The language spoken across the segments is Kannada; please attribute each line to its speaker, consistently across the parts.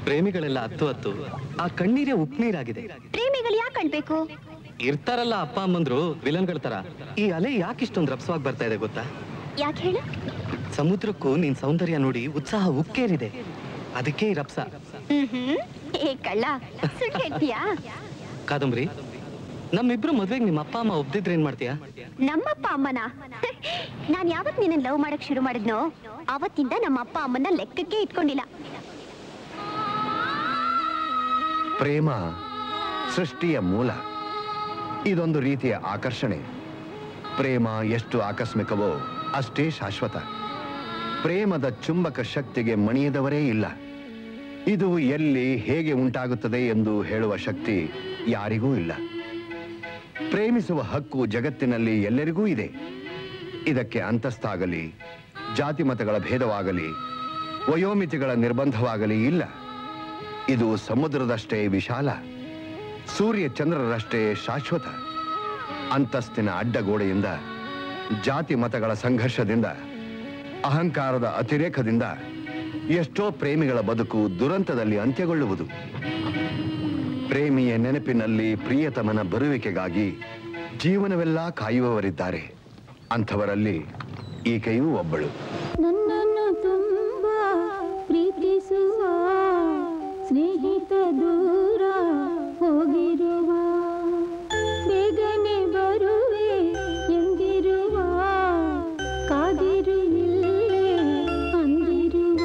Speaker 1: ಪ್ರೇಮಿಗಳೆಲ್ಲ ಹತ್ತು ಹತ್ತು ಆ ಕಣ್ಣೀರೇ ಉಪ್ನೀರಾಗಿದೆ
Speaker 2: ಪ್ರೇಮಿಗಳು ಯಾಕೆ ಕಳ್ಬೇಕು
Speaker 1: ಇರ್ತಾರಲ್ಲ ಅಪ್ಪ ಅಮ್ಮಂದ್ರು ವಿಲನ್ಗಳ ತರ ಈ ಅಲೆ ಯಾಕೆ ಇಷ್ಟೊಂದು ರಭಸವಾಗಿ ಬರ್ತಾ ಇದೆ ಗೊತ್ತಾ
Speaker 2: ಯಾಕೆ ಹೇಳು
Speaker 1: ಸಮುದ್ರಕ್ಕೂ ನಿನ್ ಸೌಂದರ್ಯ ನೋಡಿ ಉತ್ಸಾಹ ಉಕ್ಕೇರಿದೆ ಅದಕ್ಕೆ ಈ ರಭಸ
Speaker 2: ಹ್ಮ್ ಏ ಕಳ್ಳ ಸುಳ್ಳು ಹೇಳ್ತೀಯಾ
Speaker 1: ಕಾದಂಬರಿ ನಮ್ಮಿಬ್ರು ಮದ್ವೆಗೆ ನಿಮ್ಮ ಅಪ್ಪ ಅಮ್ಮ ಒಬ್ದಿದ್ರೆ ಏನ್ ಮಾಡ್ತೀಯಾ
Speaker 2: ನಮ್ಮಪ್ಪ ಅಮ್ಮನ ನಾನ್ ಯಾವತ್ ನಿನ್ನ ಲವ್ ಮಾಡಕ್ ಶುರು ಮಾಡಿದ್ನೋ ಅವತ್ತಿಂದ ನಮ್ಮ ಅಪ್ಪ ಅಮ್ಮನ ಲೆಕ್ಕಕ್ಕೆ ಇಟ್ಕೊಂಡಿಲ್ಲ
Speaker 3: ಪ್ರೇಮ ಸೃಷ್ಟಿಯ ಮೂಲ ಇದೊಂದು ರೀತಿಯ ಆಕರ್ಷಣೆ ಪ್ರೇಮ ಎಷ್ಟು ಆಕಸ್ಮಿಕವೋ ಅಷ್ಟೇ ಶಾಶ್ವತ ಪ್ರೇಮದ ಚುಂಬಕ ಶಕ್ತಿಗೆ ಮಣಿಯದವರೇ ಇಲ್ಲ ಇದು ಎಲ್ಲಿ ಹೇಗೆ ಉಂಟಾಗುತ್ತದೆ ಎಂದು ಹೇಳುವ ಶಕ್ತಿ ಯಾರಿಗೂ ಇಲ್ಲ ಪ್ರೇಮಿಸುವ ಹಕ್ಕು ಜಗತ್ತಿನಲ್ಲಿ ಎಲ್ಲರಿಗೂ ಇದೆ ಇದಕ್ಕೆ ಅಂತಸ್ತಾಗಲಿ ಜಾತಿ ಮತಗಳ ಭೇದವಾಗಲಿ ವಯೋಮಿತಿಗಳ ನಿರ್ಬಂಧವಾಗಲಿ ಇಲ್ಲ ಇದು ಸಮುದ್ರದಷ್ಟೇ ವಿಶಾಲ ಸೂರ್ಯ ಚಂದ್ರರಷ್ಟೇ ಶಾಶ್ವತ ಅಂತಸ್ತಿನ ಅಡ್ಡಗೋಡೆಯಿಂದ ಜಾತಿ ಮತಗಳ ಸಂಘರ್ಷದಿಂದ ಅಹಂಕಾರದ ಅತಿರೇಕದಿಂದ ಎಷ್ಟೋ ಪ್ರೇಮಿಗಳ ಬದುಕು ದುರಂತದಲ್ಲಿ ಅಂತ್ಯಗೊಳ್ಳುವುದು ಪ್ರೇಮಿಯ ನೆನಪಿನಲ್ಲಿ ಪ್ರಿಯತಮನ ಬರುವಿಕೆಗಾಗಿ ಜೀವನವೆಲ್ಲ ಕಾಯುವವರಿದ್ದಾರೆ ಅಂಥವರಲ್ಲಿ ಈಕೆಯೂ ಒಬ್ಬಳು
Speaker 4: ನನ್ನನ್ನು ತುಂಬ ಪ್ರೀತಿಸುವ ಸ್ನೇಹಿತ ದೂರ ಹೋಗಿರುವ ಬೇಗನೆ ಬರುವೆ ಎಂದಿರುವ ಕಾದಿರು ಇಲ್ಲೇ ಅಂದಿರುವ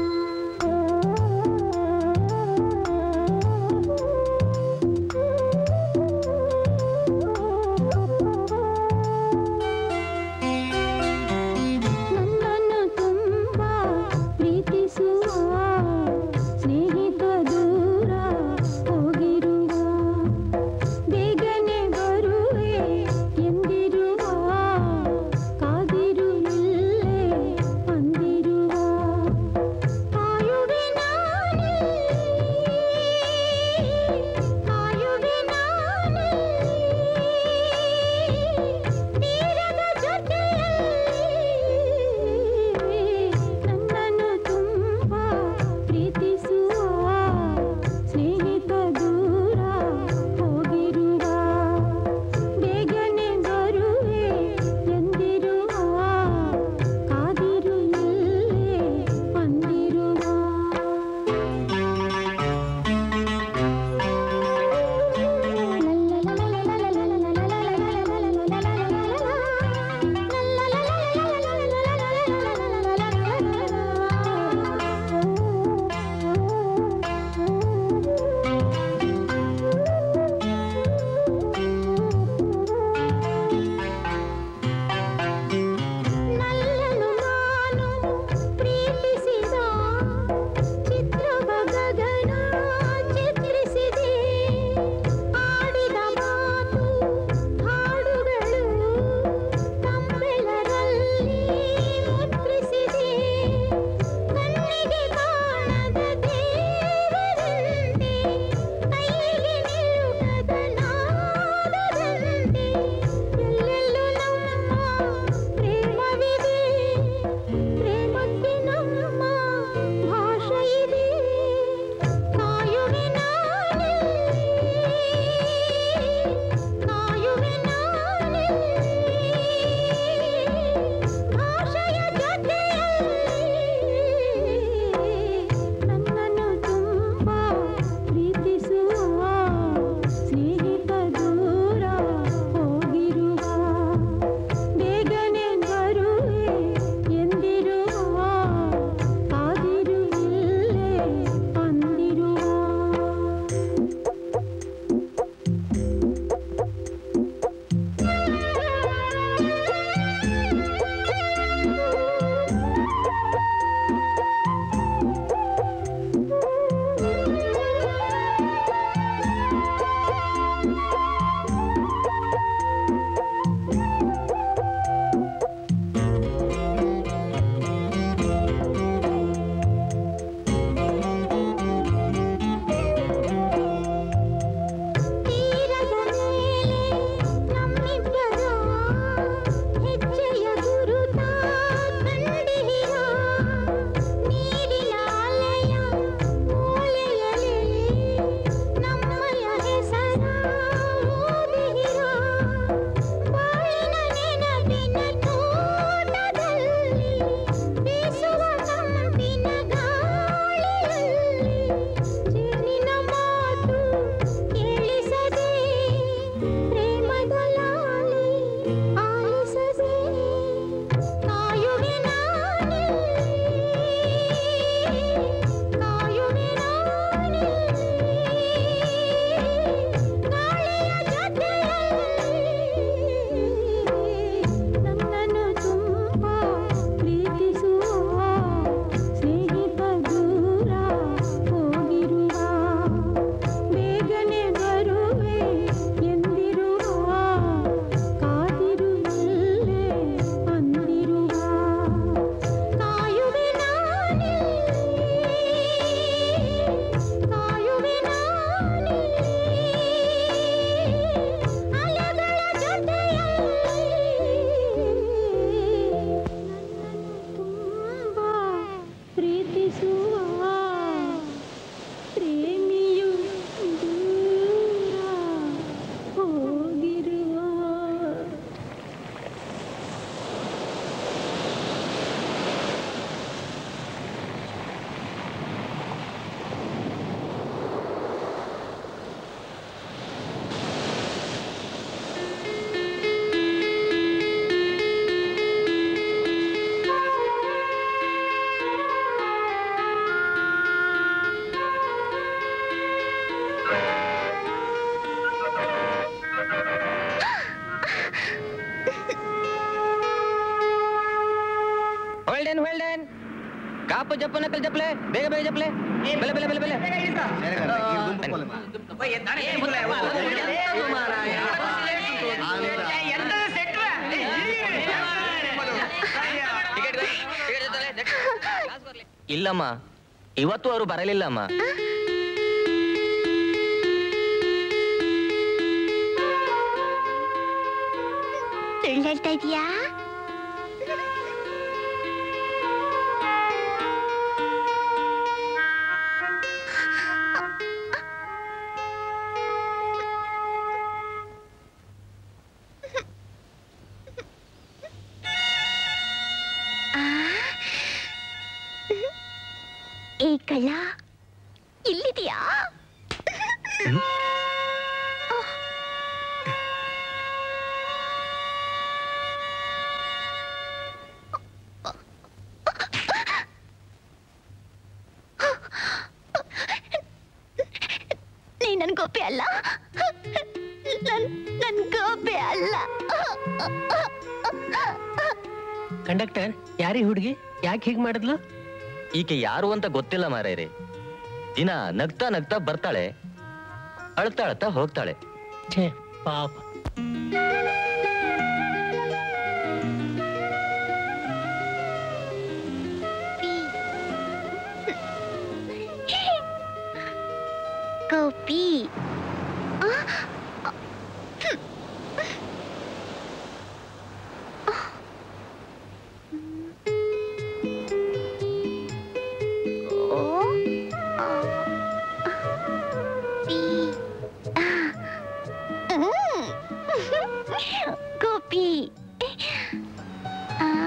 Speaker 4: ನನ್ನನ್ನು ತುಂಬ ಪ್ರೀತಿಸುವ ಸ್ನೇಹಿತ ದೂರ
Speaker 5: ಯಾಪ ಜಪ್ಪ ನಕಲ್ ಜಪ್ಲೆ ಬೇಗ ಬೇಗ ಜಪ್ಲೆ ಬೆಲೆ ಬೆಲೆ ಬೆಲೆ ಬೆಲೆ ಇಲ್ಲಮ್ಮ ಇವತ್ತು ಅವರು ಬರಲಿಲ್ಲಮ್ಮ
Speaker 2: ಸುಳ್ಳು ಹೇಳ್ತಾ ಇದೀಯಾ ಏ ಕಳ್ಳ ಇಲ್ಲಿದೆಯಾ ನೀ ನನ್ ಗೋಪಿ ಅಲ್ಲ ನನ್ ನನ್ ಗೋಪಿ ಅಲ್ಲ
Speaker 6: ಕಂಡಕ್ಟರ್ ಯಾರೀ ಹುಡುಗಿ ಯಾಕೆ ಹೀಗ್ ಮಾಡಿದ್ಲು
Speaker 5: ಈಕೆ ಯಾರು ಅಂತ ಗೊತ್ತಿಲ್ಲ ಮಾರೇರಿ ದಿನ ನಗ್ತಾ ನಗ್ತಾ ಬರ್ತಾಳೆ ಅಳ್ತಾ ಅಳ್ತಾ ಹೋಗ್ತಾಳೆ
Speaker 6: ಛೇ ಪಾಪ
Speaker 2: ಗೋಪಿ ಆ, ಆ, ಹ್ಮ್. ಓ, ಆ, ಪಿ, ಆ, ಹ್ಮ್. ಗೋಪಿ ಆ,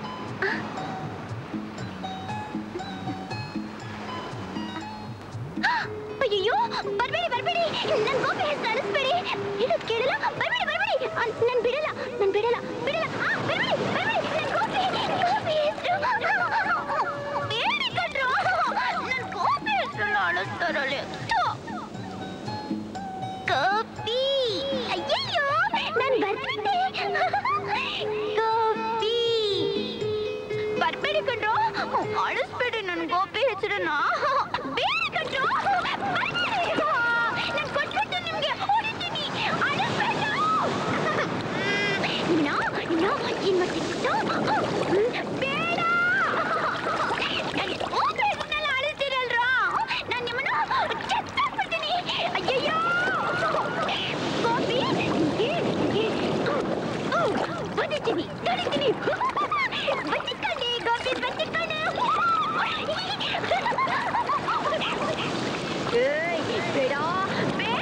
Speaker 2: ಅಯ್ಯೋ ಬರ್ಬೇಡಿ ಬರ್ಬೇಡಿ ನನ್ ಗೋಪಿ ಹೆಸರು ಅಳಿಸ್ಬೇಡಿ ಹೇಳೋದ್ ಕೇಳಲ್ಲ ಬರ್ಬೇಡಿ ಬರ್ಬೇಡಿ ಅ, ನಾನ್ ಬಿಡಲ್ಲ ನಾನ್ ಬಿಡಲ್ಲ ಬಿಡಲ್ಲ ಆ, ಬರ್ಬೇಡಿ ಬರ್ಬೇಡಿ ನನ್ ಗೋಪಿ ಗೋಪಿ ಹೆಸರು ಬೇಡಿ ಕಣ್ರು ನನ್ ಗೋಪಿ ಹೆಸರು ಅಳಿಸ್ತಾರಲ್ಲಿ ಥು. ಗೋಪಿ ಅಯ್ಯಯ್ಯೋ ನಾನ್ ಬರ್ತಿದ್ದೆ ಗೋಪಿ ಬರ್ಬೇಡಿ ಕಣ್ರು ಅಳಿಸ್ಬೇಡಿ ನನ್ ಗೋಪಿ ಹೆಸರನ್ನ ಬೇಡಿ ಕಣ್ರು ಬರ್ಬೇಡಿ. ನಾನ್ ಕೊಟ್ಬಿಟ್ಟು ನಿಮ್ಗೆ ಹೊಡಿತೀನಿ ಅಳಿಸ್ಬೇಡ ನಿನ್ನ ನಿನ್ನ ಏನ್ ಮಾಡ್ತಿದ್ದು ಬೇಡ ನನ್ ಗೋಪಿ ಹೆಸರನ್ನೆಲ್ಲ ಅಳಿಸ್ತೀರಲ್ರ ನಾನ್ ನಿಮ್ಮನ್ನ ಚಚ್ಚಾಕ್ಬಿಡ್ತೀನಿ ಅಯ್ಯಯ್ಯೋ ಗೋಪಿ ನಿಮ್ಗೆ ಬಂದಿದ್ದೀನಿ ತಡಿತೀನಿ ಬಚ್ಚಿಟ್ಕೊಂಡೆ ಗೋಪಿ ಬಚ್ಚಿಟ್ಕೊಂಡೆ ಏಯ್, ಬೇಡ ಬೇಡ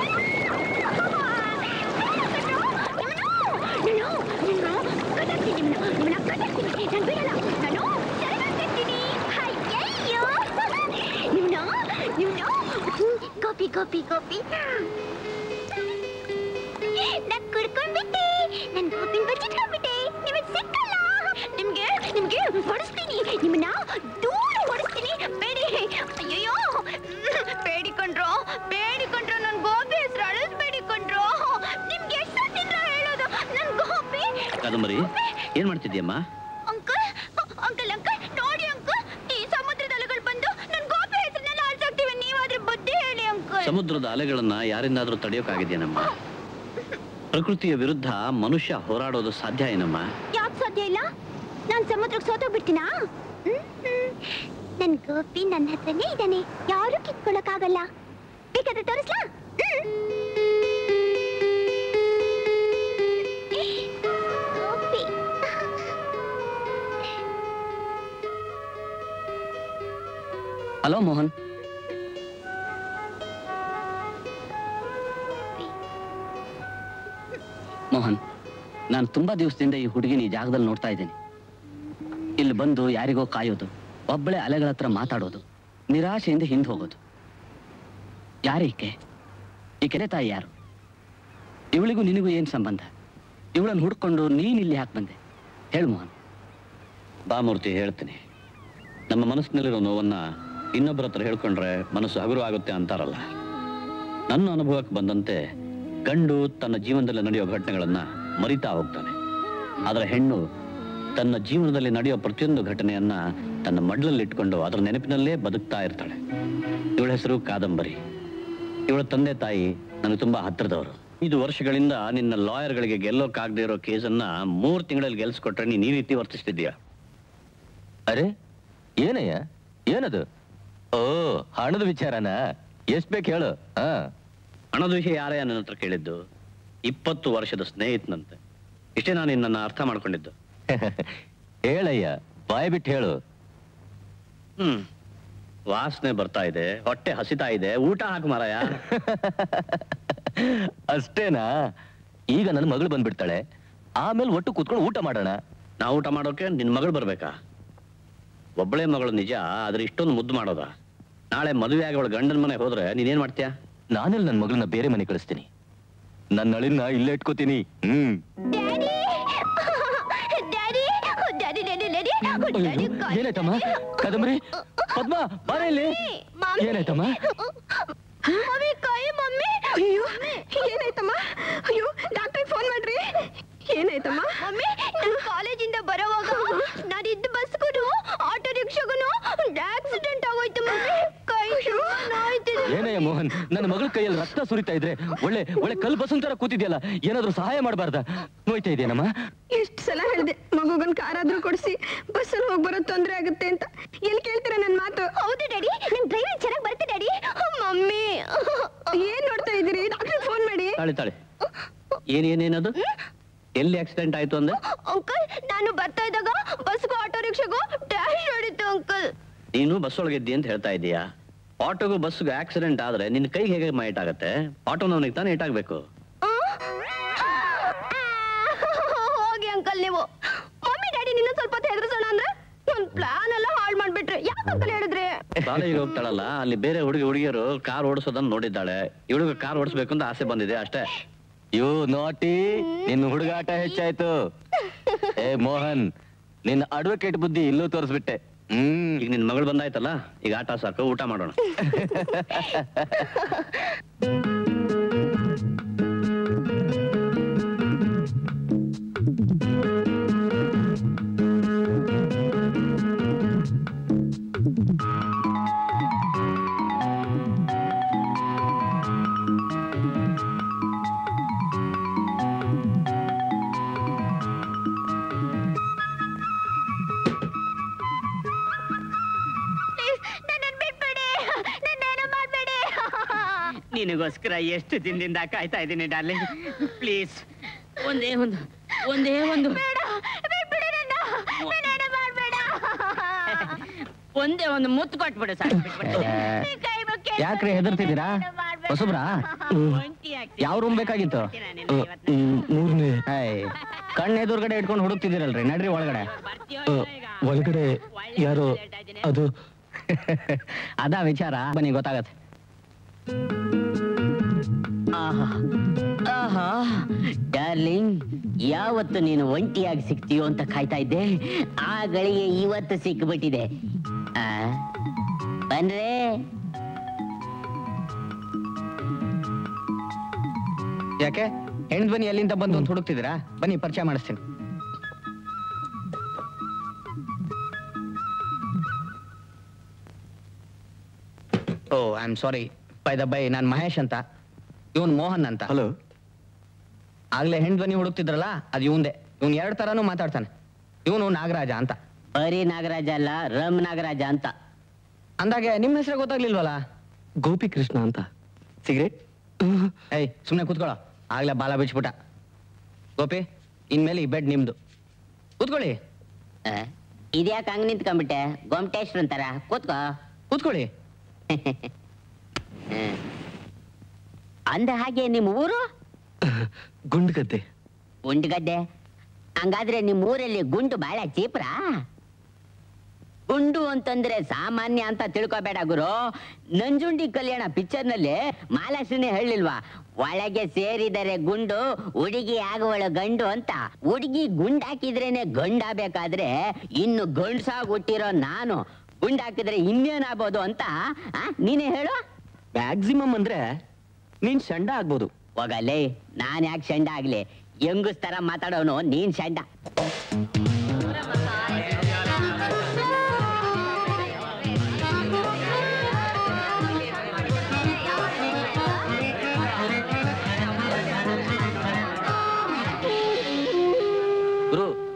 Speaker 2: ಗೋಪಿ ಗೋಪಿ ಗೋಪಿ ನಾನ್ ಕುಡ್ಕೊಂಡ್ಬಿಟ್ಟೆ ನನ್ ಗೋಪಿನ್ ಬಚ್ಚಿಟ್ಕೊಂಡ್ಬಿಟ್ಟೆ ನಿಮಗ್ ಸಿಕ್ಕಲ್ಲ ನಿಮ್ಗೆ ನಿಮ್ಗೆ ಹೊಡಿಸ್ತೀನಿ ನಿಮ್ಮನ್ನ ದೂರ ಹೊಡಿಸ್ತೀನಿ ಬೇಡಿ ಅಯ್ಯಯ್ಯೋ ಬೇಡಿಕೊಂಡ್ರು ಬೇಡಿಕೊಂಡ್ರು ನನ್ ಗೋಪಿ ಹೆಸರು ಅಳಿಸ್ಬೇಡಿಕೊಂಡ್ರು ನಿಮ್ಗೆ ಎಷ್ಟು ತಿಂದ್ರ ಹೇಳೋದು ನನ್ ಗೋಪಿ
Speaker 1: ಕಾದಂಬರಿ ಏನ್ ಮಾಡ್ತಿದ್ಯಮ್ಮ
Speaker 2: ಅಂಕಲ್ ಅಂಕಲ್ ಅಂಕಲ್ ನೋಡಿ ಅಂಕಲ್ ಈ ಸಮುದ್ರದ ಅಲೆಗಳು ಬಂದು ನನ್ ಗೋಪಿ ಹೆಸರನ್ನೆಲ್ಲ ಅಳ್ಸಾಕ್ತಿವೆ ನೀವಾದ್ರೆ ಬುದ್ಧಿ ಹೇಳಿ ಅಂಕಲ್
Speaker 1: ಸಮುದ್ರದ ಅಲೆಗಳನ್ನ ಯಾರಿಂದಾದ್ರೂ ತಡೆಯೋಕ್ಕಾಗಿದೆಯೇನಮ್ಮ ಪ್ರಕೃತಿಯ ವಿರುದ್ಧ ಮನುಷ್ಯ ಹೋರಾಡೋದು ಸಾಧ್ಯ ಏನಮ್ಮ
Speaker 2: ಯಾಕೆ ಸಾಧ್ಯ ಇಲ್ಲ ನಾನ್ ಸಮುದ್ರಕ್ಕೆ ಸೋತೋಗ್ಬಿಡ್ತೀನಾ ನನ್ ಗೋಪಿ ನನ್ನ ಹತ್ರನೇ ಇದ್ದಾನೆ ಯಾರು ಕಿತ್ಕೊಳಕ್ಕಾಗಲ್ಲ ಬೇಕಾದ್ರೆ ತೋರಿಸ್ಲಾ ಗೋಪಿ
Speaker 1: ಹಲೋ ಮೋಹನ್ ಮೋಹನ್ ನಾನು ತುಂಬಾ ದಿವಸದಿಂದ ಈ ಹುಡುಗಿನ ಈ ಜಾಗದಲ್ಲಿ ನೋಡ್ತಾ ಇದ್ದೀನಿ ಇಲ್ಲಿ ಬಂದು ಯಾರಿಗೋ ಕಾಯೋದು ಒಬ್ಬಳೆ ಅಲೆಗಳ ಹತ್ರ ಮಾತಾಡೋದು ನಿರಾಶೆಯಿಂದ ಹಿಂದೆ ಹೋಗೋದು ಯಾರೀಕೆ ಈ ಕೆರೆ ತಾಯಿ ಯಾರು ಇವಳಿಗೂ ನಿನಗೂ ಏನ್ ಸಂಬಂಧ ಇವಳನ್ನು ಹುಡ್ಕೊಂಡು ನೀನ್ ಇಲ್ಲಿ ಯಾಕೆ ಬಂದೆ ಹೇಳು ಮೋಹನ್ ಬಾಮೂರ್ತಿ ಹೇಳ್ತೀನಿ ನಮ್ಮ ಮನಸ್ಸಿನಲ್ಲಿರೋ ನೋವನ್ನ ಇನ್ನೊಬ್ಬರ ಹತ್ರ ಹೇಳ್ಕೊಂಡ್ರೆ ಮನಸ್ಸು ಹಗುರು ಆಗುತ್ತೆ ಅಂತಾರಲ್ಲ ನನ್ನ ಅನುಭವಕ್ಕೆ ಬಂದಂತೆ ಗಂಡು ತನ್ನ ಜೀವನದಲ್ಲಿ ನಡೆಯುವ ಘಟನೆಗಳನ್ನ ಮರಿತಾ ಹೋಗ್ತಾನೆ ಆದರೆ ಹೆಣ್ಣು ತನ್ನ ಜೀವನದಲ್ಲಿ ನಡೆಯೋ ಪ್ರತಿಯೊಂದು ಘಟನೆಯನ್ನ ತನ್ನ ಮಡ್ಲಲ್ಲಿ ಇಟ್ಕೊಂಡು ಅದರ ನೆನಪಿನಲ್ಲೇ ಬದುಕ್ತಾ ಇರ್ತಾಳೆ ಇವಳ ಹೆಸರು ಕಾದಂಬರಿ ಇವಳ ತಂದೆ ತಾಯಿ ನನಗೆ ತುಂಬಾ ಹತ್ತಿರದವರು ಐದು ವರ್ಷಗಳಿಂದ ನಿನ್ನ ಲಾಯರ್ಗಳಿಗೆ ಗೆಲ್ಲೋಕ್ಕಾಗದೇ ಇರೋ ಕೇಸನ್ನ ಮೂರು ತಿಂಗಳಲ್ಲಿ ಗೆಲ್ಸ್ಕೊಟ್ರೆ ನೀನ್ ಈ ರೀತಿ ವರ್ತಿಸ್ತಿದ್ಯಾ
Speaker 5: ಅರೆ ಏನಯ್ಯ ಏನದು ಓ ಹಣದ ವಿಚಾರನ ಎಷ್ಟ್ ಬೇಕು ಹೇಳು ಹಾ
Speaker 1: ಹಣದ ವಿಷಯ ಯಾರೇ ನನ್ನ ಹತ್ರ ಕೇಳಿದ್ದು ಇಪ್ಪತ್ತು ವರ್ಷದ ಸ್ನೇಹಿತನಂತೆ ಇಷ್ಟೇ ನಾನು ನಿನ್ನನ್ನು ಅರ್ಥ ಮಾಡ್ಕೊಂಡಿದ್ದು
Speaker 5: ಹೇಳಯ್ಯ ಬಾಯ್ ಬಿಟ್ಟು ಹೇಳು
Speaker 1: ಹ್ಮ್ ವಾಸನೆ ಬರ್ತಾ ಇದೆ ಹೊಟ್ಟೆ ಹಸಿತಾ ಇದೆ ಊಟ ಹಾಕು ಮಾರಾಯ
Speaker 5: ಅಷ್ಟೇನಾ ಈಗ ನನ್ನ ಮಗಳು ಬಂದ್ಬಿಡ್ತಾಳೆ ಆಮೇಲೆ ಒಟ್ಟು ಕೂತ್ಕೊಂಡು ಊಟ ಮಾಡೋಣ
Speaker 1: ನಾವು ಊಟ ಮಾಡೋಕೆ ನಿನ್ ಮಗಳು ಬರ್ಬೇಕಾ ಒಬ್ಬಳೇ ಮಗಳು ನಿಜ ಆದ್ರೆ ಇಷ್ಟೊಂದು ಮುದ್ದು ಮಾಡೋದಾ ನಾಳೆ ಮದುವೆ ಆಗಿ ಅವಳ ಗಂಡನ ಮನೆ ಹೋದ್ರೆ ನೀನೇನ್ ಮಾಡ್ತೀಯಾ
Speaker 5: ನಾನೆಲ್ಲ ನನ್ನ ಮಗಳನ್ನ ಬೇರೆ ಮನೆ ಕಳಿಸ್ತೀನಿ ನನ್ನ ಅಳಿನ ಇಲ್ಲೇ ಇಟ್ಕೋತೀನಿ ಹ್ಮ್
Speaker 2: daddy daddy daddy daddy daddy daddy
Speaker 5: ಏನಾಯ್ತಮ್ಮ ಕದಂಬರಿ ಪದ್ಮ ಬಾರ ಇಲ್ಲಿ
Speaker 2: ಮಮ್ಮಿ.
Speaker 5: ಏನಾಯ್ತಮ್ಮ
Speaker 2: ಮಮ್ಮಿ ಕೈ ಮಮ್ಮಿ
Speaker 7: ಅಯ್ಯೋ ಏನಾಯ್ತಮ್ಮ ಅಯ್ಯೋ ಡಾಕ್ಟರ್ ಫೋನ್ ಮಾಡ್ರಿ ಏನಾಯ್ತಮ್ಮ
Speaker 2: ಮಮ್ಮಿ ನಾನು ಕಾಲೇಜಿಂದ ಬರೋವಾಗ ನಾನು ಇದ್ದ ಬಸ್ಗೂ ಆಟೋ ರಿಕ್ಷಾಗೂ ಆಕ್ಸಿಡೆಂಟ್ ಆಗೋಯ್ತು ಮಮ್ಮಿ ಕೈ ನೋಯ್ತಿದೆ
Speaker 5: ಏನಯ್ಯ ಮೋಹನ್ ನನ್ನ ಮಗಳ ಕೈಯಲ್ಲಿ ರಕ್ತ ಸುರಿತಾ ಇದ್ರೆ ಒಳ್ಳೆ ಒಳ್ಳೆ ಕಲ್ ಬಸನ್ ತರ ಕೂತಿದ್ಯಲ್ಲ ಏನಾದ್ರೂ ಸಹಾಯ ಮಾಡಬಾರ್ದ ನೋಯ್ತಾ ಇದೆಯೇನಮ್ಮ
Speaker 7: ಎಷ್ಟು ಸಲ ಹೇಳಿದೆ ಮಗುಗನ್ ಕಾರ್ ಆದ್ರೂ ಕೊಡಿಸಿ ಬಸ್ಸಲ್ಲಿ ಹೋಗಿ ಬರೋ ತೊಂದ್ರೆ ಆಗುತ್ತೆ ಅಂತ ಎಲ್ಲಿ ಕೇಳ್ತೀರಾ ನನ್ನ ಮಾತು
Speaker 2: ಹೌದು ಡ್ಯಾಡಿ ನಿಮ್ ಡ್ರೈವಿಂಗ್ ಚೆನ್ನಾಗಿ ಬರುತ್ತೆ ಡ್ಯಾಡಿ ಮಮ್ಮಿ
Speaker 7: ಏನ್ ನೋಡ್ತಾ ಇದ್ದೀರಿ ಡಾಕ್ಟರ್ ಫೋನ್ ಮಾಡಿ
Speaker 1: ತಾಳಿ ತಾಳಿ ಏನೇನೇನದು ಎಲ್ಲಿ ಆಕ್ಸಿಡೆಂಟ್ ಆಯ್ತು ಅಂದೆ
Speaker 2: ಅಂಕಲ್ ನಾನು ಬರ್ತಾ ಇದ್ದಾಗ ಬಸ್ಗೂ ಆಟೋ ರಿಕ್ಷಾಗೂ ಡ್ಯಾಶ್ ಹೊಡಿತು ಅಂಕಲ್
Speaker 1: ನೀನು ಬಸ್ ಒಳಗಿದ್ದಿ ಅಂತ ಹೇಳ್ತಾ ಇದೀಯಾ ಆಟೋಗೂ ಬಸ್ಗೂ ಆಕ್ಸಿಡೆಂಟ್ ಆದ್ರೆ ನಿನ್ ಕೈಗೆ ಹೇಗೆ ಮೈಟ್ ಆಗತ್ತೆ ಆಟೋನವನಿಗೆ ತಾನೇ ಏಟಾಗ್ಬೇಕು
Speaker 2: ಹೋಗಿ ಅಂಕಲ್ ನೀವು ಮಮ್ಮಿ ಡ್ಯಾಡಿ ನಿನ್ನ ಸ್ವಲ್ಪ ಹೊತ್ತು ಹೆದರ್ಸೋಣ ಅಂದ್ರೆ ನನ್ ಪ್ಲಾನ್ ಎಲ್ಲ ಹಾಳು ಮಾಡ್ಬಿಟ್ರೆ ಯಾಕೆ ಅಂಕಲ್ ಹೇಳಿದ್ರಿ
Speaker 1: ಕಾಲೇಜಿಗೆ ಹೋಗ್ತಾಳಲ್ಲ ಅಲ್ಲಿ ಬೇರೆ ಹುಡುಗಿ ಹುಡುಗಿಯರು ಕಾರ್ ಓಡಿಸೋದನ್ನ ನೋಡಿದ್ದಾಳೆ ಇವಳಿಗೆ ಕಾರ್ ಓಡಿಸ್ಬೇಕು ಅಂತ ಆಸೆ ಬಂದಿದೆ ಅಷ್ಟೇ
Speaker 5: ಯೋ ನೋಟಿ ನಿನ್ನ ಹುಡುಗಾಟ ಹೆಚ್ಚಾಯ್ತು ಏ ಮೋಹನ್ ನಿನ್ನ ಅಡ್ವೊಕೇಟ್ ಬುದ್ಧಿ ಇಲ್ಲೂ ತೋರಿಸ್ಬಿಟ್ಟೆ ಹ್ಮ್
Speaker 1: ಈಗ ನಿನ್ ಮಗಳು ಬಂದಾಯ್ತಲ್ಲ ಈಗ ಆಟ ಸಾಕು ಊಟ ಮಾಡೋಣ
Speaker 2: ಪ್ಲೀಸ್ ನನ್ನನ್ನು ಬಿಟ್ಬಿಡಿ ನನ್ನೇನು ಮಾಡಬೇಡಿ
Speaker 8: ನಿನಗೋಸ್ಕರ ಎಷ್ಟು ದಿನದಿಂದ ಕಾಯ್ತಾ ಇದ್ದೀನಿ ಡಾರ್ಲಿಂಗ್ ಪ್ಲೀಸ್ ಒಂದೇ ಒಂದು ಒಂದೇ ಒಂದು
Speaker 2: ಬೇಡ ಬಿಟ್ಬಿಡಿ ನನ್ನ ನನ್ನೇನು ಮಾಡಬೇಡ
Speaker 8: ಒಂದೇ ಒಂದು ಮುತ್ತು ಕೊಟ್ಬಿಡು ಸಾಕು ಬಿಟ್ಬಿಡ್ತೀನಿ.
Speaker 2: ಕೈ ಮುಗ್ಗಿ
Speaker 5: ಯಾಕ್ರಿ ಹೆದರ್ತಿದ್ದೀರಾ
Speaker 2: ನನ್ನೇನು ಮಾಡ್ಬೇಡ.
Speaker 5: ಹೊಸಬ್ರಾ
Speaker 8: ಒಂಟಿ ಆಗ್ತೀನಿ.
Speaker 5: ಯಾವ ರೂಮ್ ಬೇಕಾಗಿತ್ತು
Speaker 8: ಬರ್ತೀನಿ ನಾನು ಇವತ್ತು.
Speaker 5: ಮೂರನೇ ಕಣ್ಣು ಎದುರುಗಡೆ ಇಟ್ಕೊಂಡು ಹುಡುಕ್ತಿದ್ದೀರಲ್ರಿ ನಡ್ರಿ ಒಳಗಡೆ
Speaker 8: ಬರ್ತೀಯೋ ಇಲ್ಲ ಈಗ?
Speaker 5: ಒಳಗಡೆ ಯಾರೋ
Speaker 8: ಹೇಳ್ತಾ ಇದ್ದೀನಿ.
Speaker 5: ಅದು ಅದ ವಿಚಾರ ಬನ್ನಿ ಗೊತ್ತಾಗತ್ತೆ
Speaker 8: ಆಹಾ ಆಹಾ ಡಾರ್ಲಿಂಗ್ ಯಾವತ್ತು ನೀನು ಒಂಟಿಯಾಗಿ ಸಿಗ್ತೀಯೋ ಅಂತ ಕಾಯ್ತಾ ಇದ್ದೆ ಆ ಗಳಿಗೆ ಇವತ್ತು ಸಿಕ್ಬಿಟ್ಟಿದೆ ಆ ಬಂದ್ರೆ
Speaker 5: ಯಾಕೆ ಹೆಣ್ ಧ್ವನಿ ಎಲ್ಲಿಂದ ಬಂದು ಅಂತ ಹುಡುಕ್ತಿದ್ದೀರಾ ಬನ್ನಿ ಪರಿಚಯ ಮಾಡಿಸ್ತೀನಿ oh I am sorry bye the bye ನಾನು ಮಹೇಶ್ ಅಂತ ಇವನ್ ಮೋಹನ್ ಅಂತ
Speaker 3: ಹಲೋ
Speaker 5: ಆಗ್ಲೇ ಹೆಣ್ ಧ್ವನಿ ಹುಡುಕ್ತಿದ್ರಲ್ಲ ಅದು ಇವಂದೆ ಇವ್ನ್ ಎರಡ್ ತರಾನು ಮಾತಾಡ್ತಾನೆ ಇವನು ನಾಗರಾಜ ಅಂತ
Speaker 8: ಬರೀ ನಾಗರಾಜ ಅಲ್ಲ ರಮ್ ನಾಗರಾಜ ಅಂತ
Speaker 5: ಅಂದಾಗೆ ನಿಮ್ಮ ಹೆಸರು ಗೊತ್ತಾಗ್ಲಿಲ್ವಲ್ಲ
Speaker 6: ಗೋಪಿ ಕೃಷ್ಣ ಅಂತ ಸಿಗರೇಟ್
Speaker 5: ಏಯ್ ಸುಮ್ನೆ ಕೂತ್ಕೊಳ್ಳೋ ಆಗ್ಲೇ ಬಾಲ ಬಿಚ್ಬಿಟ್ಟ ಗೋಪಿ ಇನ್ಮೇಲೆ ಈ ಬೆಡ್ ನಿಮ್ದು ಕೂತ್ಕೊಳ್ಳಿ
Speaker 8: ಆ, ಇದ್ಯಾಕ್ ಹಂಗ್ ನಿಂತ್ಕೊಂಡ್ಬಿಟ್ಟೆ ಗೊಮ್ಟೇಶ್ವರ ಅಂತಾರ ಕೂತ್ಕೋ
Speaker 5: ಕೂತ್ಕೊಳ್ಳಿ
Speaker 8: ಹ್ಮ್. ಅಂದ ಹಾಗೆ ನಿಮ್ಮ ಊರು
Speaker 6: ಗುಂಡ್ಗದ್ದೆ
Speaker 8: ಗುಂಡುಗದ್ದೆ ಹಂಗಾದ್ರೆ ನಿಮ್ಮ ಊರಲ್ಲಿ ಗುಂಡು ಬಹಳ ಚೀಪ್ರಾ ಗುಂಡು ಅಂತಂದ್ರೆ ಸಾಮಾನ್ಯ ಅಂತ ತಿಳ್ಕೊಬೇಡ ಗುರು ನಂಜುಂಡಿ ಕಲ್ಯಾಣ ಪಿಕ್ಚರ್ ನಲ್ಲಿ ಮಾಲಾಶ್ರೀನೇ ಹೇಳಿಲ್ವಾ ಒಳಗೆ ಸೇರಿದರೆ ಗುಂಡು ಹುಡುಗಿ ಆಗುವಳ ಗಂಡು ಅಂತ ಹುಡುಗಿ ಗುಂಡ್ ಹಾಕಿದ್ರೇನೆ ಗಂಡಾಗ್ಬೇಕಾದ್ರೆ ಇನ್ನು ಗಂಡ್ಸಾಗ್ ಹುಟ್ಟಿರೋ ನಾನು ಗುಂಡ್ ಹಾಕಿದ್ರೆ ಇನ್ನೇನಾಗ್ಬೋದು ಅಂತ ಆ, ನೀನೇ ಹೇಳು
Speaker 6: ಮ್ಯಾಕ್ಸಿಮಮ್ ಅಂದ್ರೆ ನೀನ್ ಶಂಡ ಆಗ್ಬೋದು
Speaker 8: ಹೋಗಲ್ಲೇ ನಾನ್ ಯಾಕೆ ಶಂಡ ಆಗ್ಲಿ ಹೆಂಗಸ್ ತರ ಮಾತಾಡೋನು ನೀನ್ ಶಂಡ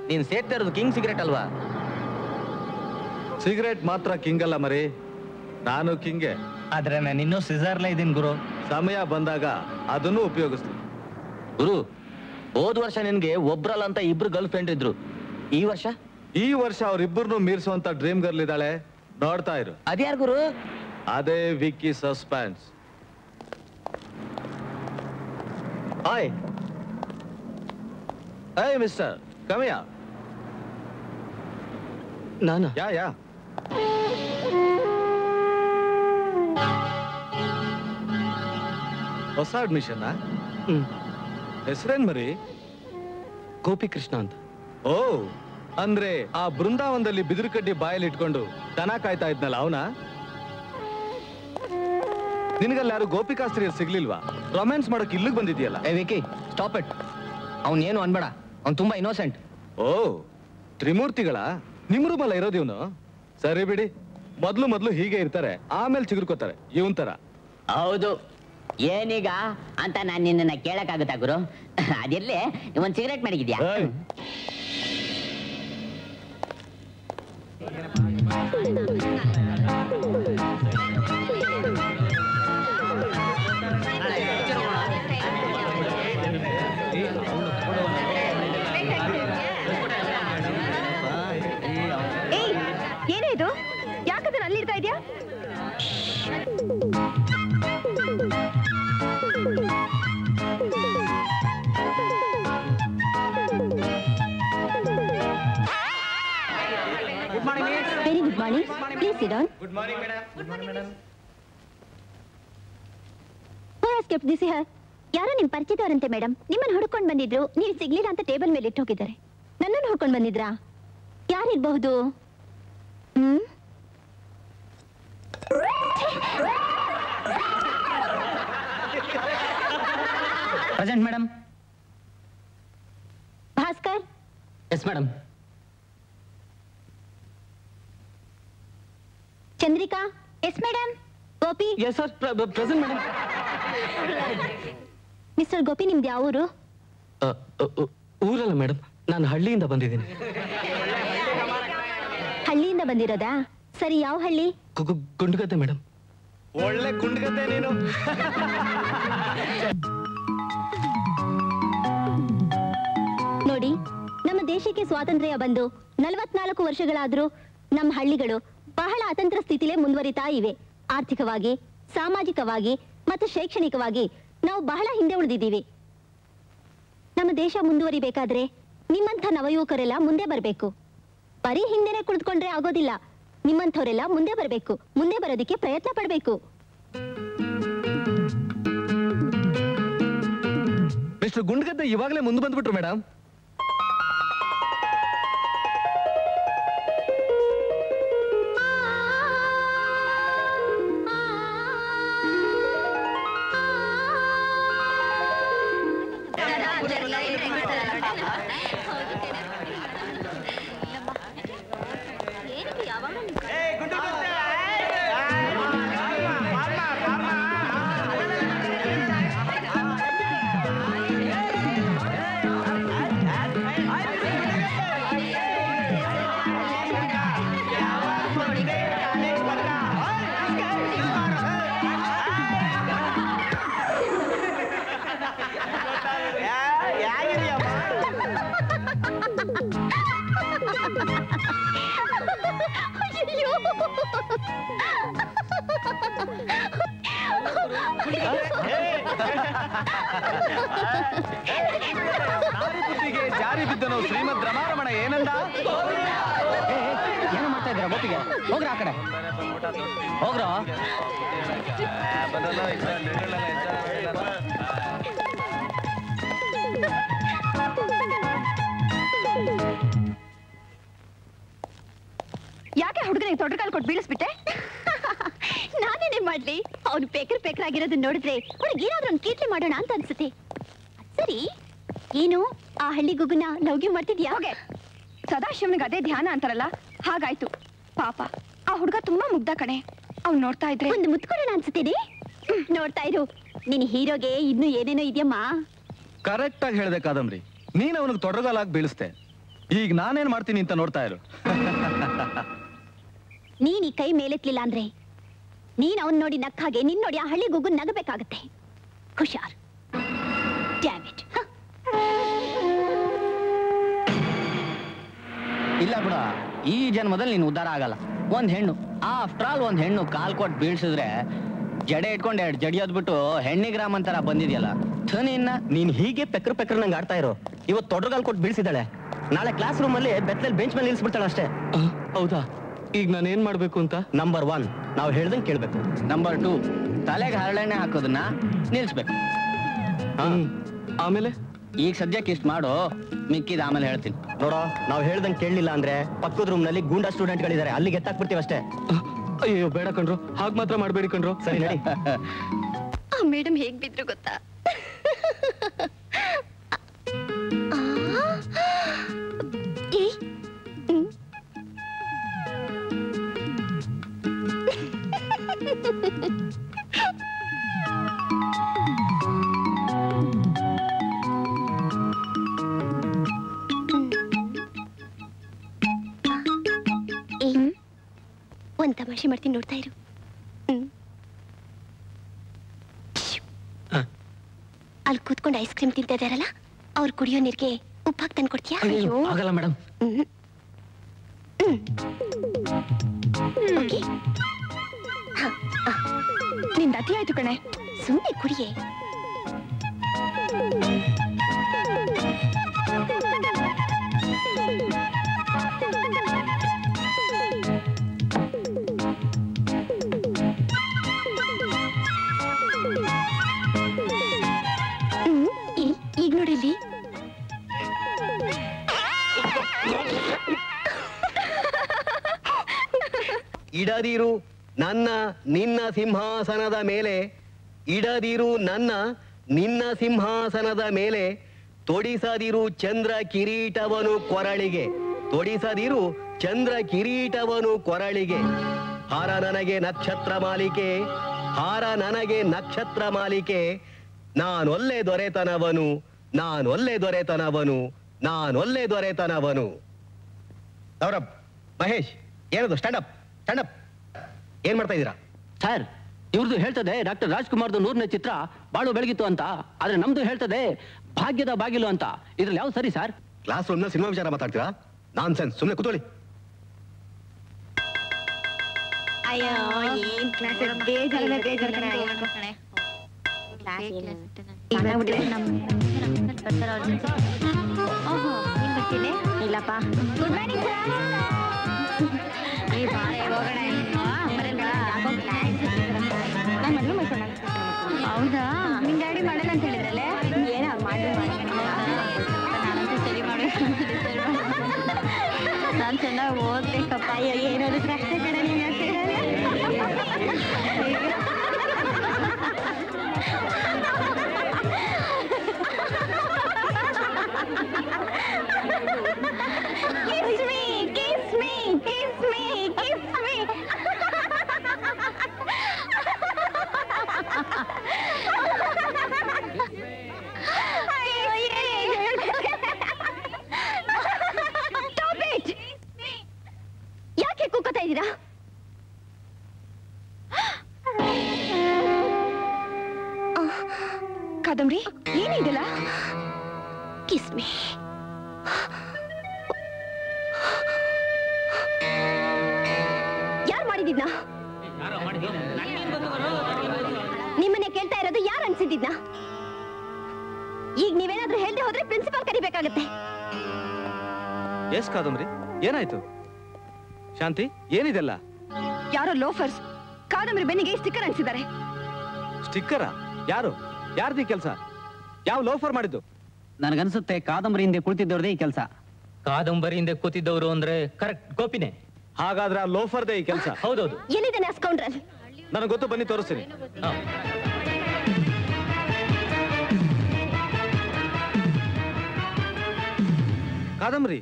Speaker 5: ನೀನ್ ಸೇರ್ತಾ ಇರೋದು ಕಿಂಗ್ ಸಿಗರೇಟ್ ಅಲ್ವಾ
Speaker 9: ಸಿಗರೇಟ್ ಮಾತ್ರ ಕಿಂಗ್ ಅಲ್ಲ ಮರಿ ನಾನು ಕಿಂಗೆ
Speaker 6: ಆದ್ರೆ ನಾನು ಇನ್ನೂ ಸಿಜಾರ್ಲೇ ಇದ್ದೀನಿ ಗುರು
Speaker 9: ಸಮಯ ಬಂದಾಗ ಅದನ್ನು ಉಪಯೋಗಿಸ್ತೀನಿ
Speaker 5: ಗುರು ಹೋದ್ ವರ್ಷ ನಿನ್ಗೆ ಒಬ್ರಲ್ಲ ಅಂತ ಇಬ್ರು ಗರ್ಲ್ ಫ್ರೆಂಡ್ ಇದ್ರು ಈ ವರ್ಷ
Speaker 9: ಈ ವರ್ಷ ಅವ್ರಿಬ್ಬರನ್ನು ಮೀರಿಸುವಂತ ಡ್ರೀಮ್ ಗರ್ಲ್ ಇದ್ದಾಳೆ ನೋಡ್ತಾ ಇರು
Speaker 5: ಅದ್ಯಾರ್ ಗುರು
Speaker 9: ಅದೇ ವಿಕ್ಕಿ ಸಸ್ಪೆನ್ಸ್ ಹಾಯ್ ಏಯ್ ಮಿಸ್ಟರ್ ಕಮಿಯ
Speaker 6: ನಾನು
Speaker 9: ಯಾ ಯಾ ಹೊಸ ಅಡ್ಮಿಷನ್
Speaker 6: ಹ್ಮ್
Speaker 9: ಹೆಸರೇನ್ ಮರಿ
Speaker 6: ಗೋಪಿ ಕೃಷ್ಣ ಅಂತ
Speaker 9: ಓ ಅಂದ್ರೆ ಆ ಬೃಂದಾವನದಲ್ಲಿ ಬಿದಿರು ಕಡ್ಡಿ ಬಾಯಲ್ಲಿ ಇಟ್ಕೊಂಡು ದನ ಕಾಯ್ತಾ ಇದ್ನಲ್ಲ ಅವನ ನಿನಗಲ್ಲಿ ಯಾರು ಗೋಪಿಕಾಸ್ತ್ರೀಯರು ಸಿಗ್ಲಿಲ್ವಾ ರೊಮ್ಯಾನ್ಸ್ ಮಾಡಕ್ ಇಲ್ಲಿಗೆ ಬಂದಿದ್ಯಲ್ಲ
Speaker 6: ಏ ವಿಕಿ ಸ್ಟಾಪ್ ಇಟ್ ಅವ್ನ್ ಏನು ಅನ್ಬೇಡ ಅವ್ನ್ ತುಂಬಾ ಇನ್ನೋಸೆಂಟ್
Speaker 9: ಓ ತ್ರಿಮೂರ್ತಿಗಳ ನಿಮ್ ರೂಮಲ್ಲ ಇರೋದು ಇವನು ಸರಿ ಬಿಡಿ ಮೊದ್ಲು ಮೊದ್ಲು ಹೀಗೆ ಇರ್ತಾರೆ ಆಮೇಲೆ ಚಿಗುರ್ಕೋತಾರೆ ಇವನ್ ತರ
Speaker 8: ಹೌದು ಏನೀಗ ಅಂತ ನಾನು ನಿನ್ನನ್ನ ಕೇಳಕ್ಕಾಗುತ್ತಾ ಗುರು ಅದಿರ್ಲಿ ಒಂದ್ ಸಿಗರೇಟ್ ಮಾಡಿದ್ಯಾ
Speaker 9: ಏಯ್,
Speaker 7: ಏಯ್ ಏನೇ ಇದು ಯಾಕದನ್ನ ಅಲ್ಲಿಡ್ತಾ ಇದ್ಯಾ
Speaker 2: very good morning please sit down skip this here ಯಾರೋ ನಿಮ್ ಪರಿಚಿತವರಂತೆ ಮೇಡಮ್ ನಿಮ್ಮನ್ನ ಹುಡ್ಕೊಂಡು ಬಂದಿದ್ರು ನೀವು ಸಿಗ್ಲಿಲ್ಲ ಅಂತ ಟೇಬಲ್ ಮೇಲೆ ಇಟ್ಟು ಹೋಗಿದ್ದಾರೆ ನನ್ನನ್ನು ಹುಡ್ಕೊಂಡು ಬಂದಿದ್ರಾ ಯಾರಿರ್ಬಹುದು ಹ್ಮ್
Speaker 6: present madam
Speaker 2: Bhaskar
Speaker 6: yes madam
Speaker 2: Chandrika yes madam Gopi
Speaker 6: yes sir present madam
Speaker 2: mister Gopi ನಿಮ್ದು ಯಾವ ಊರು
Speaker 6: ಊರಲ್ಲ ಮೇಡಮ್ ನಾನು ಹಳ್ಳಿಯಿಂದ ಬಂದಿದ್ದೀನಿ
Speaker 2: ಹಳ್ಳಿಯಿಂದ ಬಂದಿರೋದಾ ಸರಿ ಯಾವ ಹಳ್ಳಿ
Speaker 6: ಗು- ಗು- ಗುಂಡ್ಗದ್ದೆ ಮೇಡಮ್
Speaker 9: ಒಳ್ಳೆ ಕುಂಡ್ಗತೆ ನೀನು
Speaker 2: ನೋಡಿ ನಮ್ಮ ದೇಶಕ್ಕೆ ಸ್ವಾತಂತ್ರ್ಯ ಬಂದು ನಲವತ್ನಾಲ್ಕು ವರ್ಷಗಳಾದ್ರೂ ನಮ್ಮ ಹಳ್ಳಿಗಳು ಬಹಳ ಅತಂತ್ರ ಸ್ಥಿತಿಲೇ ಮುಂದುವರಿತಾ ಇವೆ ಆರ್ಥಿಕವಾಗಿ ಸಾಮಾಜಿಕವಾಗಿ ಮತ್ತು ಶೈಕ್ಷಣಿಕವಾಗಿ ನಾವು ಬಹಳ ಹಿಂದೆ ಉಳಿದಿದ್ದೀವಿ ನಮ್ಮ ದೇಶ ಮುಂದುವರಿಬೇಕಾದ್ರೆ ನಿಮ್ಮಂಥ ನವಯುವಕರೆಲ್ಲ ಮುಂದೆ ಬರಬೇಕು ಬರೀ ಹಿಂದೆನೆ ಕುಳಿತುಕೊಂಡ್ರೆ ಆಗೋದಿಲ್ಲ ನಿಮ್ಮಂಥವರೆಲ್ಲ ಮುಂದೆ ಬರಬೇಕು ಮುಂದೆ ಬರೋದಕ್ಕೆ ಪ್ರಯತ್ನ ಪಡಬೇಕು
Speaker 9: ಮಿಸ್ಟರ್ ಗುಂಡ್ಗದ್ದೆ ಇವಾಗಲೇ ಮುಂದೆ ಬಂದ್ಬಿಟ್ರು ಮೇಡಮ್
Speaker 2: ಅಯ್ಯೋ.
Speaker 9: ಬುದ್ಧಿಗೆ ಜಾರಿ ಬಿದ್ದನು ಶ್ರೀಮದ್ ರಮಾರಮಣ ಏನಂದ
Speaker 6: ಏನೋ ಮಾಡ್ತಾ ಇದ್ದೀರಾ ಗೋಪಿಗೆ ಹೋಗ್ರ ಆ ಕಡೆ ಹೋಗ್ರ
Speaker 7: ಯಾಕೆ ಹುಡುಗನಿಗೆ ತೊಟ್ಟಕಾಲ್ ಕೊಟ್ಟು ಬೀಳಿಸ್ಬಿಟ್ಟೆ
Speaker 2: ನಾನೇನೇ ಮಾಡ್ಲಿ ಅವ್ನು ಪೇಕರ್ ಪೇಕರ್ ಆಗಿರೋದನ್ನ ನೋಡಿದ್ರೆ ಅವ್ನಿಗೆ ಏನಾದ್ರೂ ಒಂದು ಕೀರ್ತಿ ಮಾಡೋಣ ಅಂತ ಅನ್ಸುತ್ತೆ ಸರಿ ಏನು ಆ ಹಳ್ಳಿ ಗುಗ್ಗುನ ಲವ್ಗಿ ಮಾಡ್ತಿದ್ಯಾ
Speaker 7: ಹೋಗೆ ಸದಾಶಿವನಿಗೆ ಅದೇ ಧ್ಯಾನ ಅಂತಾರಲ್ಲ ಹಾಗಾಯ್ತು ಪಾಪ ಆ ಹುಡುಗ ತುಂಬಾ ಮುಗ್ಧ ಕಣೆ ಅವ್ನು ನೋಡ್ತಾ ಇದ್ರೆ
Speaker 2: ಒಂದು ಮುತ್ಕೊಡೋಣ ಅನ್ಸುತ್ತೀನಿ ನೋಡ್ತಾ ಇರು ನಿನ್ ಹೀರೋಗೆ ಇನ್ನು ಏನೇನೋ ಇದೆಯಮ್ಮ
Speaker 9: ಕರೆಕ್ಟ್ ಆಗಿ ಹೇಳ್ದೆ ಕಾದಂಬರಿ ನೀನ್ ಅವನಿಗೆ ತೊಡಗಾಲಾಗಿ ಬೀಳಿಸ್ದೆ ಈಗ ನಾನೇನ್ ಮಾಡ್ತೀನಿ ಅಂತ ನೋಡ್ತಾ ಇರು
Speaker 2: ನೀನ್ ಈ ಕೈ ಮೇಲೆತ್ಲಿಲ್ಲ ಅಂದ್ರೆ ನೀನ್ ಅವನ್ ನೋಡಿ ನಕ್ಕ ಹಾಗೆ ನಿನ್ ನೋಡಿ ಆ ಹಳ್ಳಿ ಗುಗ್ಗು ನಗಬೇಕಾಗತ್ತೆ ಹುಷಾರ್ Damn it. ಹ.
Speaker 1: ಇಲ್ಲ ಬಿಡ ಈ ಜನ್ಮದಲ್ಲಿ ನೀನು ಉದ್ಧಾರ ಆಗಲ್ಲ ಒಂದ್ ಹೆಣ್ಣು ಆಫ್ಟರ್ ಆಲ್ ಒಂದ್ ಹೆಣ್ಣು ಕಾಲ್ ಕೊಟ್ಟು ಬೀಳ್ಸಿದ್ರೆ ಜಡೆ ಇಟ್ಕೊಂಡು ಎರಡು ಜಡಿಯೋದ್ ಬಿಟ್ಟು ಹೆಣ್ಣಿಗ್ರಾಮ್ ಅಂತಾರ ಬಂದಿದ್ಯಲ್ಲ ಥು ನಿನ್ನ
Speaker 10: ನೀನ್ ಹೀಗೆ ಪೆಕ್ರ ಪೆಕ್ರ ನಂಗೆ ಆಡ್ತಾ ಇರೋ ಇವತ್ತು ತೊಡ್ರಗಾಲ್ ಕೊಟ್ಟು ಬೀಳ್ಸಿದ್ದಾಳೆ ನಾಳೆ ಕ್ಲಾಸ್ ರೂಮ್ ಅಲ್ಲಿ ಬೆತ್ತಲ್ಲಿ ಬೆಂಚ್ ಮೇಲೆ ನಿಲ್ಸ್ಬಿಡ್ತಾಳೆ ಅಷ್ಟೇ
Speaker 9: ಹೌದಾ ಈಗ ನಾನು ಏನ್ ಮಾಡ್ಬೇಕು ಅಂತ
Speaker 10: ನಂಬರ್ ಒನ್ ನಾವು ಹೇಳ್ದಂಗೆ ಕೇಳ್ಬೇಕು
Speaker 1: ನಂಬರ್ ಟೂ ತಲೆಗೆ ಹರಳೆಣ್ಣೆ ಹಾಕೋದನ್ನ ನಿಲ್ಸ್ಬೇಕು
Speaker 9: ಆಮೇಲೆ
Speaker 1: ಈಗ ಸದ್ಯಕ್ಕೆ ಇಷ್ಟು ಮಾಡು ಮಿಕ್ಕಿದ ಆಮೇಲೆ ಹೇಳ್ತೀನಿ
Speaker 10: ನೋಡೋ ನಾವು ಹೇಳ್ದಂಗೆ ಕೇಳಲಿಲ್ಲ ಅಂದ್ರೆ ಪಕ್ಕದ ರೂಮ್ ನಲ್ಲಿ ಗೂಂಡಾ ಸ್ಟೂಡೆಂಟ್ಗಳಿದ್ದಾರೆ ಅಲ್ಲಿಗೆ ಎತ್ತಾಕ್ಬಿಡ್ತೀವಿ ಅಷ್ಟೇ
Speaker 9: ಅಯ್ಯೋ ಬೇಡ ಕಣ್ರು ಹಾಗ್ ಮಾತ್ರ ಮಾಡ್ಬೇಡಿ ಕಣ್ರು
Speaker 10: ಸರಿ ನಡಿ
Speaker 2: ಆ ಮೇಡಮ್ ಹೇಗ್ ಬಿದ್ರು ಗೊತ್ತಾ ಏ, ಹ್ಮ್. ಏ, ಒಂದ್ ತಮಾಷೆ ಮಾಡ್ತೀನಿ ನೋಡ್ತಾ ಇರು ಹ್ಮ್ ಅಲ್ಲಿ ಕೂತ್ಕೊಂಡು ಐಸ್ ಕ್ರೀಮ್ ತಿಂತಾ ಇದಾರಲ್ಲ ಅವ್ರು ಕುಡಿಯೋ ನೀರಿಗೆ ಉಪ್ಪು ಹಾಕಿ ತಂದು ಕೊಡ್ತೀಯಾ
Speaker 1: ಆಗಲ್ಲ ಮೇಡಮ್
Speaker 2: ಓಕೆ
Speaker 7: ನಿಂದ ಅತಿ ಆಯ್ತು ಕಣೆ
Speaker 2: ಸುಮ್ಮನೆ ಕುಡಿಯೇ ಹ್ಮ್, ಈ- ಈಗ ನೋಡಿಲ್ಲಿ
Speaker 10: ಇಡದಿರು ನನ್ನ ನಿನ್ನ ಸಿಂಹಾಸನದ ಮೇಲೆ ಇಡದಿರು ನನ್ನ ನಿನ್ನ ಸಿಂಹಾಸನದ ಮೇಲೆ ತೊಡಿಸದಿರು ಚಂದ್ರ ಕಿರೀಟವನು ಕೊರಳಿಗೆ ತೊಡಿಸದಿರು ಚಂದ್ರ ಕಿರೀಟವನು ಕೊರಳಿಗೆ ಹಾರ ನನಗೆ ನಕ್ಷತ್ರ ಮಾಲಿಕೆ ಹಾರ ನನಗೆ ನಕ್ಷತ್ರ ಮಾಲಿಕೆ ನಾನೊಲ್ಲೆ ದೊರೆತನವನು ನಾನೊಲ್ಲೆ ದೊರೆತನವನು ನಾನೊಲ್ಲೆ ದೊರೆತನವನು ಸೌರಭ್ ಮಹೇಶ್ ಏನದು ಸ್ಟ್ಯಾಂಡಪ್ ಸ್ಟ್ಯಾಂಡಪ್ ಏನ್ ಮಾಡ್ತಾ ಇದ್ದೀರಾ
Speaker 1: ಸರ್ ಇವ್ರದ್ದು ಹೇಳ್ತದೆ ಡಾಕ್ಟರ್ ರಾಜ್ಕುಮಾರ್ದು ನೂರನೇ ಚಿತ್ರ ಬಾಳು ಬೆಳಗಿತ್ತು ಅಂತ ಆದ್ರೆ ನಮ್ದು ಹೇಳ್ತದೆ ಭಾಗ್ಯದ ಬಾಗಿಲು ಅಂತ ಇದ್ರಲ್ಲಿ ಯಾವ ಸರಿ ಸರ್
Speaker 10: ಕ್ಲಾಸ್ ರೂಮ್ ಸಿನಿಮಾ ವಿಚಾರ ಮಾತಾಡ್ತೀರಾ ನಾನ್ ಸೆನ್ಸ್ ಸುಮ್ಮನೆ ಕೂತ್ಕೊಳ್ಳಿ
Speaker 2: ಅಯ್ಯೋ ಏನ್ ಕ್ಲಾಸ್ ಬೇಜಾರ ಬೇಜಾರ ಕಣೆ ಇಲ್ಲಪ್ಪ ಗುಡ್ ಮಾರ್ನಿಂಗ್ ಏ ಬಾರೆ ಹೋಗೋಣ ಹೌದಾ ನಿಮ್ ಡ್ಯಾಡಿ ಮಾಡಲ್ಲ ಅಂತ ಹೇಳಿದ್ರಲ್ಲೇ ಏನ ಮಾಡಿ ನಾನಂತೂ ಸರಿ ಮಾಡಿ ನಾನು ಚೆನ್ನಾಗಿ ಓದ್ಬೇಕಪ್ಪ ಅಯ್ಯೋ ಏನಾದ್ರು ಕಷ್ಟ ಕಣ ನೀನು Kiss me, kiss me, kiss me, kiss me. Stop it! ಯಾಕೆ ಕೂಕೋತಾ ಇದ್ದೀರಾ
Speaker 7: ಕಾದಂಬರಿ ಏನಿದೆಲ್ಲ
Speaker 2: ಕಿಸ್ ಮೀ ಯಾರು ಮಾಡಿದಿದ್ನ ನಿಮ್ಮನ್ನೇ ಕೇಳ್ತಾ ಇರೋದು ಯಾರು ಅನ್ಸಿದ್ದಿದ್ನ ಈಗ ನೀವೇನಾದ್ರೂ ಹೇಳ್ದೆ ಹೋದ್ರೆ ಪ್ರಿನ್ಸಿಪಾಲ್ ಕರಿಬೇಕಾಗತ್ತೆ
Speaker 9: ಎಸ್ ಕಾದಂಬರಿ ಏನಾಯ್ತು ಶಾಂತಿ ಏನಿದೆಲ್ಲ
Speaker 7: ಯಾರೋ ಲೋಫರ್ಸ್ ಕಾದಂಬರಿ ಬೆನ್ನಿಗೆ ಸ್ಟಿಕ್ಕರ್ ಅಂಟಿಸಿದ್ದಾರೆ
Speaker 9: ಸ್ಟಿಕ್ಕರ ಯಾರು ಯಾರ್ದು ಈ ಕೆಲಸ ಯಾವ ಲೋಫರ್ ಮಾಡಿದ್ದು
Speaker 1: ನನಗನ್ಸುತ್ತೆ ಕಾದಂಬರಿ ಹಿಂದೆ ಕುಳಿತಿದ್ದವ್ರದೇ ಈ ಕೆಲಸ
Speaker 6: ಕಾದಂಬರಿ ಹಿಂದೆ ಕೂತಿದ್ದವರು ಅಂದ್ರೆ ಕರೆಕ್ಟ್ ಗೋಪಿನೇ
Speaker 9: ಹಾಗಾದ್ರೆ ಆ ಲೋಫರ್ದೇ ಈ ಕೆಲಸ
Speaker 6: ಹೌದೌದು
Speaker 2: ಎಲ್ಲಿದ್ದಾನೆ ಸ್ಕೌಂಡ್ರಲ್
Speaker 9: ನನಗೆ ಗೊತ್ತು ಬನ್ನಿ ತೋರಿಸ್ತೀನಿ
Speaker 6: ಹಾ.
Speaker 9: ಕಾದಂಬರಿ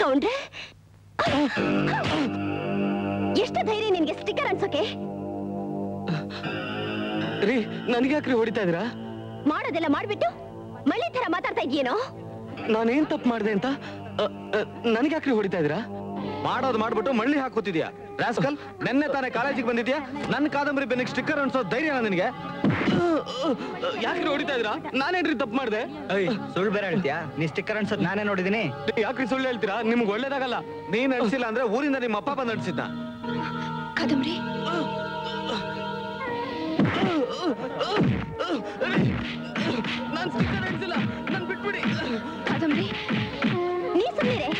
Speaker 2: ಕೌಂಡ್ರೆ ಎಷ್ಟು ಧೈರ್ಯ ನಿನ್ಗೆ ಸ್ಟಿಕ್ಕರ್ ಅನ್ಸೋಕೆ
Speaker 9: ರೀ ನನ್ಗೆ ಯಾಕ್ರಿ ಹೊಡಿತಾ ಇದ್ದೀರಾ
Speaker 2: ಮಾಡೋದೆಲ್ಲ ಮಾಡ್ಬಿಟ್ಟು ಮಳ್ಳಿ ತರ ಮಾತಾಡ್ತಾ ಇದೆಯೇನೋ
Speaker 9: ನಾನೇನ್ ತಪ್ಪು ಮಾಡಿದೆ ಅಂತ ನನ್ಗೆ ಯಾಕ್ರಿ ಹೊಡಿತಾ ಇದ್ದೀರಾ ಮಾಡೋದು ಮಾಡ್ಬಿಟ್ಟು ಮಳ್ಳಿ ಹಾಕೋತಿದ್ಯಾ ರಾಸ್ಕಲ್ ನೆನ್ನೆ ತಾನೇ ಕಾಲೇಜಿಗೆ ಬಂದಿದ್ಯಾ ನನ್ನ ಕಾದಂಬರಿ ಬೆನ್ನಿಗೆ ಸ್ಟಿಕ್ಕರ್ ಅನ್ಸೋ ಧೈರ್ಯನಾ ನಿನಗೆ ಯಾಕ್ರಿ ಹೊಡಿತಾ ಇದ್ದೀರಾ ನಾನೇನ್ರಿ ತಪ್ಪು ಮಾಡಿದೆ
Speaker 11: ಸುಳ್ಳು ಬೇರೆ ಹೇಳ್ತೀಯಾ ನೀ ಸ್ಟಿಕ್ಕರ್ ಅನ್ಸೋದ್ ನಾನೇ ನೋಡಿದೀನಿ
Speaker 9: ಯಾಕ್ರಿ ಸುಳ್ಳು ಹೇಳ್ತೀರಾ ನಿಮ್ಗೆ ಒಳ್ಳೇದಾಗಲ್ಲ ನೀನ್ ಅನ್ಸಿಲ್ಲ ಅಂದ್ರೆ ಊರಿಂದ ನಿಮ್ಮ ಅಪ್ಪ ಬಂದು ಅನ್ಸಿದ್ನ
Speaker 2: ಕಾದಂಬರಿ
Speaker 9: ನಾನ್ ಸ್ಟಿಕ್ಕರ್ ಅನ್ಸಿಲ್ಲ ನನ್ ಬಿಟ್ಬಿಡಿ
Speaker 2: ಕಾದಂಬರಿ ನೀ ಸುಮ್ಮನೆ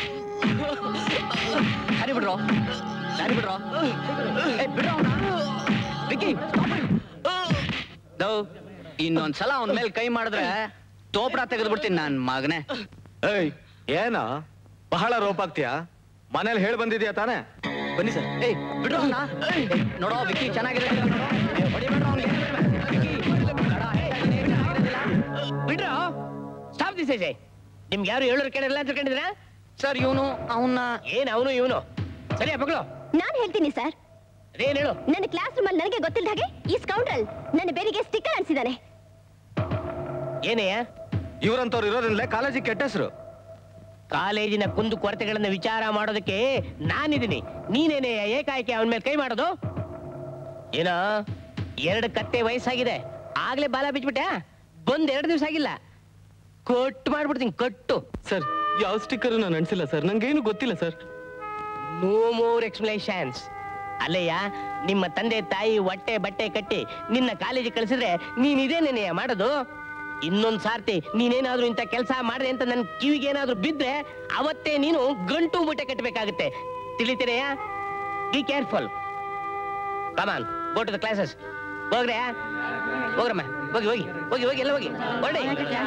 Speaker 1: ಸರಿ ಬಿಡ್ರೋ ಸರಿ ಬಿಡ್ರೋ ಏ ಬಿಡ್ರೋ ಅವ್ನ. Vicky stop it. ದೌ ಇನ್ನೊಂದ್ಸಲ ಅವನ ಮೇಲೆ ಕೈ ಮಾಡಿದ್ರೆ ತೋಪಡ ತೆಗೆದು ಬಿಡ್ತೀನಿ ನಾನ್ ಮಗನೇ
Speaker 9: ಏಯ್ ಏನ ಬಹಳ ರೋಪಾಗ್ತೀಯಾ ಮನೇಲಿ ಹೇಳ್ ಬಂದಿದ್ಯಾ ತಾನೇ
Speaker 1: ಬನ್ನಿ ಸರ್ ಏಯ್ ಬಿಡ್ರೋ ಅವ್ನ. ಏಯ್, ನೋಡೋ ವಿಕ್ಕಿ ಚೆನ್ನಾಗಿದೆ ನೋಡೋ. ಏ, ಹೊಡಿಬೇಡ್ರೋ ಅವ್ನಿಗೆ. ವಿಕ್ಕಿ, ಬೇಡ, ಏಯ್, ಏನ್ ಆಗಿರೋದಿಲ್ಲ.
Speaker 6: ಬಿಡ್ರೋ ಸ್ಟಾಪ್ ದಿಸ್ ಏಜೆ ನಿಮ್ಗೆ ಯಾರು ಹೇಳೋರು ಕೇಳಿರಲ್ಲ ಅಂತ ತಿಳ್ಕೊಂಡಿದ್ರ
Speaker 1: ಸರ್ ಇವನು ಅವನ್ನ
Speaker 6: ಏನ್ ಅವನು ಇವನು ಸರಿ ಮಗಳು
Speaker 2: ನಾನ್ ಹೇಳ್ತೀನಿ ಸರ್
Speaker 6: ಏನ್ ಹೇಳು
Speaker 2: ನನ್ನ ಕ್ಲಾಸ್ ರೂಮ್ ಅಲ್ಲಿ ನನಗೆ ಗೊತ್ತಿಲ್ಲದ ಹಾಗೆ ಈ ಸ್ಕೌಂಡ್ರಲ್ ನನ್ನ ಬೇರಿಗೆ ಸ್ಟಿಕ್ಕರ್ ಅನ್ಸಿದಾನೆ
Speaker 6: ಏನಯ್ಯ
Speaker 9: ಇವ್ರಂತವ್ರು ಇರೋದ್ರಿಂದಲೇ ಕಾಲೇಜಿಗೆ ಕೆಟ್ಟ ಹೆಸರು
Speaker 6: ಕಾಲೇಜಿನ ಕುಂದು ಕೊರತೆಗಳನ್ನ ವಿಚಾರ ಮಾಡೋದಕ್ಕೆ ನಾನಿದ್ದೀನಿ ನೀನೇನೆ ಏಕಾಏಕಿ ಅವನ ಮೇಲೆ ಕೈ ಮಾಡೋದು ಏನೋ ಎರಡು ಕತ್ತೆ ವಯಸ್ಸಾಗಿದೆ ಆಗ್ಲೇ ಬಾಲ ಬಿಚ್ಬಿಟ್ಟೆ ಬಂದ್ ಎರಡು ದಿವಸ ಆಗಿಲ್ಲ ಕೊಟ್ಟು ಮಾಡ್ಬಿಡ್ತೀನಿ ಕಟ್ಟು
Speaker 9: ಸರ್ ಯಾವ ಸ್ಟಿಕ್ಕರ್ ನಾನು ಅನ್ಸಿಲ್ಲ ಸರ್ ನಂಗೇನು ಗೊತ್ತಿಲ್ಲ ಸರ್
Speaker 6: ನೋ ಮೋರ್ ಎಕ್ಸ್ಪ್ಲೇಷನ್ಸ್ ಅಲ್ಲಯ್ಯ ನಿಮ್ಮ ತಂದೆ ತಾಯಿ ಹೊಟ್ಟೆ ಬಟ್ಟೆ ಕಟ್ಟಿ ನಿನ್ನ ಕಾಲೇಜಿಗೆ ಕಳಿಸಿದ್ರೆ ನೀನ್ ಇದೇನೇನೆಯ ಮಾಡೋದು ಇನ್ನೊಂದ್ ಸಾರ್ತಿ ನೀನೇನಾದ್ರೂ ಇಂಥ ಕೆಲಸ ಮಾಡಿದೆ ಅಂತ ನನ್ನ ಕಿವಿಗೆ ಏನಾದ್ರೂ ಬಿದ್ರೆ ಅವತ್ತೇ ನೀನು ಗಂಟು ಮುಟ್ಟೆ ಕಟ್ಟಬೇಕಾಗುತ್ತೆ ತಿಳಿತೀರಯ್ಯ be careful come on go to the classes ಹೋಗ್ರೆ ಹೋಗ್ರಮ್ಮ ಹೋಗಿ ಹೋಗಿ ಹೋಗಿ ಹೋಗಿ ಎಲ್ಲ ಹೋಗಿ ಹೊರಡಿ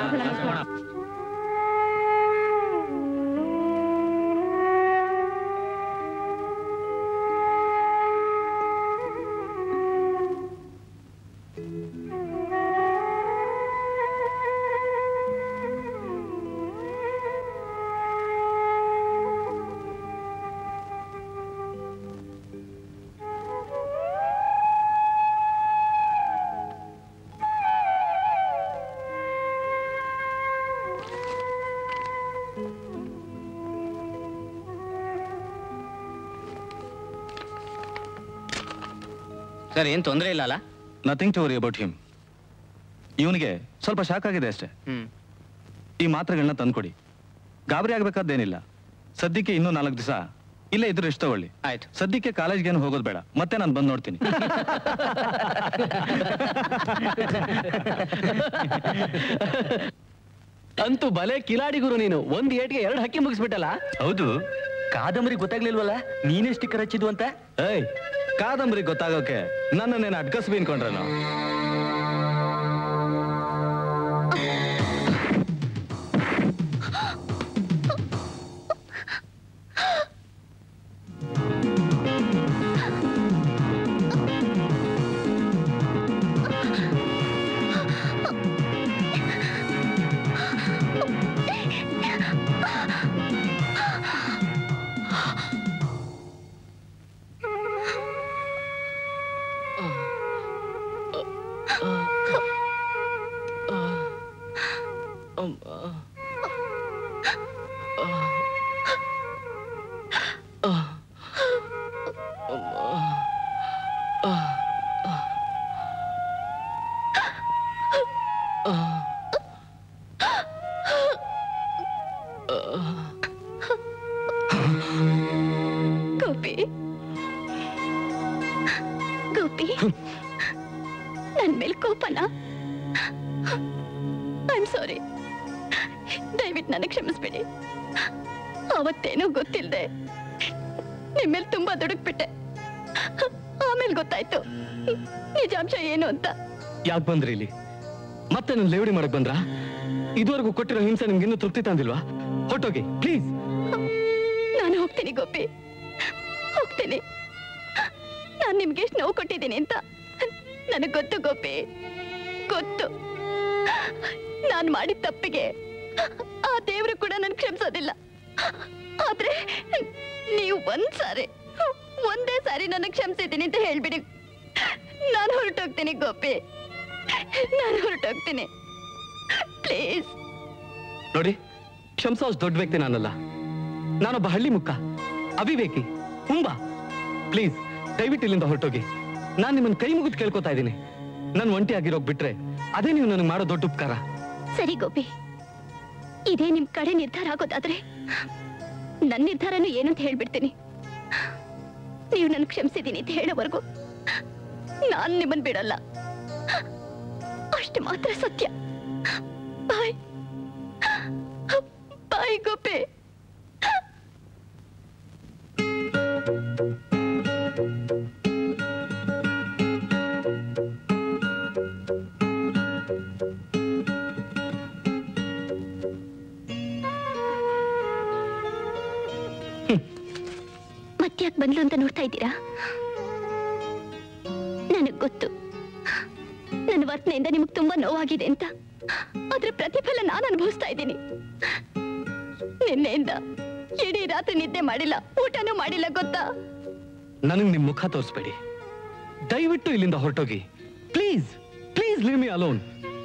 Speaker 1: ಸರ್ ಏನ್ ತೊಂದರೆ ಇಲ್ಲ ಅಲ್ಲ
Speaker 9: nothing to worry about him ಇವನಿಗೆ ಸ್ವಲ್ಪ ಶಾಕ್ ಆಗಿದೆ ಅಷ್ಟೇ
Speaker 1: ಹ್ಮ್
Speaker 9: ಈ ಮಾತ್ರೆಗಳನ್ನ ತಂದ್ಕೊಡಿ ಗಾಬರಿ ಆಗ್ಬೇಕಾದ್ದೇನಿಲ್ಲ ಸದ್ಯಕ್ಕೆ ಇನ್ನೂ ನಾಲ್ಕು ದಿವಸ ಇಲ್ಲೇ ಇದ್ರೆ ಎಷ್ಟು ತಗೊಳ್ಳಿ
Speaker 1: ಆಯ್ತು
Speaker 9: ಸದ್ಯಕ್ಕೆ ಕಾಲೇಜ್ಗೆ ಏನು ಹೋಗೋದು ಬೇಡ ಮತ್ತೆ ನಾನು ಬಂದು ನೋಡ್ತೀನಿ
Speaker 10: ಅಂತೂ ಬಲೆ ಕಿಲಾಡಿ ಗುರು ನೀನು ಒಂದ್ ಏಟ್ಗೆ ಎರಡು ಹಕ್ಕಿ ಮುಗಿಸ್ಬಿಟ್ಟಲ್ಲ
Speaker 5: ಹೌದು ಕಾದಂಬರಿ ಗೊತ್ತಾಗ್ಲಿಲ್ವಲ್ಲ ನೀನೇ ಸ್ಟಿಕ್ಕರ್ ಹಚ್ಚಿದ್ದು ಅಂತ
Speaker 9: ಏಯ್ ಕಾದಂಬರಿ ಗೊತ್ತಾಗೋಕೆ ನನ್ನನ್ನೇನು ಅಡ್ಕಸ್ಬಿ ಅನ್ಕೊಂಡ್ರೇನು
Speaker 2: ಗೋಪಿ ಗೋಪಿ ನನ್ ಮೇಲೆ ಕೋಪನ ಐ ಆಮ್ ಸಾರಿ ದಯವಿಟ್ಟು ನನಗೆ ಕ್ಷಮಿಸ್ಬಿಡಿ ಅವತ್ತೇನೂ ಗೊತ್ತಿಲ್ಲದೆ ನಿಮ್ಮೇಲೆ ತುಂಬಾ ದುಡುಕ್ಬಿಟ್ಟೆ ಆಮೇಲೆ ಗೊತ್ತಾಯ್ತು ನಿಜಾಂಶ ಏನು ಅಂತ
Speaker 9: ಯಾಕೆ ಬಂದ್ರಿ ಇಲ್ಲಿ ಮತ್ತೆ ನನ್ನ ಲೇವಡಿ ಮಾಡಕ್ ಬಂದ್ರಾ ಇದುವರೆಗೂ ಕೊಟ್ಟಿರೋ ಹಿಂಸೆ ನಿಮ್ಗೆ ಇನ್ನೂ ತೃಪ್ತಿ ತಂದಿಲ್ವಾ ಹೊಟ್ಟೋಗಿ ಪ್ಲೀಸ್
Speaker 2: ನಾನು ಹೋಗ್ತೀನಿ ಗೋಪಿ ಹೋಗ್ತೀನಿ ನಾನು ನಿಮ್ಗೆ ಎಷ್ಟು ನೋವು ಕೊಟ್ಟಿದ್ದೀನಿ ಅಂತ ನನಗೆ ಗೊತ್ತು ಗೋಪಿ ಗೊತ್ತು ನಾನು ಮಾಡಿದ ತಪ್ಪಿಗೆ ಆ ದೇವರು ಕೂಡ ನನ್ ಕ್ಷಮಿಸೋದಿಲ್ಲ ಆದ್ರೆ ನೀವು ಒಂದ್ ಸಾರಿ ಒಂದೇ ಸಾರಿ ನನಗೆ ಕ್ಷಮಿಸಿದ್ದೀನಿ ಅಂತ ಹೇಳ್ಬಿಡಿ ನಾನು ಹೊರಟೋಗ್ತೀನಿ ಗೋಪಿ ನಾನು ಹೊರಟೋಗ್ತೀನಿ ಪ್ಲೀಸ್
Speaker 9: ನೋಡಿ ಕ್ಷಮಿಸೋ ಅಷ್ಟು ದೊಡ್ಡ ವ್ಯಕ್ತಿ ನಾನಲ್ಲ ನಾನೊಬ್ಬ ಹಳ್ಳಿ ಮುಕ್ಕ ಅವಿವೇಕಿ ಹುಂಬ ಪ್ಲೀಸ್ ದಯವಿಟ್ಟು ಇಲ್ಲಿಂದ ಹೊರಟೋಗಿ ನಾನು ನಿಮ್ಮನ್ನ ಕೈ ಮುಗಿದು ಕೇಳ್ಕೊತಾ ಇದ್ದೀನಿ ನಾನು ಒಂಟಿ ಆಗಿರೋಗ್ ಬಿಟ್ರೆ ಅದೇ ನೀವು ನನಗೆ ಮಾಡೋ ದೊಡ್ಡ ಉಪಕಾರ
Speaker 2: ಸರಿ ಗೋಪಿ ಇದೇ ನಿಮ್ ಕಡೆ ನಿರ್ಧಾರ ಆಗೋದಾದ್ರೆ ನನ್ನ ನಿರ್ಧಾರನು ಏನಂತ ಹೇಳ್ಬಿಡ್ತೀನಿ ನೀವು ನನ್ ಕ್ಷಮಿಸಿದ್ದೀನಿ ಅಂತ ಹೇಳೋವರೆಗೂ ನಾನ್ ನಿಮ್ಮನ್ ಬಿಡಲ್ಲ ಅಷ್ಟು ಮಾತ್ರ ಸತ್ಯ ಬಾಯ್ ಬಾಯ್ ಗೋಪಿ ಮತ್ತ್ಯಾಕ್ ಬಂದ್ಲು ಅಂತ ನೋಡ್ತಾ ಇದ್ದೀರಾ ನನಗ್ ಗೊತ್ತು ನನ್ನ ವರ್ತನೆಯಿಂದ ನಿಮಗ್ ತುಂಬಾ ನೋವಾಗಿದೆ ಅಂತ ಅದ್ರ ಪ್ರತಿಫಲ ನಾನು ಅನುಭವಿಸ್ತಾ ಇದ್ದೀನಿ ನಿನ್ನೆಯಿಂದ ಇಡೀ ರಾತ್ರಿ ನಿದ್ದೆ ಮಾಡಿಲ್ಲ ಊಟನೂ ಮಾಡಿಲ್ಲ ಗೊತ್ತಾ
Speaker 9: ನನಗೆ ನಿಮ್ ಮುಖ ತೋರಿಸ್ಬೇಡಿ ದಯವಿಟ್ಟು ಇಲ್ಲಿಂದ ಹೊರಟೋಗಿ please please leave me alone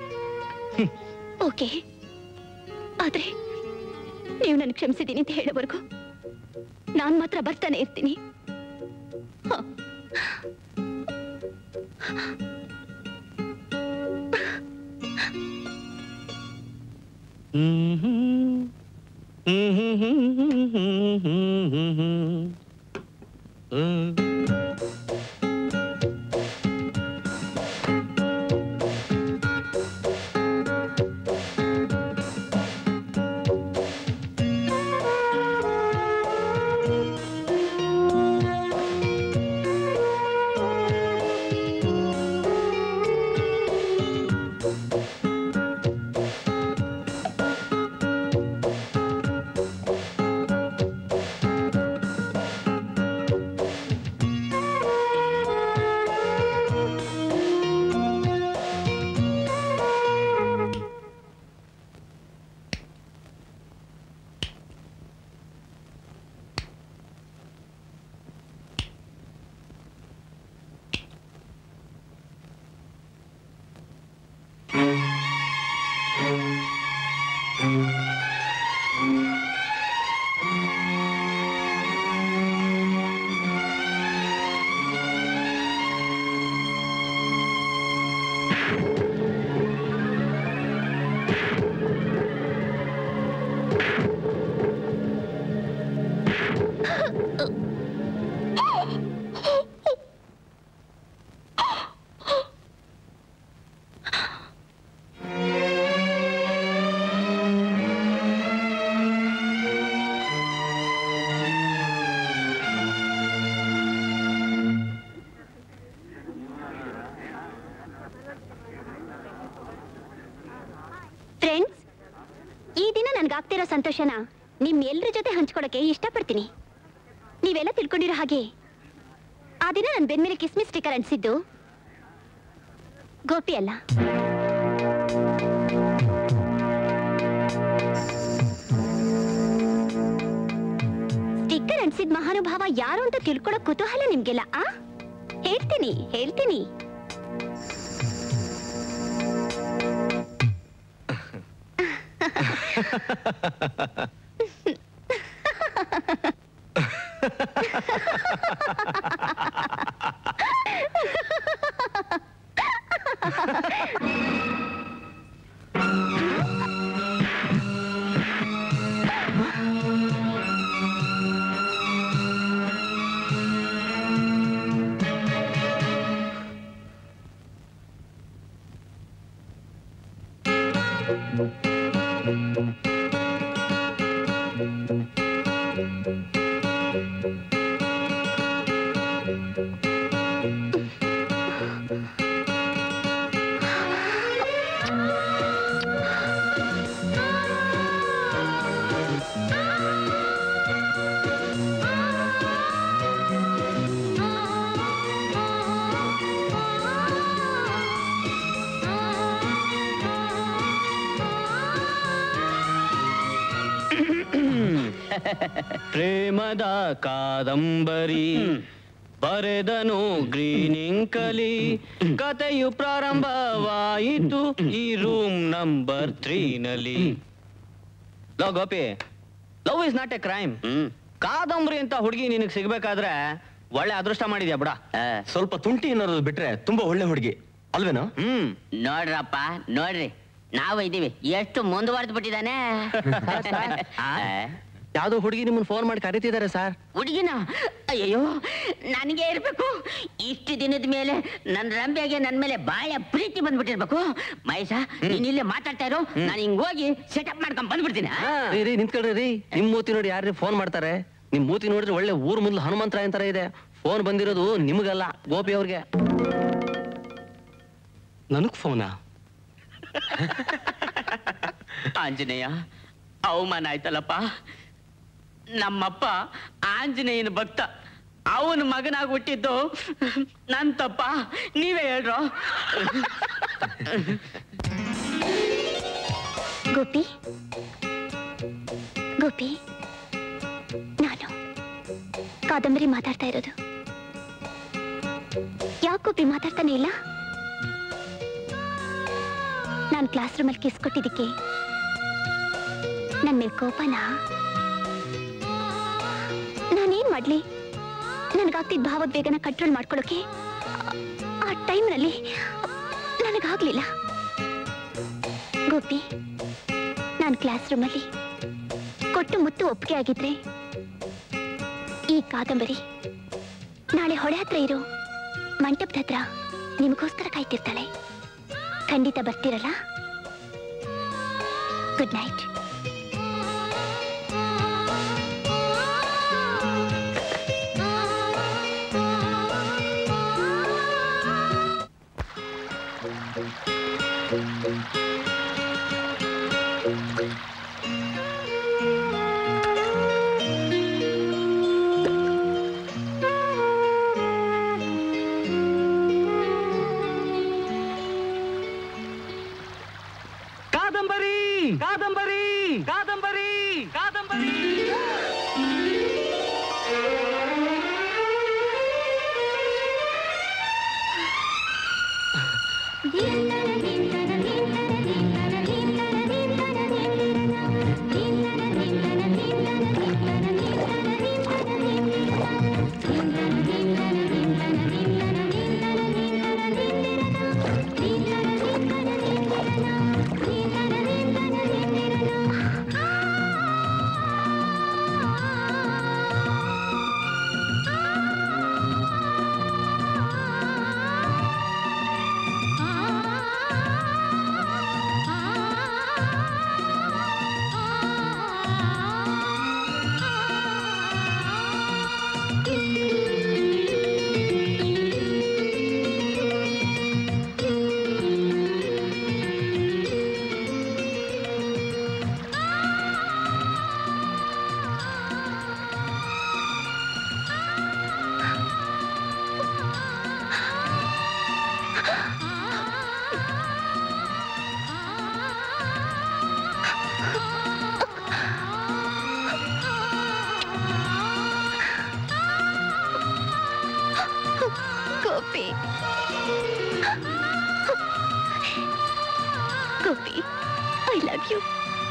Speaker 2: okay ಆದ್ರೆ ನೀವು ನನ್ ಕ್ಷಮಿಸಿದ್ದೀನಿ ಅಂತ ಹೇಳೋವರೆಗೂ ನಾನ್ ಮಾತ್ರ ಬರ್ತಾನೆ ಇರ್ತೀನಿ ಹ. ಫ್ರೆಂಡ್ಸ್ ಈ ದಿನ ನನ್ಗಾಗ್ತಿರೋ ಸಂತೋಷನ ನಿಮ್ ಎಲ್ರ ಜೊತೆ ಹಂಚ್ಕೊಳಕ್ಕೆ ಇಷ್ಟಪಡ್ತೀನಿ ನೀವೆಲ್ಲ ತಿಳ್ಕೊಂಡಿರೋ ಹಾಗೆ ಆ ದಿನ ನನ್ನ ಬೆನ್ಮೇಲೆ ಕಿಸ್ಮಿಸ್ ಸ್ಟಿಕ್ಕರ್ ಅಂಟಿಸಿದ್ದು ಗೋಪಿ ಅಲ್ಲ ಸ್ಟಿಕ್ಕರ್ ಅಂಟಿಸಿದ ಮಹಾನುಭಾವ ಯಾರು ಅಂತ ತಿಳ್ಕೊಳ್ಳೋ ಕುತೂಹಲ ನಿಮ್ಗೆಲ್ಲ ಆ ಹೇಳ್ತೀನಿ ಹೇಳ್ತೀನಿ
Speaker 5: ಪ್ರೇಮದ ಕಾದಂಬರಿ ಬರೆದನು ಗ್ರೀನಿಂಕಲಿ ಕಥೆಯು ಪ್ರಾರಂಭವಾಯಿತು ಈ ರೂಮ್ ನಂಬರ್ ತ್ರೀನಲ್ಲಿ ಲೋ Gopi love is not a crime Kadambari ಅಂತ ಹುಡುಗಿ ನಿನಗೆ ಸಿಗ್ಬೇಕಾದ್ರೆ ಒಳ್ಳೆ ಅದೃಷ್ಟ ಮಾಡಿದ್ಯಾ ಬಿಡ
Speaker 10: ಸ್ವಲ್ಪ ತುಂಟಿ ಅನ್ನೋದು ಬಿಟ್ರೆ ತುಂಬಾ ಒಳ್ಳೆ ಹುಡುಗಿ ಅಲ್ವೇನೋ
Speaker 5: ಹ್ಮ್
Speaker 8: ನೋಡ್ರಪ್ಪ ನೋಡ್ರಿ ನಾವು ಇದೀವಿ ಎಷ್ಟು ಮುಂದುವರೆದು ಬಿಟ್ಟಿದ್ದಾನೆ
Speaker 10: ಯಾವ್ದೋ ಹುಡುಗಿ ನಿಮ್ಮನ್ನ ಫೋನ್ ಮಾಡಿ ಕರಿತಿದ್ದಾರೆ ಸರ್
Speaker 8: ಹುಡುಗಿನ ಅಯ್ಯೋ ನನಗೆ ಇರ್ಬೇಕು ಇಷ್ಟು ದಿನದ ಮೇಲೆ ನನ್ನ ರಂಬೆಗೆ ನನ್ನ ಮೇಲೆ ಬಾಳ ಪ್ರೀತಿ ಬಂದ್ಬಿಟ್ಟಿರ್ಬೇಕು ಮಹೇಶ ನೀನ್ ಇಲ್ಲೇ ಮಾತಾಡ್ತಾ ಇರೋ ನಾನು ಹಿಂಗ್ ಹೋಗಿ ಸೆಟಪ್ ಮಾಡ್ಕೊಂಡ್ ಬಂದ್ಬಿಡ್ತೀನಿ ಆ?
Speaker 10: ರೀ ರೀ ನಿಂತ್ಕೊಳ್ರಿ ರೀ ನಿಮ್ ಮೂತಿ ನೋಡಿ ಯಾರು ಫೋನ್ ಮಾಡ್ತಾರೆ ನಿಮ್ ಮೂತಿ ನೋಡಿದ್ರೆ ಒಳ್ಳೆ ಊರ್ ಮುಂದೆ ಹನುಮಂತರಾಯನ್ ತರ ಇದೆ ಫೋನ್ ಬಂದಿರೋದು ನಿಮ್ಗಲ್ಲ ಗೋಪಿ ಅವ್ರಿಗೆ ನನಗ್ ಫೋನಾ
Speaker 8: ಆಂಜನೇಯ ಅವಮಾನ ಆಯ್ತಲ್ಲಪ್ಪ ನಮ್ಮಪ್ಪ ಆಂಜನೇಯನ ಭಕ್ತ ಅವನ ಮಗನಾಗಿ ಹುಟ್ಟಿದ್ದು ನನ್ ತಪ್ಪ ನೀವೇ ಹೇಳ್ರೋ
Speaker 2: ಗೋಪಿ ಗೋಪಿ ನಾನು ಕಾದಂಬರಿ ಮಾತಾಡ್ತಾ ಇರೋದು ಯಾಕೆ ಗೋಪಿ ಮಾತಾಡ್ತಾನೆ ಇಲ್ಲ ನಾನು ಕ್ಲಾಸ್ ರೂಮಲ್ಲಿ ಕಿಸ್ ಕೊಟ್ಟಿದ್ದಕ್ಕೆ ನನ್ನ ಮೇಲೆ ಕೋಪನಾ ನಾನೇನ್ ಮಾಡ್ಲಿ ನನಗಾಗ್ತಿದ್ದ ಭಾವೋದ್ವೇಗನ ಕಂಟ್ರೋಲ್ ಮಾಡ್ಕೊಳ್ಳೋಕೆ ಆ ಟೈಮ್ನಲ್ಲಿ ನನಗಾಗ್ಲಿಲ್ಲ ಗೋಪಿ ನಾನು ಕ್ಲಾಸ್ ರೂಮಲ್ಲಿ ಕೊಟ್ಟು ಮುತ್ತು ಒಪ್ಪಿಗೆ ಆಗಿದ್ರೆ ಈ ಕಾದಂಬರಿ ನಾಳೆ ಹೊಳೆ ಹತ್ರ ಇರೋ ಮಂಟಪದ ಹತ್ರ ನಿಮಗೋಸ್ಕರ ಕಾಯ್ತಿರ್ತಾಳೆ ಖಂಡಿತ ಬರ್ತೀರಲ್ಲ ಗುಡ್ ನೈಟ್
Speaker 9: ಕಾದಂಬರಿ Kadambari Kadambari Kadambari
Speaker 2: Gopi Gopi I love you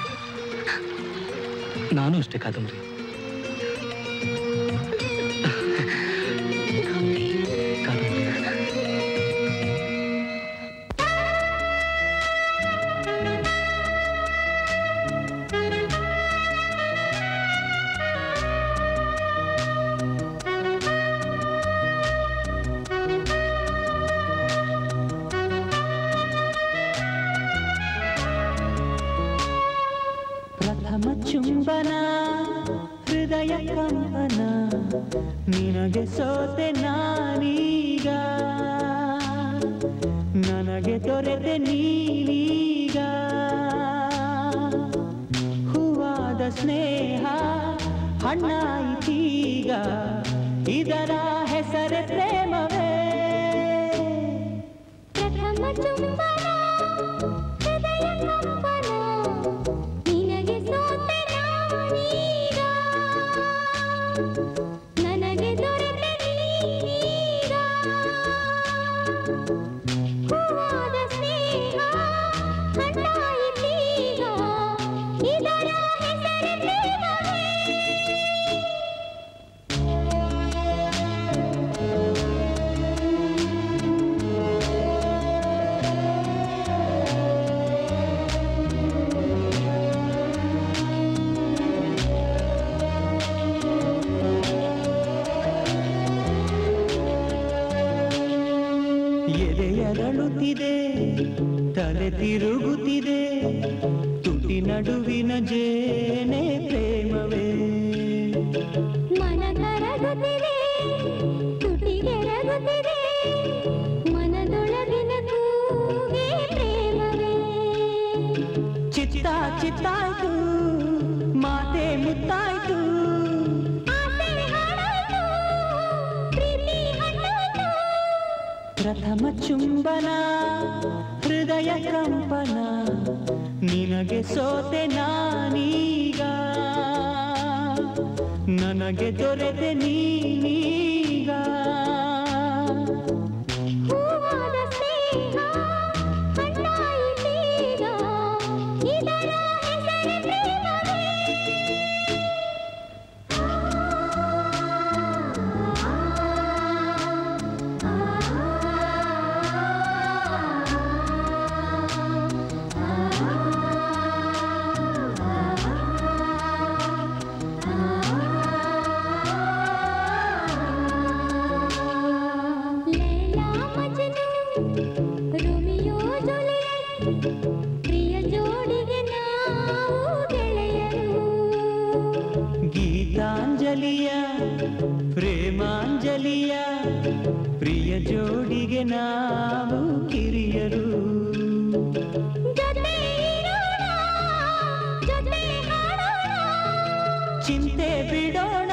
Speaker 9: ನಾನು ಅಷ್ಟೇ ಕಾದಂಬರಿ
Speaker 4: ಪ್ರಥಮ ಚುಂಬನ ಹೃದಯ ಕಂಪನ ನಿನಗೆ ಸೋತೆ ನಾನೀಗ ನನಗೆ ದೊರೆತೆ ನೀನೀಗ ಹೂವಾದ ಸ್ನೇಹ ಹಣ್ಣಾಯಿತೀಗ ಇದರ ಹೆಸರೇ ಪ್ರೇಮವೇ
Speaker 2: ಪ್ರಥಮ ಚುಂಬನ ಹೃದಯ ಕಂಪನ ನಿನಗೆ ಸೋತೆ ನಾನೀಗ ಹಣ್ಣಾಯಿತೀಗ ಇದರ ಹೆಸರೇ ಪ್ರೇಮವೇ
Speaker 4: ಎದೆಯರಳುತ್ತಿದೆ ತಲೆ ತಿರುಗುತ್ತಿದೆ ತುಟಿ ನಡುವಿನ ಜೇನೆ ಪ್ರೇಮವೇ
Speaker 2: ಮನ ಕರಗುತ್ತಿದೆ ತುಟಿಗೆರಗುತ್ತಿದೆ ಮನದೊಳಗಿನ ಕೂಗೆ ಪ್ರೇಮವೇ
Speaker 4: ಚಿತ್ತ ಚಿತ್ತಾಯ್ತು ಮಾತೆ ಮುತ್ತಾಯ್ತು
Speaker 2: ಆಸೆ ಹಾಡಾಯ್ತು ಪ್ರೀತಿ ಹಣ್ಣಾಯ್ತು
Speaker 4: ಪ್ರಥಮ ಚುಂಬನ ಹೃದಯ ಕಂಪನ ನಿನಗೆ ಸೋತೆ ನಾನೀಗ ನನಗೆ ದೊರೆತೆ ನೀನೀಗ
Speaker 2: ಹೂವಾದ ಸ್ನೇಹ ಹಣ್ಣಾಯಿತೀಗ ಇದರ ಹೆಸರೇ ಪ್ರೇಮವೇ ಲೈಲಾ ಮಜ್ನು ರೋಮಿಯೋ ಜೂಲಿಯಟ್ ಪ್ರಿಯ ಜೋಡಿಗೆ ನಾವು ಗೆಳೆಯರು
Speaker 4: ಗೀತಾಂಜಲಿಯ ಪ್ರೇಮಾಂಜಲಿಯ ಪ್ರಿಯ ಜೋಡಿಗೆ ನಾವು ಕಿರಿಯರು
Speaker 2: ಜೊತೆ ಇರೋಣ ಜೊತೆ ಹಾಡೋಣ
Speaker 4: ಚಿಂತೆ ಬಿಡೋಣ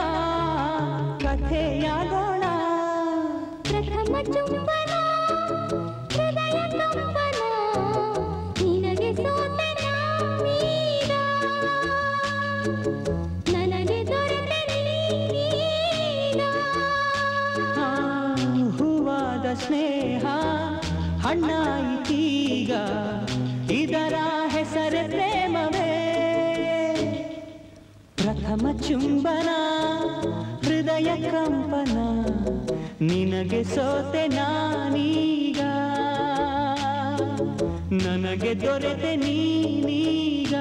Speaker 4: ಕಥೆಯಾಗೋಣ
Speaker 2: ಪ್ರಥಮ ಚುಂಬನ ಹೃದಯ ಕಂಪನ ನಿನಗೆ ಸೋತೆ ನಾನೀಗ ನನಗೆ ದೊರೆತೆ ನೀನೀಗ
Speaker 4: ಆ, ಹೂವಾದ ಸ್ನೇಹ ಹಣ್ಣಾಯಿತೀಗ ಇದರ ಹೆಸರೇ ಪ್ರೇಮವೇ ಪ್ರಥಮ ಚುಂಬನ ಹೃದಯ ಕಂಪನ ನಿನಗೆ ಸೋತೆ ನಾನೀಗ ನನಗೆ ದೊರೆತೆ ನೀನೀಗ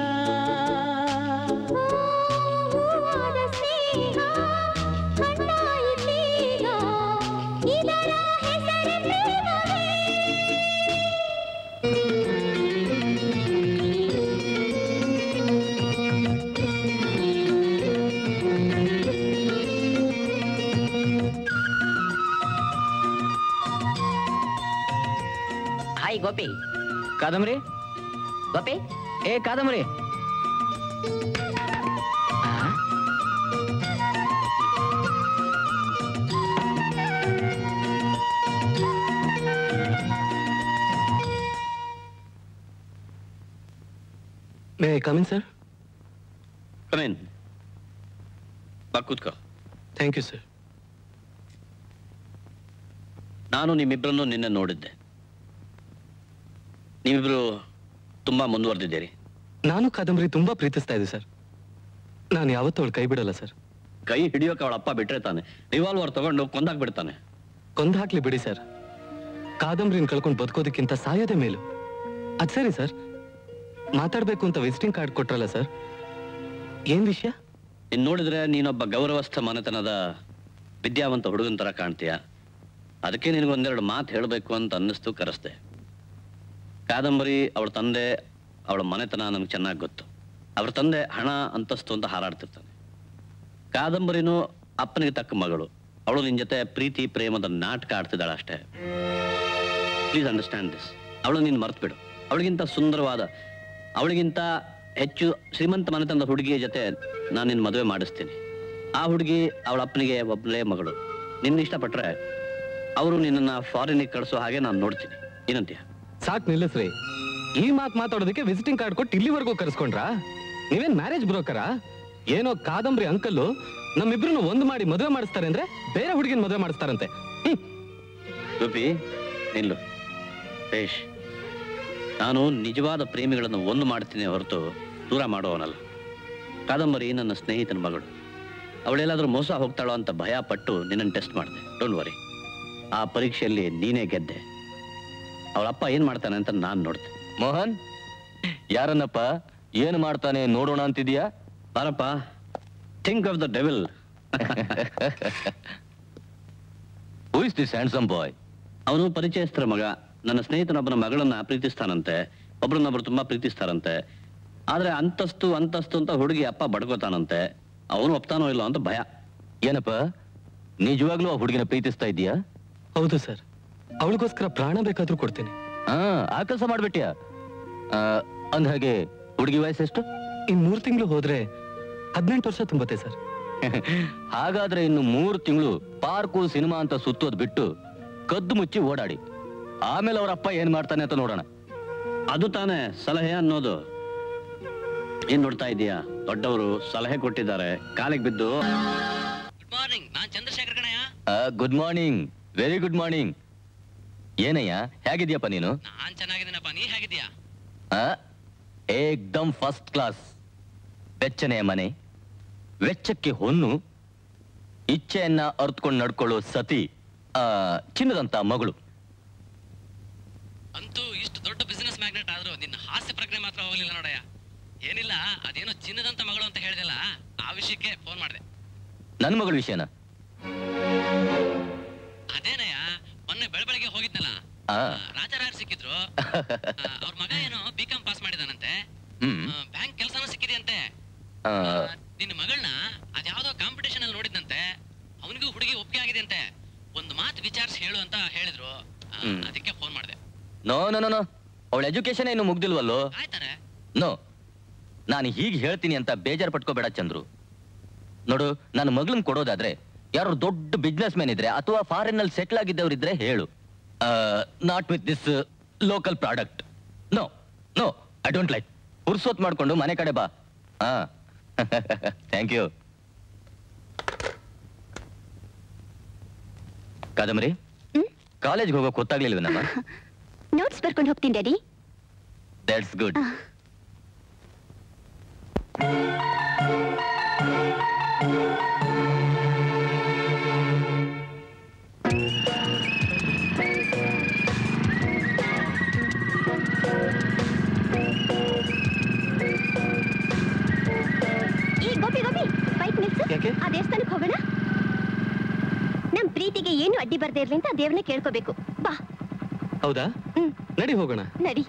Speaker 2: ಹೂವಾದ ಸ್ನೇಹ ಹಣ್ಣಾಯಿತೀಗ ಇದರ ಹೆಸರೇ ಪ್ರೇಮವೇ
Speaker 8: ಹಾಯ್ ಗೋಪಿ
Speaker 10: ಕಾದಂಬರಿ
Speaker 8: ಗೋಪಿ
Speaker 10: ಏ ಕಾದಂಬರಿ ಮೇ ಕಮಿನ್ ಸರ್
Speaker 5: ಕಮೇನ್ ಬಾ ಕೂತ್ಕೋ
Speaker 10: ಥ್ಯಾಂಕ್ ಯು ಸರ್
Speaker 5: ನಾನು ನಿಮ್ಮಿಬ್ಬರನ್ನು ನಿನ್ನೆ ನೋಡಿದ್ದೆ ನೀವಿಬ್ರು ತುಂಬಾ ಮುಂದುವರೆದಿದ್ದೀರಿ
Speaker 10: ನಾನು ಕಾದಂಬರಿ ತುಂಬಾ ಪ್ರೀತಿಸ್ತಾ ಇದ್ದೆ ಸರ್ ನಾನು ಯಾವತ್ತೂ ಅವಳು ಕೈ ಬಿಡಲ್ಲ ಸರ್
Speaker 5: ಕೈ ಹಿಡಿಯೋಕೆ ಅವಳ ಅಪ್ಪ ಬಿಟ್ರೆ ತಾನೆ ರಿವಾಲ್ವರ್ ತಗೊಂಡು ಕೊಂದಾಕ್ ಬಿಡ್ತಾನೆ
Speaker 10: ಕೊಂದು ಹಾಕ್ಲಿ ಬಿಡಿ ಸರ್ ಕಾದಂಬರಿನ ಕಳ್ಕೊಂಡು ಬದುಕೋದಕ್ಕಿಂತ ಸಾಯೋದೇ ಮೇಲು ಅದ್ ಸರಿ ಸರ್ ಮಾತಾಡ್ಬೇಕು ಅಂತ ವಿಸಿಟಿಂಗ್ ಕಾರ್ಡ್ ಕೊಟ್ರಲ್ಲ ಸರ್ ಏನ್ ವಿಷಯ
Speaker 5: ನೀನ್ ನೋಡಿದ್ರೆ ನೀನೊಬ್ಬ ಗೌರವಸ್ಥ ಮನೆತನದ ವಿದ್ಯಾವಂತ ಹುಡುಗನ ತರ ಕಾಣ್ತೀಯ ಅದಕ್ಕೆ ನಿನಗೊಂದೆರಡು ಮಾತು ಹೇಳಬೇಕು ಅಂತ ಅನ್ನಿಸ್ತು ಕರೆಸ್ದೆ ಕಾದಂಬರಿ ಅವಳ ತಂದೆ ಅವಳ ಮನೆತನ ನನಗೆ ಚೆನ್ನಾಗಿ ಗೊತ್ತು ಅವ್ರ ತಂದೆ ಹಣ ಅಂತಸ್ತು ಅಂತ ಹಾರಾಡ್ತಿರ್ತಾನೆ ಕಾದಂಬರಿನೂ ಅಪ್ಪನಿಗೆ ತಕ್ಕ ಮಗಳು ಅವಳು ನಿನ್ ಜೊತೆ ಪ್ರೀತಿ ಪ್ರೇಮದ ನಾಟಕ ಆಡ್ತಿದ್ದಾಳೆ ಅಷ್ಟೇ ಪ್ಲೀಸ್ ಅಂಡರ್ಸ್ಟ್ಯಾಂಡ್ ದಿಸ್ ಅವಳು ನೀನು ಮರ್ತು ಬಿಡು ಅವಳಿಗಿಂತ ಸುಂದರವಾದ ಅವಳಿಗಿಂತ ಹೆಚ್ಚು ಶ್ರೀಮಂತ ಮನೆತನದ ಹುಡುಗಿಯ ಜೊತೆ ನಾನು ನಿನ್ನ ಮದುವೆ ಮಾಡಿಸ್ತೀನಿ ಆ ಹುಡುಗಿ ಅವಳ ಅಪ್ಪನಿಗೆ ಒಬ್ಬಳೇ ಮಗಳು ನಿನ್ನ ಇಷ್ಟಪಟ್ರೆ ಅವರು ನಿನ್ನನ್ನ ಫಾರಿನಿಗೆ ಕಳಿಸೋ ಹಾಗೆ ನಾನು ನೋಡ್ತೀನಿ ಏನಂತೀಯ
Speaker 10: ಸಾಕ್ ನಿಲ್ಲಿಸ್ರಿ ಈ ಮಾತ್ ಮಾತಾಡೋದಕ್ಕೆ ವಿಸಿಟಿಂಗ್ ಕಾರ್ಡ್ ಕೊಟ್ಟು ಇಲ್ಲಿವರೆಗೂ ಕರೆಸ್ಕೊಂಡ್ರಾ ನೀವೇನ್ ಮ್ಯಾರೇಜ್ ಬ್ರೋಕರಾ ಏನೋ ಕಾದಂಬರಿ ಅಂಕಲ್ಲು ನಮ್ಮಿಬ್ರನ್ನ ಒಂದು ಮಾಡಿ ಮದುವೆ ಮಾಡಿಸ್ತಾರೆ ಅಂದ್ರೆ ಬೇರೆ ಹುಡುಗಿನ ಮದುವೆ ಮಾಡಿಸ್ತಾರಂತೆ ಹ್ಮ್
Speaker 5: ಗೋಪಿ ನಿಲ್ಲು ಬೇಷ್ ನಾನು ನಿಜವಾದ ಪ್ರೇಮಿಗಳನ್ನು ಒಂದು ಮಾಡ್ತೀನಿ ಹೊರತು ದೂರ ಮಾಡುವವನಲ್ಲ ಕಾದಂಬರಿ ನನ್ನ ಸ್ನೇಹಿತನ ಮಗಳು ಅವಳೆಲ್ಲಾದ್ರೂ ಮೋಸ ಹೋಗ್ತಾಳೋ ಅಂತ ಭಯ ಪಟ್ಟು ನಿನ್ನನ್ನು ಟೆಸ್ಟ್ ಮಾಡಿದೆ ಡೋಂಟ್ ವರಿ ಆ ಪರೀಕ್ಷೆಯಲ್ಲಿ ನೀನೇ ಗೆದ್ದೆ ಅವಳಪ್ಪ ಏನ್ ಮಾಡ್ತಾನೆ ಅಂತ ನಾನು ನೋಡ್ತೆ
Speaker 12: ಮೋಹನ್ ಯಾರನ್ನಪ್ಪ ಏನು ಮಾಡ್ತಾನೆ ನೋಡೋಣ ಅಂತಿದ್ಯಾ
Speaker 5: ಬಾರಪ್ಪ think of the devil
Speaker 12: who is this handsome boy
Speaker 5: ಅವನು ಪರಿಚಯಸ್ಥರ ಮಗ ನನ್ನ ಸ್ನೇಹಿತನೊಬ್ಬನ ಮಗಳನ್ನ ಪ್ರೀತಿಸ್ತಾನಂತೆ ಒಬ್ರನ್ನೊಬ್ರು ತುಂಬಾ ಪ್ರೀತಿಸ್ತಾರಂತೆ ಆದ್ರೆ ಅಂತಸ್ತು ಅಂತಸ್ತು ಅಂತ ಹುಡುಗಿ ಅಪ್ಪ ಬಡ್ಕೋತಾನಂತೆ ಅವನು ಒಪ್ತಾನೋ ಇಲ್ಲೋ ಅಂತ ಭಯ
Speaker 12: ಏನಪ್ಪ ನಿಜವಾಗ್ಲೂ ಆ ಹುಡುಗಿನ ಪ್ರೀತಿಸ್ತಾ ಇದೀಯಾ
Speaker 10: ಹೌದು ಸರ್ ಅವಳಿಗೋಸ್ಕರ ಪ್ರಾಣ ಬೇಕಾದ್ರೂ ಕೊಡ್ತೀನಿ
Speaker 12: ಹಾ ಆ ಕೆಲಸ ಮಾಡ್ಬಿಟ್ಯಾ ಆ, ಅಂದ್ ಹಾಗೆ ಹುಡುಗಿ ವಯಸ್ಸೆಷ್ಟು
Speaker 10: ಇನ್ ಮೂರ್ ತಿಂಗಳು ಹೋದ್ರೆ ಹದಿನೆಂಟು ವರ್ಷ ತುಂಬತ್ತೆ ಸರ್
Speaker 12: ಹಾಗಾದ್ರೆ ಇನ್ನು ಮೂರು ತಿಂಗಳು ಪಾರ್ಕು ಸಿನಿಮಾ ಅಂತ ಸುತ್ತೋದ್ ಬಿಟ್ಟು ಕದ್ದು ಮುಚ್ಚಿ ಓಡಾಡಿ ಆಮೇಲೆ ಅವ್ರ ಅಪ್ಪ ಏನ್ ಮಾಡ್ತಾನೆ ಅಂತ ನೋಡೋಣ
Speaker 5: ಅದು ತಾನೇ ಸಲಹೆ ಅನ್ನೋದು ಏನ್ ನೋಡ್ತಾ ಇದೀಯಾ ದೊಡ್ಡವರು ಸಲಹೆ ಕೊಟ್ಟಿದ್ದಾರೆ ಕಾಲಿಗೆ ಬಿದ್ದು
Speaker 13: ಗುಡ್ ಮಾರ್ನಿಂಗ್ ನಾನ್ ಚಂದ್ರಶೇಖರ್ ಕಣಯ್ಯ
Speaker 12: good morning very good morning ಏನಯ್ಯ ಹೇಗಿದ್ಯಪ್ಪ ನೀನು
Speaker 13: ನಾನ್ ಚೆನ್ನಾಗಿದ್ದೀನಪ್ಪ ನೀ ಹೇಗಿದ್ಯಾ
Speaker 12: ಆ? ಏಕ್ದಮ್ ಫಸ್ಟ್ ಕ್ಲಾಸ್ ಬೆಚ್ಚನೆಯ ಮನೆ ವೆಚ್ಚಕ್ಕೆ ಹೊನ್ನು ಇಚ್ಛೆಯನ್ನ ಅರ್ತ್ಕೊಂಡು ನಡ್ಕೊಳ್ಳೋ ಸತಿ ಆ, ಚಿನ್ನದಂತ ಮಗಳು
Speaker 13: ಅಂತೂ ಇಷ್ಟು ದೊಡ್ಡ ಬಿಸಿನೆಸ್ ಮ್ಯಾಗ್ನೆಟ್ ಆದ್ರೂ ನಿನ್ನ ಹಾಸ್ಯ ಪ್ರಜ್ಞೆ ಮಾತ್ರ ಹೋಗ್ಲಿಲ್ಲ ನೋಡಯ್ಯ ಏನಿಲ್ಲ ಅದೇನೋ ಚಿನ್ನದಂತ ಮಗಳು ಅಂತ ಹೇಳಿದಲ್ಲ ಆ ವಿಷಯಕ್ಕೆ ಫೋನ್ ಮಾಡಿದೆ
Speaker 12: ನನ್ನ ಮಗಳ ವಿಷಯನ
Speaker 13: ಅದೇನಯ್ಯ ಮೊನ್ನೆ ಬೆಳಬೆಳಗ್ಗೆ ಹೋಗಿದ್ನಲ್ಲ
Speaker 12: ಆ,
Speaker 13: ರಾಜಾರಾಯರ್ ಸಿಕ್ಕಿದ್ರು ಅವ್ರ ಮಗ ಏನೋ ಬಿ ಕಾಮ್ ಪಾಸ್ ಮಾಡಿದಾನಂತೆ
Speaker 12: ಹ್ಮ್
Speaker 13: ಬ್ಯಾಂಕ್ ಕೆಲಸನೂ ಸಿಕ್ಕಿದೆಯಂತೆ
Speaker 12: ಆ,
Speaker 13: ನಿನ್ನ ಮಗಳನ್ನ ಅದ್ಯಾವ್ದೋ ಕಾಂಪಿಟೇಷನ್ ಅಲ್ಲಿ ನೋಡಿದ್ನಂತೆ ಅವನಿಗೂ ಹುಡುಗಿ ಒಪ್ಪಿಗೆ ಆಗಿದೆ ಅಂತೆ ಒಂದು ಮಾತು ವಿಚಾರಿಸಿ ಹೇಳು ಅಂತ ಹೇಳಿದ್ರು ಆ,
Speaker 12: ಹ್ಮ್.
Speaker 13: ಅದಕ್ಕೆ ಫೋನ್ ಮಾಡಿದೆ
Speaker 12: ನೋ ನೋ ನೋ ನೋ ಅವಳ ಎಜುಕೇಶನ್ ಇನ್ನು ಮುಗ್ದಿಲ್ವಲ್ಲೋ
Speaker 13: ಆಯ್ತಾರೆ
Speaker 12: ನೋ ನಾನು ಹೀಗೆ ಹೇಳ್ತೀನಿ ಅಂತ ಬೇಜಾರು ಪಟ್ಕೋಬೇಡ ಚಂದ್ರು ನೋಡು ನನ್ನ ಮಗಳನ್ ಕೊಡೋದಾದ್ರೆ ಯಾರು ದೊಡ್ಡ ಬಿಸ್ನೆಸ್ ಮ್ಯಾನ್ ಇದ್ರೆ ಅಥವಾ ಫಾರಿನ್ ಅಲ್ಲಿ ಸೆಟ್ಲ್ ಆಗಿದ್ದವರಿದ್ರೆ ಹೇಳು not with this local product no no I don't like ಪುರ್ಸೋತ್ ಮಾಡ್ಕೊಂಡು ಮನೆ ಕಡೆ ಬಾ ಹಾ ಥ್ಯಾಂಕ್ ಯು ಕಾದಂಬರಿ ಕಾಲೇಜ್ಗೆ ಹೋಗೋಕೆ ಗೊತ್ತಾಗ್ಲಿಲ್ವೇನಮ್ಮ
Speaker 2: ನೋಟ್ಸ್ ಬರ್ಕೊಂಡು ಹೋಗ್ತೀನಿ ಡ್ಯಾಡಿ
Speaker 12: ದಟ್ಸ್ ಗುಡ್
Speaker 2: ಈ ಗೋಪಿ ಗೋಪಿ ಬೈಕ್ ನಿಲ್ಸು
Speaker 10: ಯಾಕೆ?
Speaker 2: ಆ ದೇವಸ್ಥಾನಕ್ಕೆ ಹೋಗೋಣ ನಮ್ ಪ್ರೀತಿಗೆ ಏನು ಅಡ್ಡಿ ಬರ್ದೇ ಇರ್ಲಿ ಅಂತ ದೇವ್ರನ್ನ ಕೇಳ್ಕೋಬೇಕು ಬಾ
Speaker 10: ಹೌದಾ
Speaker 2: ಹ್ಮ್.
Speaker 10: ನಡಿ ಹೋಗೋಣ
Speaker 2: ನಡಿ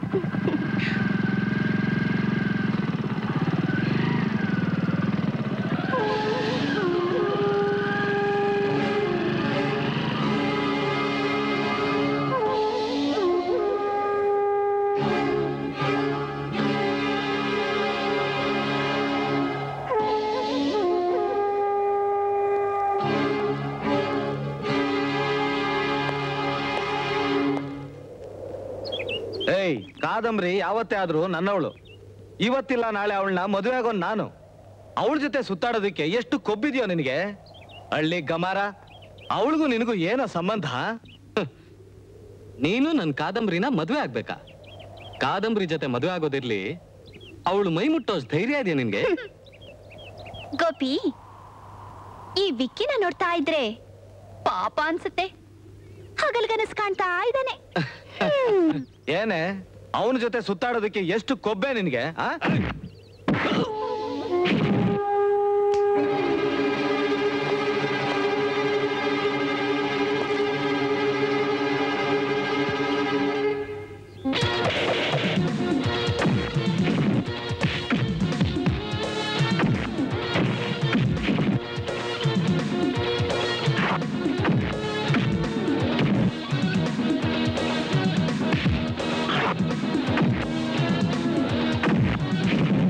Speaker 9: ಏಯ್ ಕಾದಂಬರಿ ಯಾವತ್ತೇ ಆದ್ರೂ ನನ್ನವಳು ಇವತ್ತಿಲ್ಲ ನಾಳೆ ಅವಳನ್ನ ಮದುವೆ ಆಗೋನ್ ನಾನು ಅವಳ ಜೊತೆ ಸುತ್ತಾಡೋದಕ್ಕೆ ಎಷ್ಟು ಕೊಬ್ಬಿದ್ಯೋ ನಿನಗೆ ಹಳ್ಳಿ ಗಮಾರ ಅವಳಿಗೂ ನಿನಗೂ ಏನೋ ಸಂಬಂಧ
Speaker 10: ಹ್ಮ್. ನೀನು ನನ್ ಕಾದಂಬರಿನ ಮದ್ವೆ ಆಗ್ಬೇಕಾ ಕಾದಂಬರಿ ಜೊತೆ ಮದ್ವೆ ಆಗೋದಿರ್ಲಿ ಅವಳು ಮೈ ಮುಟ್ಟೋ ಧೈರ್ಯ ಇದೆಯಾ ನಿನ್ಗೆ
Speaker 2: ಗೋಪಿ ಈ ವಿಕ್ಕಿನ ನೋಡ್ತಾ ಇದ್ರೆ ಪಾಪ ಅನ್ಸುತ್ತೆ ಹಗಲ್ಗನಸ್ ಕಾಣ್ತಾ ಇದ್ದಾನೆ
Speaker 9: ಏನೇ ಅವನ ಜೊತೆ ಸುತ್ತಾಡೋದಕ್ಕೆ ಎಷ್ಟು ಕೊಬ್ಬೆ ನಿನಗೆ ಆ
Speaker 2: ಆ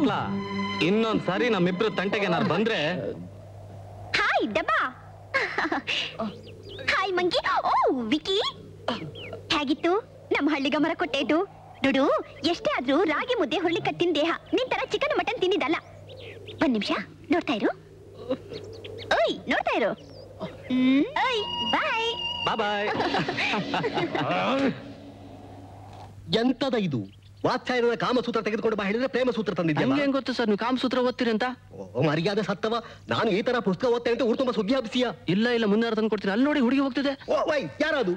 Speaker 10: ಮಕ್ಳ ಇನ್ನೊಂದ್ ಸಾರಿ ನಮ್ಮಿಬ್ರು ತಂಟೆಗೆ ನಾನು ಬಂದ್ರೆ
Speaker 2: ಹಾಯ್ ಡಬ್ಬಾ ಹಾಯ್ ಮಂಕಿ ಓ ವಿಕಿ ಹೇಗಿತ್ತು ನಮ್ಮ ಹಳ್ಳಿಗ ಮರ ಕೊಟ್ಟೇದು ಡುಡು ಎಷ್ಟೇ ಆದ್ರೂ ರಾಗಿ ಮುದ್ದೆ ಹುಳ್ಳಿ ಕಟ್ಟಿನ ದೇಹ ನಿನ್ ತರ ಚಿಕನ್ ಮಟನ್ ತಿನ್ನಿದಲ್ಲ ಒಂದ್ ನಿಮಿಷ ನೋಡ್ತಾ ಇರು ಓಯ್ ನೋಡ್ತಾ ಇರು ಹ್ಮ್, ಓಯ್ ಬಾಯ್
Speaker 10: ಬಾಯ್
Speaker 14: ಎಂತದ ಇದು ವಾತ್ಸಾಯನದ ಕಾಮಸೂತ್ರ ತೆಗೆದುಕೊಂಡು ಬಾ ಹೇಳಿದ್ರೆ ಪ್ರೇಮ ಸೂತ್ರ ತಂದಿದ್ದೆ
Speaker 1: ಹೆಂಗೆ ಗೊತ್ತು ಸರ್ ನೀವು ಕಾಮಸೂತ್ರ ಓದ್ತೀರಿ ಅಂತ
Speaker 14: ಮರ್ಯಾದೆ ಸತ್ತವ ನಾನು ಈ ತರ ಪುಸ್ತಕ ಓದ್ತೇನೆ ಅಂತ ಊರು ತುಂಬಾ ಸುದ್ದಿ ಹಬ್ಸಿಯ
Speaker 1: ಇಲ್ಲ ಇಲ್ಲ ಮುಂದೆ ತಂದು ಕೊಡ್ತೀನಿ ಅಲ್ಲಿ ನೋಡಿ ಹುಡುಗಿ ಹೋಗ್ತಿದೆ
Speaker 14: ಓ ವೈ ಯಾರದು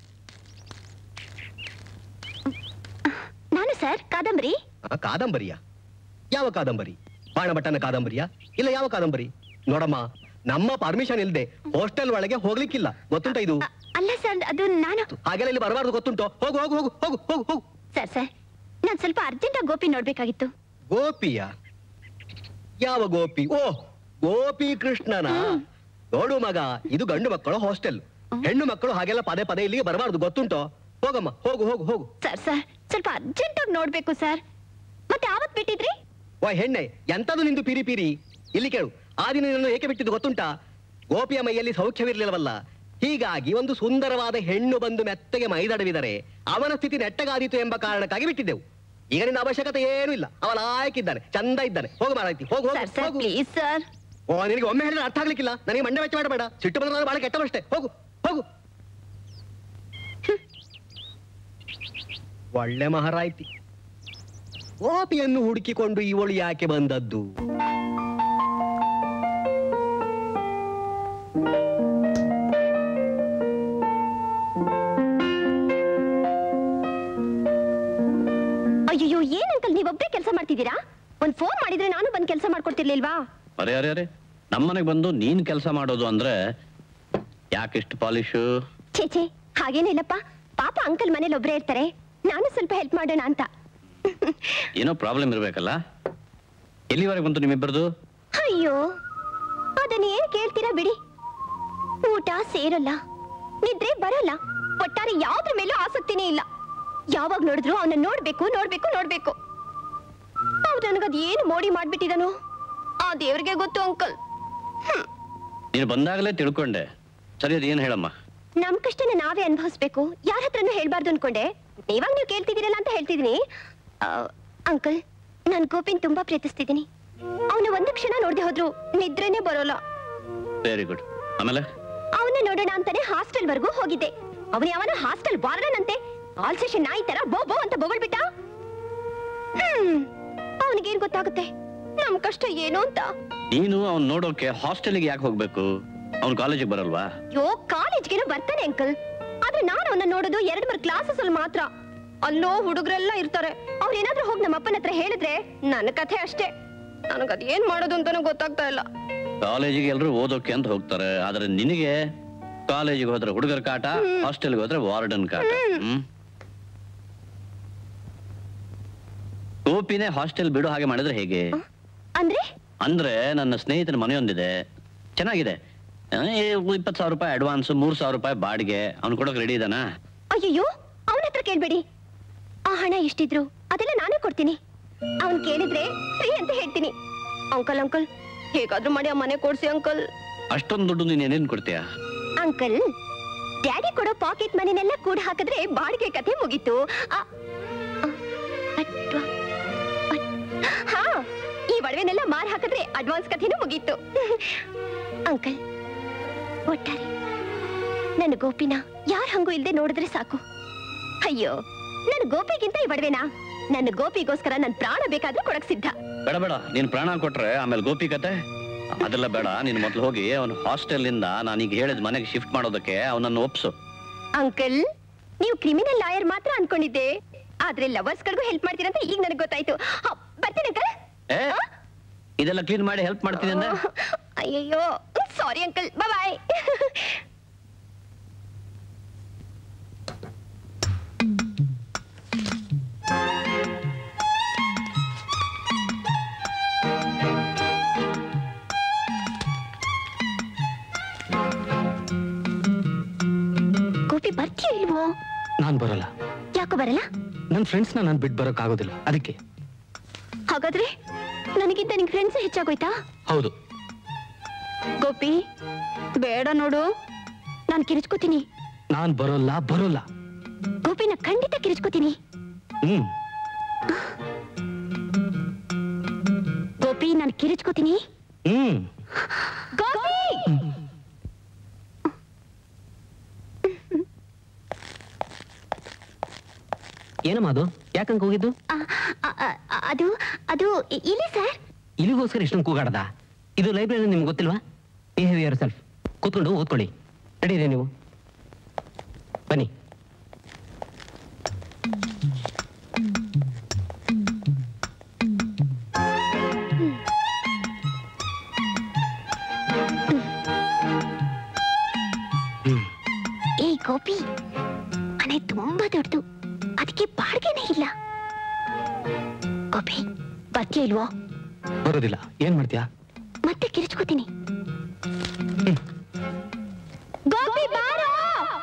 Speaker 2: ನಾನು ಸರ್ ಕಾದಂಬರಿ
Speaker 14: ಆ, ಕಾದಂಬರಿಯ ಯಾವ ಕಾದಂಬರಿ ಬಾಣಭಟ್ಟನ ಕಾದಂಬರಿಯ ಇಲ್ಲ ಯಾವ ಕಾದಂಬರಿ ನೋಡಮ್ಮ ನಮ್ಮ ಪರ್ಮಿಷನ್ ಇಲ್ಲದೆ ಹಾಸ್ಟೆಲ್ ಒಳಗೆ ಹೋಗ್ಲಿಕ್ಕಿಲ್ಲ ಗೊತ್ತುಂಟ ಇದು
Speaker 2: ಅಲ್ಲ ಸರ್ ಅದು ನಾನು
Speaker 14: ಹಾಗೆಲ್ಲ ಇಲ್ಲಿ ಬರಬಾರ್ದು ಗೊತ್ತುಂಟು ಹೋಗು ಹೋಗು ಹೋಗು ಹೋಗು ಹೋಗು ಹೋಗು
Speaker 2: ಸರ್ ಸರ್ ನಾನ್ ಸ್ವಲ್ಪ ಅರ್ಜೆಂಟ್ ಆಗಿ ಗೋಪಿ ನೋಡ್ಬೇಕಾಗಿತ್ತು
Speaker 14: ಗೋಪಿಯ ಯಾವ ಗೋಪಿ ಓ ಗೋಪಿ ಕೃಷ್ಣನ ನೋಡು ಮಗ ಇದು ಗಂಡು ಮಕ್ಕಳು ಹಾಸ್ಟೆಲ್ ಹೆಣ್ಣು ಮಕ್ಕಳು ಹಾಗೆಲ್ಲ ಪದೇ ಪದೇ ಇಲ್ಲಿಗೆ ಬರಬಾರ್ದು ಗೊತ್ತುಂಟು ಹೋಗಮ್ಮ ಹೋಗು ಹೋಗು ಹೋಗು
Speaker 2: ಸರ್ ಸರ್ ಸ್ವಲ್ಪ ಅರ್ಜೆಂಟ್ ಆಗಿ ನೋಡ್ಬೇಕು ಸರ್ ಮತ್ತೆ ಯಾವತ್ ಬಿಟ್ಟಿದ್ರಿ
Speaker 14: ಓ ಹೆಣ್ಣೆ ಎಂತದು ನಿಂದು ಪಿರಿ ಪಿರಿ ಇಲ್ಲಿ ಕೇಳು ಆ ದಿನ ನಿನ್ನನ್ನು ಏಕೆ ಬಿಟ್ಟಿದ್ದು ಗೊತ್ತುಂಟಾ ಗೋಪಿಯ ಮೈಯಲ್ಲಿ ಸೌಖ್ಯವಿರ್ಲಿಲ್ಲವಲ್ಲ ಹೀಗಾಗಿ ಒಂದು ಸುಂದರವಾದ ಹೆಣ್ಣು ಬಂದು ಮೆತ್ತಗೆ ಮೈದಡವಿದರೆ ಅವನ ಸ್ಥಿತಿ ನೆಟ್ಟಗಾದೀತು ಎಂಬ ಕಾರಣಕ್ಕಾಗಿ ಬಿಟ್ಟಿದ್ದೆವು ಈಗ ನಿನ್ನ ಅವಶ್ಯಕತೆ ಏನೂ ಇಲ್ಲ ಅವನ ಆಯ್ಕಿದ್ದಾನೆ ಚಂದ ಇದ್ದಾನೆ ಹೋಗು ಮಾರಾಯ್ತಿ ಹೋಗು ಹೋಗು,
Speaker 2: ಸರ್ ಸರ್
Speaker 14: ಹೋಗು
Speaker 2: ಪ್ಲೀಸ್ ಸರ್
Speaker 14: ಓ ನಿನಗೆ ಒಮ್ಮೆ ಹೇಳಿದ್ರೆ ಅರ್ಥ ಆಗ್ಲಿಕ್ಕಿಲ್ಲ ನನಗೆ ಮಂಡೆ ವೆಚ್ಚ ಮಾಡಬೇಡ ಸಿಟ್ಟು ಬಂದ್ರೆ ನಾನು ಬಹಳ ಕೆಟ್ಟವಷ್ಟೇ ಹೋಗು ಹೋಗು ಒಳ್ಳೆ ಮಹಾರಾಯ್ತಿ ಗೋಪಿಯನ್ನು ಹುಡುಕಿಕೊಂಡು ಇವಳು ಯಾಕೆ ಬಂದದ್ದು
Speaker 2: ಅಯ್ಯೋ ಏನ್ ಅಂಕಲ್ ನೀವೊಬ್ಬರೇ ಕೆಲಸ ಮಾಡ್ತಿದ್ದೀರಾ ಒಂದ್ ಫೋನ್ ಮಾಡಿದ್ರೆ ನಾನು ಬಂದ್ ಕೆಲಸ ಮಾಡ್ಕೊಡ್ತಿರ್ಲಿಲ್ವಾ
Speaker 5: ಅರೆ ಅರೆ ಅರೆ ನಮ್ಮನೆಗೆ ಬಂದು ನೀನ್ ಕೆಲಸ ಮಾಡೋದು ಅಂದ್ರೆ ಯಾಕಿಷ್ಟು ಪಾಲಿಶು
Speaker 2: ಛೇ ಛೇ ಹಾಗೇನಿಲ್ಲಪ್ಪ ಪಾಪ ಅಂಕಲ್ ಮನೇಲಿ ಒಬ್ರೇ ಇರ್ತಾರೆ ನಾನು ಸ್ವಲ್ಪ ಹೆಲ್ಪ್ ಮಾಡೋಣ ಅಂತ
Speaker 5: ಏನೋ ಪ್ರಾಬ್ಲಮ್ ಇರ್ಬೇಕಲ್ಲ ಎಲ್ಲಿವರೆಗೆ ಬಂತು ನಿಮ್ಮಿಬ್ಬರದು
Speaker 2: ಅಯ್ಯೋ ಅದನ್ನ ಏನ್ ಕೇಳ್ತೀರಾ ಬಿಡಿ ಊಟ ಸೇರಲ್ಲ ನಿದ್ರೆ ಬರಲ್ಲ ಒಟ್ಟಾರೆ ಯಾವ್ದ್ರ ಮೇಲೂ ಆಸಕ್ತಿನೇ ಇಲ್ಲ ಯಾವಾಗ ನೋಡಿದ್ರು ಅವನ ನೋಡ್ಬೇಕು ನೋಡ್ಬೇಕು ನೋಡ್ಬೇಕು ಅವ್ರು ನನಗದ್ ಏನು ಮೋಡಿ ಮಾಡ್ಬಿಟ್ಟಿದನು ಆ ದೇವ್ರಿಗೆ ಗೊತ್ತು ಅಂಕಲ್
Speaker 5: ನೀನು ಬಂದಾಗಲೇ ತಿಳ್ಕೊಂಡೆ ಸರಿ ಅದು ಏನು ಹೇಳಮ್ಮ
Speaker 2: ನಮ್ ಕಷ್ಟನ ನಾವೇ ಅನುಭವಿಸ್ಬೇಕು ಯಾರ ಹತ್ರನೂ ಹೇಳ್ಬಾರ್ದು ಅನ್ಕೊಂಡೆ ನೀವಾಗ ನೀವು ಕೇಳ್ತಿದ್ದೀರಲ್ಲ ಅಂತ ಹೇಳ್ತಿದ್ದೀನಿ ಆ, ಅಂಕಲ್ ನಾನ್ ಗೋಪಿನ್ ತುಂಬಾ ಪ್ರೀತಿಸ್ತಿದ್ದೀನಿ ಅವನ ಒಂದು ಕ್ಷಣ ನೋಡ್ದೆ ಹೋದ್ರು ನಿದ್ರೆನೇ ಬರೋಲ್ಲ
Speaker 5: ವೆರಿ ಗುಡ್ ಆಮೇಲೆ
Speaker 2: ಅವನ ನೋಡೋಣ ಅಂತಾನೆ ಹಾಸ್ಟೆಲ್ ವರ್ಗೂ ಹೋಗಿದ್ದೆ ಅವನ ಯಾವನ ಹಾಸ್ಟೆಲ್ ವಾರ್ಡನಂತೆ ಆಲ್ಸೇಷನ್ ನಾಯಿ ತರ ಬೋ ಬೋ ಅಂತ ಬೊಗಳ್ಬಿಟ್ಟ ಹ್ಮ್ ಅವನಿಗೇನ್ ಗೊತ್ತಾಗುತ್ತೆ ನಮ್ ಕಷ್ಟ ಏನು ಅಂತ
Speaker 5: ನೀನು ಅವ್ನು ನೋಡೋಕೆ ಹಾಸ್ಟೆಲ್ಗೆ ಯಾಕೆ ಹೋಗ್ಬೇಕು ಅವ್ನು ಕಾಲೇಜಿಗೆ ಬರಲ್ವಾ
Speaker 2: ಯೋ ಕಾಲೇಜ್ಗೇನೋ ಬರ್ತಾನೆ ಅಂಕಲ್ ಆದ್ರೆ ನಾನು ಅವನ್ನ ನೋಡೋದು ಎರಡ್ ಮೂರ್ ಕ್ಲಾಸಸ್ ಅಲ್ಲಿ ಮಾತ್ರ ಅಲ್ಲೋ ಹುಡುಗರೆಲ್ಲ ಇರ್ತಾರೆ ಅವ್ರೇನಾದ್ರೂ ಹೋಗಿ ನಮ್ಮ ಅಪ್ಪನ ಹತ್ರ ಹೇಳಿದ್ರೆ ನನ್ನ ಕಥೆ ಅಷ್ಟೇ ನನಗದ್ ಏನ್ ಮಾಡೋದು ಅಂತಾನೂ ಗೊತ್ತಾಗ್ತಾ ಇಲ್ಲ
Speaker 5: ಕಾಲೇಜಿಗೆ ಎಲ್ಲರೂ ಓದೋಕೆ ಅಂತ ಹೋಗ್ತಾರೆ ಆದ್ರೆ ನಿನಗೆ ಕಾಲೇಜಿಗೆ ಹೋದ್ರೆ ಹುಡುಗರ ಕಾಟ ಹಾಸ್ಟೆಲ್ಗೆ ಹೋದ್ರೆ ವಾರ್ಡನ್ ಕಾಟ ಹ್ಮ್ ಗೋಪಿನೇ ಹಾಸ್ಟೆಲ್ ಬಿಡು ಹಾಗೆ ಮಾಡಿದ್ರೆ ಹೇಗೆ
Speaker 2: ಅಂದ್ರೆ
Speaker 5: ಅಂದ್ರೆ ನನ್ನ ಸ್ನೇಹಿತನ ಮನೆಯೊಂದಿದೆ ಚೆನ್ನಾಗಿದೆ ಇಪ್ಪತ್ತು ಸಾವಿರ ರೂಪಾಯಿ ಅಡ್ವಾನ್ಸ್ ಮೂರ್ ಸಾವಿರ ರೂಪಾಯಿ ಬಾಡಿಗೆ ಅವ್ನು ಕೊಡೋಕೆ ರೆಡಿ ಇದಾನಾ
Speaker 2: ಅಯ್ಯಯ್ಯೋ ಅವನ ಹತ್ರ ಕೇಳ್ಬೇಡಿ ಆ ಹಣ ಎಷ್ಟಿದ್ರು ಅದೆಲ್ಲ ನಾನೇ ಕೊಡ್ತೀನಿ ಅವನ್ ಕೇಳಿದ್ರೆ ಫ್ರೀ ಅಂತ ಹೇಳ್ತೀನಿ ಅಂಕಲ್ ಅಂಕಲ್ ಹೇಗಾದ್ರೂ ಮಾಡಿ ಆ ಮನೆ ಕೊಡ್ಸಿ ಅಂಕಲ್
Speaker 5: ಅಷ್ಟೊಂದು ದುಡ್ಡು ನೀನ್ ಏನೇನ್ ಕೊಡ್ತೀಯಾ
Speaker 2: ಅಂಕಲ್ ಡ್ಯಾಡಿ ಕೊಡೋ ಪಾಕೆಟ್ ಮನೆನೆಲ್ಲ ಕೂಡ ಹಾಕಿದ್ರೆ ಬಾಡಿಗೆ ಕಥೆ ಮುಗೀತು ಆ- ಆ, ಅಡ್ವಾ- ಅಡ್- ಹಾ ಈ ಒಡವೆನೆಲ್ಲ ಮಾರ್ ಹಾಕಿದ್ರೆ ಅಡ್ವಾನ್ಸ್ ಕಥೆನೂ ಮುಗೀತು ಅಂಕಲ್ ಒಟ್ಟಾರೆ ನನ್ನ ಗೋಪಿನ ಯಾರ ಹಂಗೂ ಇಲ್ದೆ ನೋಡಿದ್ರೆ ಸಾಕು ಅಯ್ಯೋ ನನ್ನ ಗೋಪಿಗಿಂತ ಈ ಒಡವೆನಾ ನನ್ನ ಗೋಪಿಗೋಸ್ಕರ ನನ್ ಪ್ರಾಣ ಬೇಕಾದ್ರೂ ಕೊಡಕ್ ಸಿದ್ಧ
Speaker 5: ಬೇಡ ಬೇಡ ನೀನ್ ಪ್ರಾಣ ಕೊಟ್ರೆ ಆಮೇಲೆ ಗೋಪಿ ಕತೆ ಅದೆಲ್ಲ ಬೇಡ ನೀನ್ ಮೊದ್ಲು ಹೋಗಿ ಅವನು ಹಾಸ್ಟೆಲ್ ಇಂದ ನಾನೀಗ ಹೇಳಿದ ಮನೆಗೆ ಶಿಫ್ಟ್ ಮಾಡೋದಕ್ಕೆ ಅವನನ್ನು ಒಪ್ಸು
Speaker 2: ಅಂಕಲ್ ನೀವು ಕ್ರಿಮಿನಲ್ ಲಾಯರ್ ಮಾತ್ರ ಅನ್ಕೊಂಡಿದ್ದೆ ಆದ್ರೆ ಲವರ್ಸ್ ಗಳಿಗೂ ಹೆಲ್ಪ್ ಮಾಡ್ತೀರಂತ ಈಗ ನನಗೆ ಗೊತ್ತಾಯ್ತು ಹ, ಬರ್ತೀನಿ ಅಂಕಲ್
Speaker 5: ಏ ಇದೆಲ್ಲ ಕ್ಲೀನ್ ಮಾಡಿ ಹೆಲ್ಪ್ ಮಾಡ್ತೀನಿ ಅಂದೆ
Speaker 2: ಅಯ್ಯಯ್ಯೋ ಸಾರಿ ಅಂಕಲ್ ಬಾಯ್ ಗೋಪಿ ಬರ್ತೀಯ ಇಲ್ವೋ
Speaker 10: ನಾನ್ ಬರಲ್ಲ
Speaker 2: ಯಾಕೋ ಬರಲ್ಲ
Speaker 10: ನನ್ನ ಫ್ರೆಂಡ್ಸ್ನ ನಾನು ಬಿಟ್ಟು ಬರೋಕ್ ಆಗೋದಿಲ್ಲ ಅದಕ್ಕೆ
Speaker 2: ಹಾಗಾದ್ರೆ ಅವಾಗಿಂದ ನಿಂಗೆ ಫ್ರೆಂಡ್ಸ್ ಹೆಚ್ಚಾಗೋಯ್ತಾ
Speaker 10: ಹೌದು
Speaker 2: ಗೋಪಿ ಬೇಡ ನೋಡು ನಾನು ಕಿರಿಚ್ಕೋತೀನಿ
Speaker 10: ನಾನ್ ಬರೋಲ್ಲ ಬರೋಲ್ಲ
Speaker 2: ಗೋಪಿನ ಖಂಡಿತ ಕಿರಿಚ್ಕೋತೀನಿ
Speaker 10: ಹ್ಮ್
Speaker 2: ಗೋಪಿ ನಾನು ಕಿರಿಚ್ಕೋತೀನಿ
Speaker 10: ಹ್ಮ್
Speaker 2: ಗೋಪಿ
Speaker 6: ಏನಮ್ಮ ಅದು ಯಾಕಂಗ್ ಹೋಗಿದ್ದು
Speaker 2: ಆ, ಆ, ಆ, ಅದು ಅದು ಇ- ಇಲ್ಲಿ ಸರ್
Speaker 6: ಇಲ್ಲಿಗೋಸ್ಕರ ಇಷ್ಟೊಂದು ಕೂಗಾಡದ ಇದು ಲೈಬ್ರರಿ ನಿಮ್ಗೆ ಗೊತ್ತಿಲ್ವಾ ಬಿಹೇವ್ ಯರ್ ಸೆಲ್ಫ್ ಕೂತ್ಕೊಂಡು ಓದ್ಕೊಳ್ಳಿ ನಡೀರಿ ನೀವು ಬನ್ನಿ
Speaker 2: ಏ ಗೋಪಿ ಮನೆ ತುಂಬಾ ದೊಡ್ಡದು ಅದಕ್ಕೆ ಬಾಡಿಗೆನೇ ಇಲ್ಲ ಗೋಪಿ ಬರ್ತೀಯ ಇಲ್ವೋ
Speaker 10: ಬರೋದಿಲ್ಲ ಏನ್ ಮಾಡ್ತೀಯಾ
Speaker 2: ಮತ್ತೆ ಕಿರಿಚ್ಕೋತೀನಿ ಗೋಪಿ ಬಾರೋ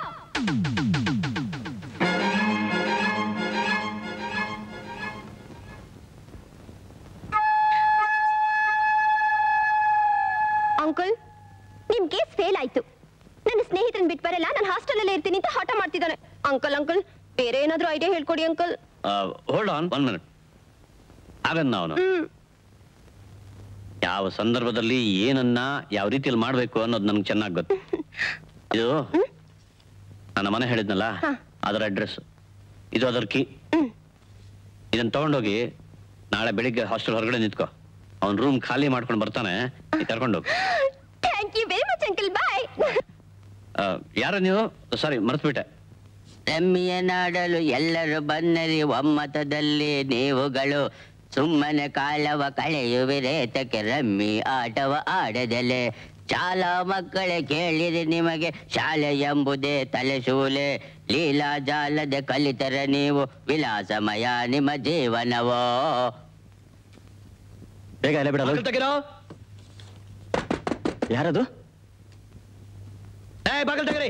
Speaker 2: ಅಂಕಲ್ ನಿಮ್ ಕೇಸ್ ಫೇಲ್ ಆಯ್ತು ನನ್ನ ಸ್ನೇಹಿತರನ್ನ ಬಿಟ್ಟು ಬರಲ್ಲ ನಾನು ಹಾಸ್ಟೆಲ್ ಇರ್ತೀನಿ ಅಂತ ಹಠ ಮಾಡ್ತಿದ್ದಾನೆ ಅಂಕಲ್ ಅಂಕಲ್ ಬೇರೆ ಏನಾದ್ರೂ ಐಡಿಯಾ ಹೇಳ್ಕೊಡಿ uncle
Speaker 5: hold on one minute ಆಗನ್ನ ಅವನು
Speaker 2: ಹ್ಮ್
Speaker 5: ಯಾವ ಸಂದರ್ಭದಲ್ಲಿ ಏನನ್ನ ಯಾವ ರೀತಿಯಲ್ಲಿ ಮಾಡ್ಬೇಕು ಅನ್ನೋದು ನನ್ಗೆ ಚೆನ್ನಾಗಿ ಗೊತ್ತು ಇದು ನನ್ನ ಮನೆ ಹೇಳಿದ್ನಲ್ಲ ಅದರ ಅಡ್ರೆಸ್ ಇದು ಅದರ ಕೀ ಇದನ್ನ ತಗೊಂಡೋಗಿ ನಾಳೆ ಬೆಳಿಗ್ಗೆ ಹಾಸ್ಟೆಲ್ ಹೊರಗಡೆ ನಿಂತ್ಕೋ ಅವ್ನ ರೂಮ್ ಖಾಲಿ ಮಾಡ್ಕೊಂಡು ಬರ್ತಾನೆ ನೀ ಕರ್ಕೊಂಡೋಗಿ
Speaker 2: thank you very much uncle bye
Speaker 5: ಯಾರ ನೀವು ಸಾರಿ ಮರ್ತ್ಬಿಟ್ಟೆ
Speaker 8: ರಮ್ಮಿಯ ನಾಡಲು ಎಲ್ಲರೂ ಬನ್ನರಿ ಒಮ್ಮತದಲ್ಲಿ ನೀವುಗಳು ಸುಮ್ಮನೆ ಕಾಲವ ಕಳೆಯುವಿರೇತಕ್ಕೆ ರಮ್ಮಿ ಆಟವ ಆಡದಲೆ ಶಾಲಾ ಮಕ್ಕಳೇ ಕೇಳಿರಿ ನಿಮಗೆ ಶಾಲೆ ಎಂಬುದೇ ತಲೆಶೂಲೆ ಲೀಲಾ ಜಾಲದೆ ಕಲಿತರೆ ನೀವು ವಿಲಾಸಮಯ ನಿಮ್ಮ ಜೀವನವೋ
Speaker 9: ಬೇಗ ಎಲೆ ಬಿಡಲು
Speaker 14: ತೆಗಿರೋ
Speaker 9: ಯಾರದು
Speaker 14: ಏ ಬಾಗಲ್ ತೆಗಿರಿ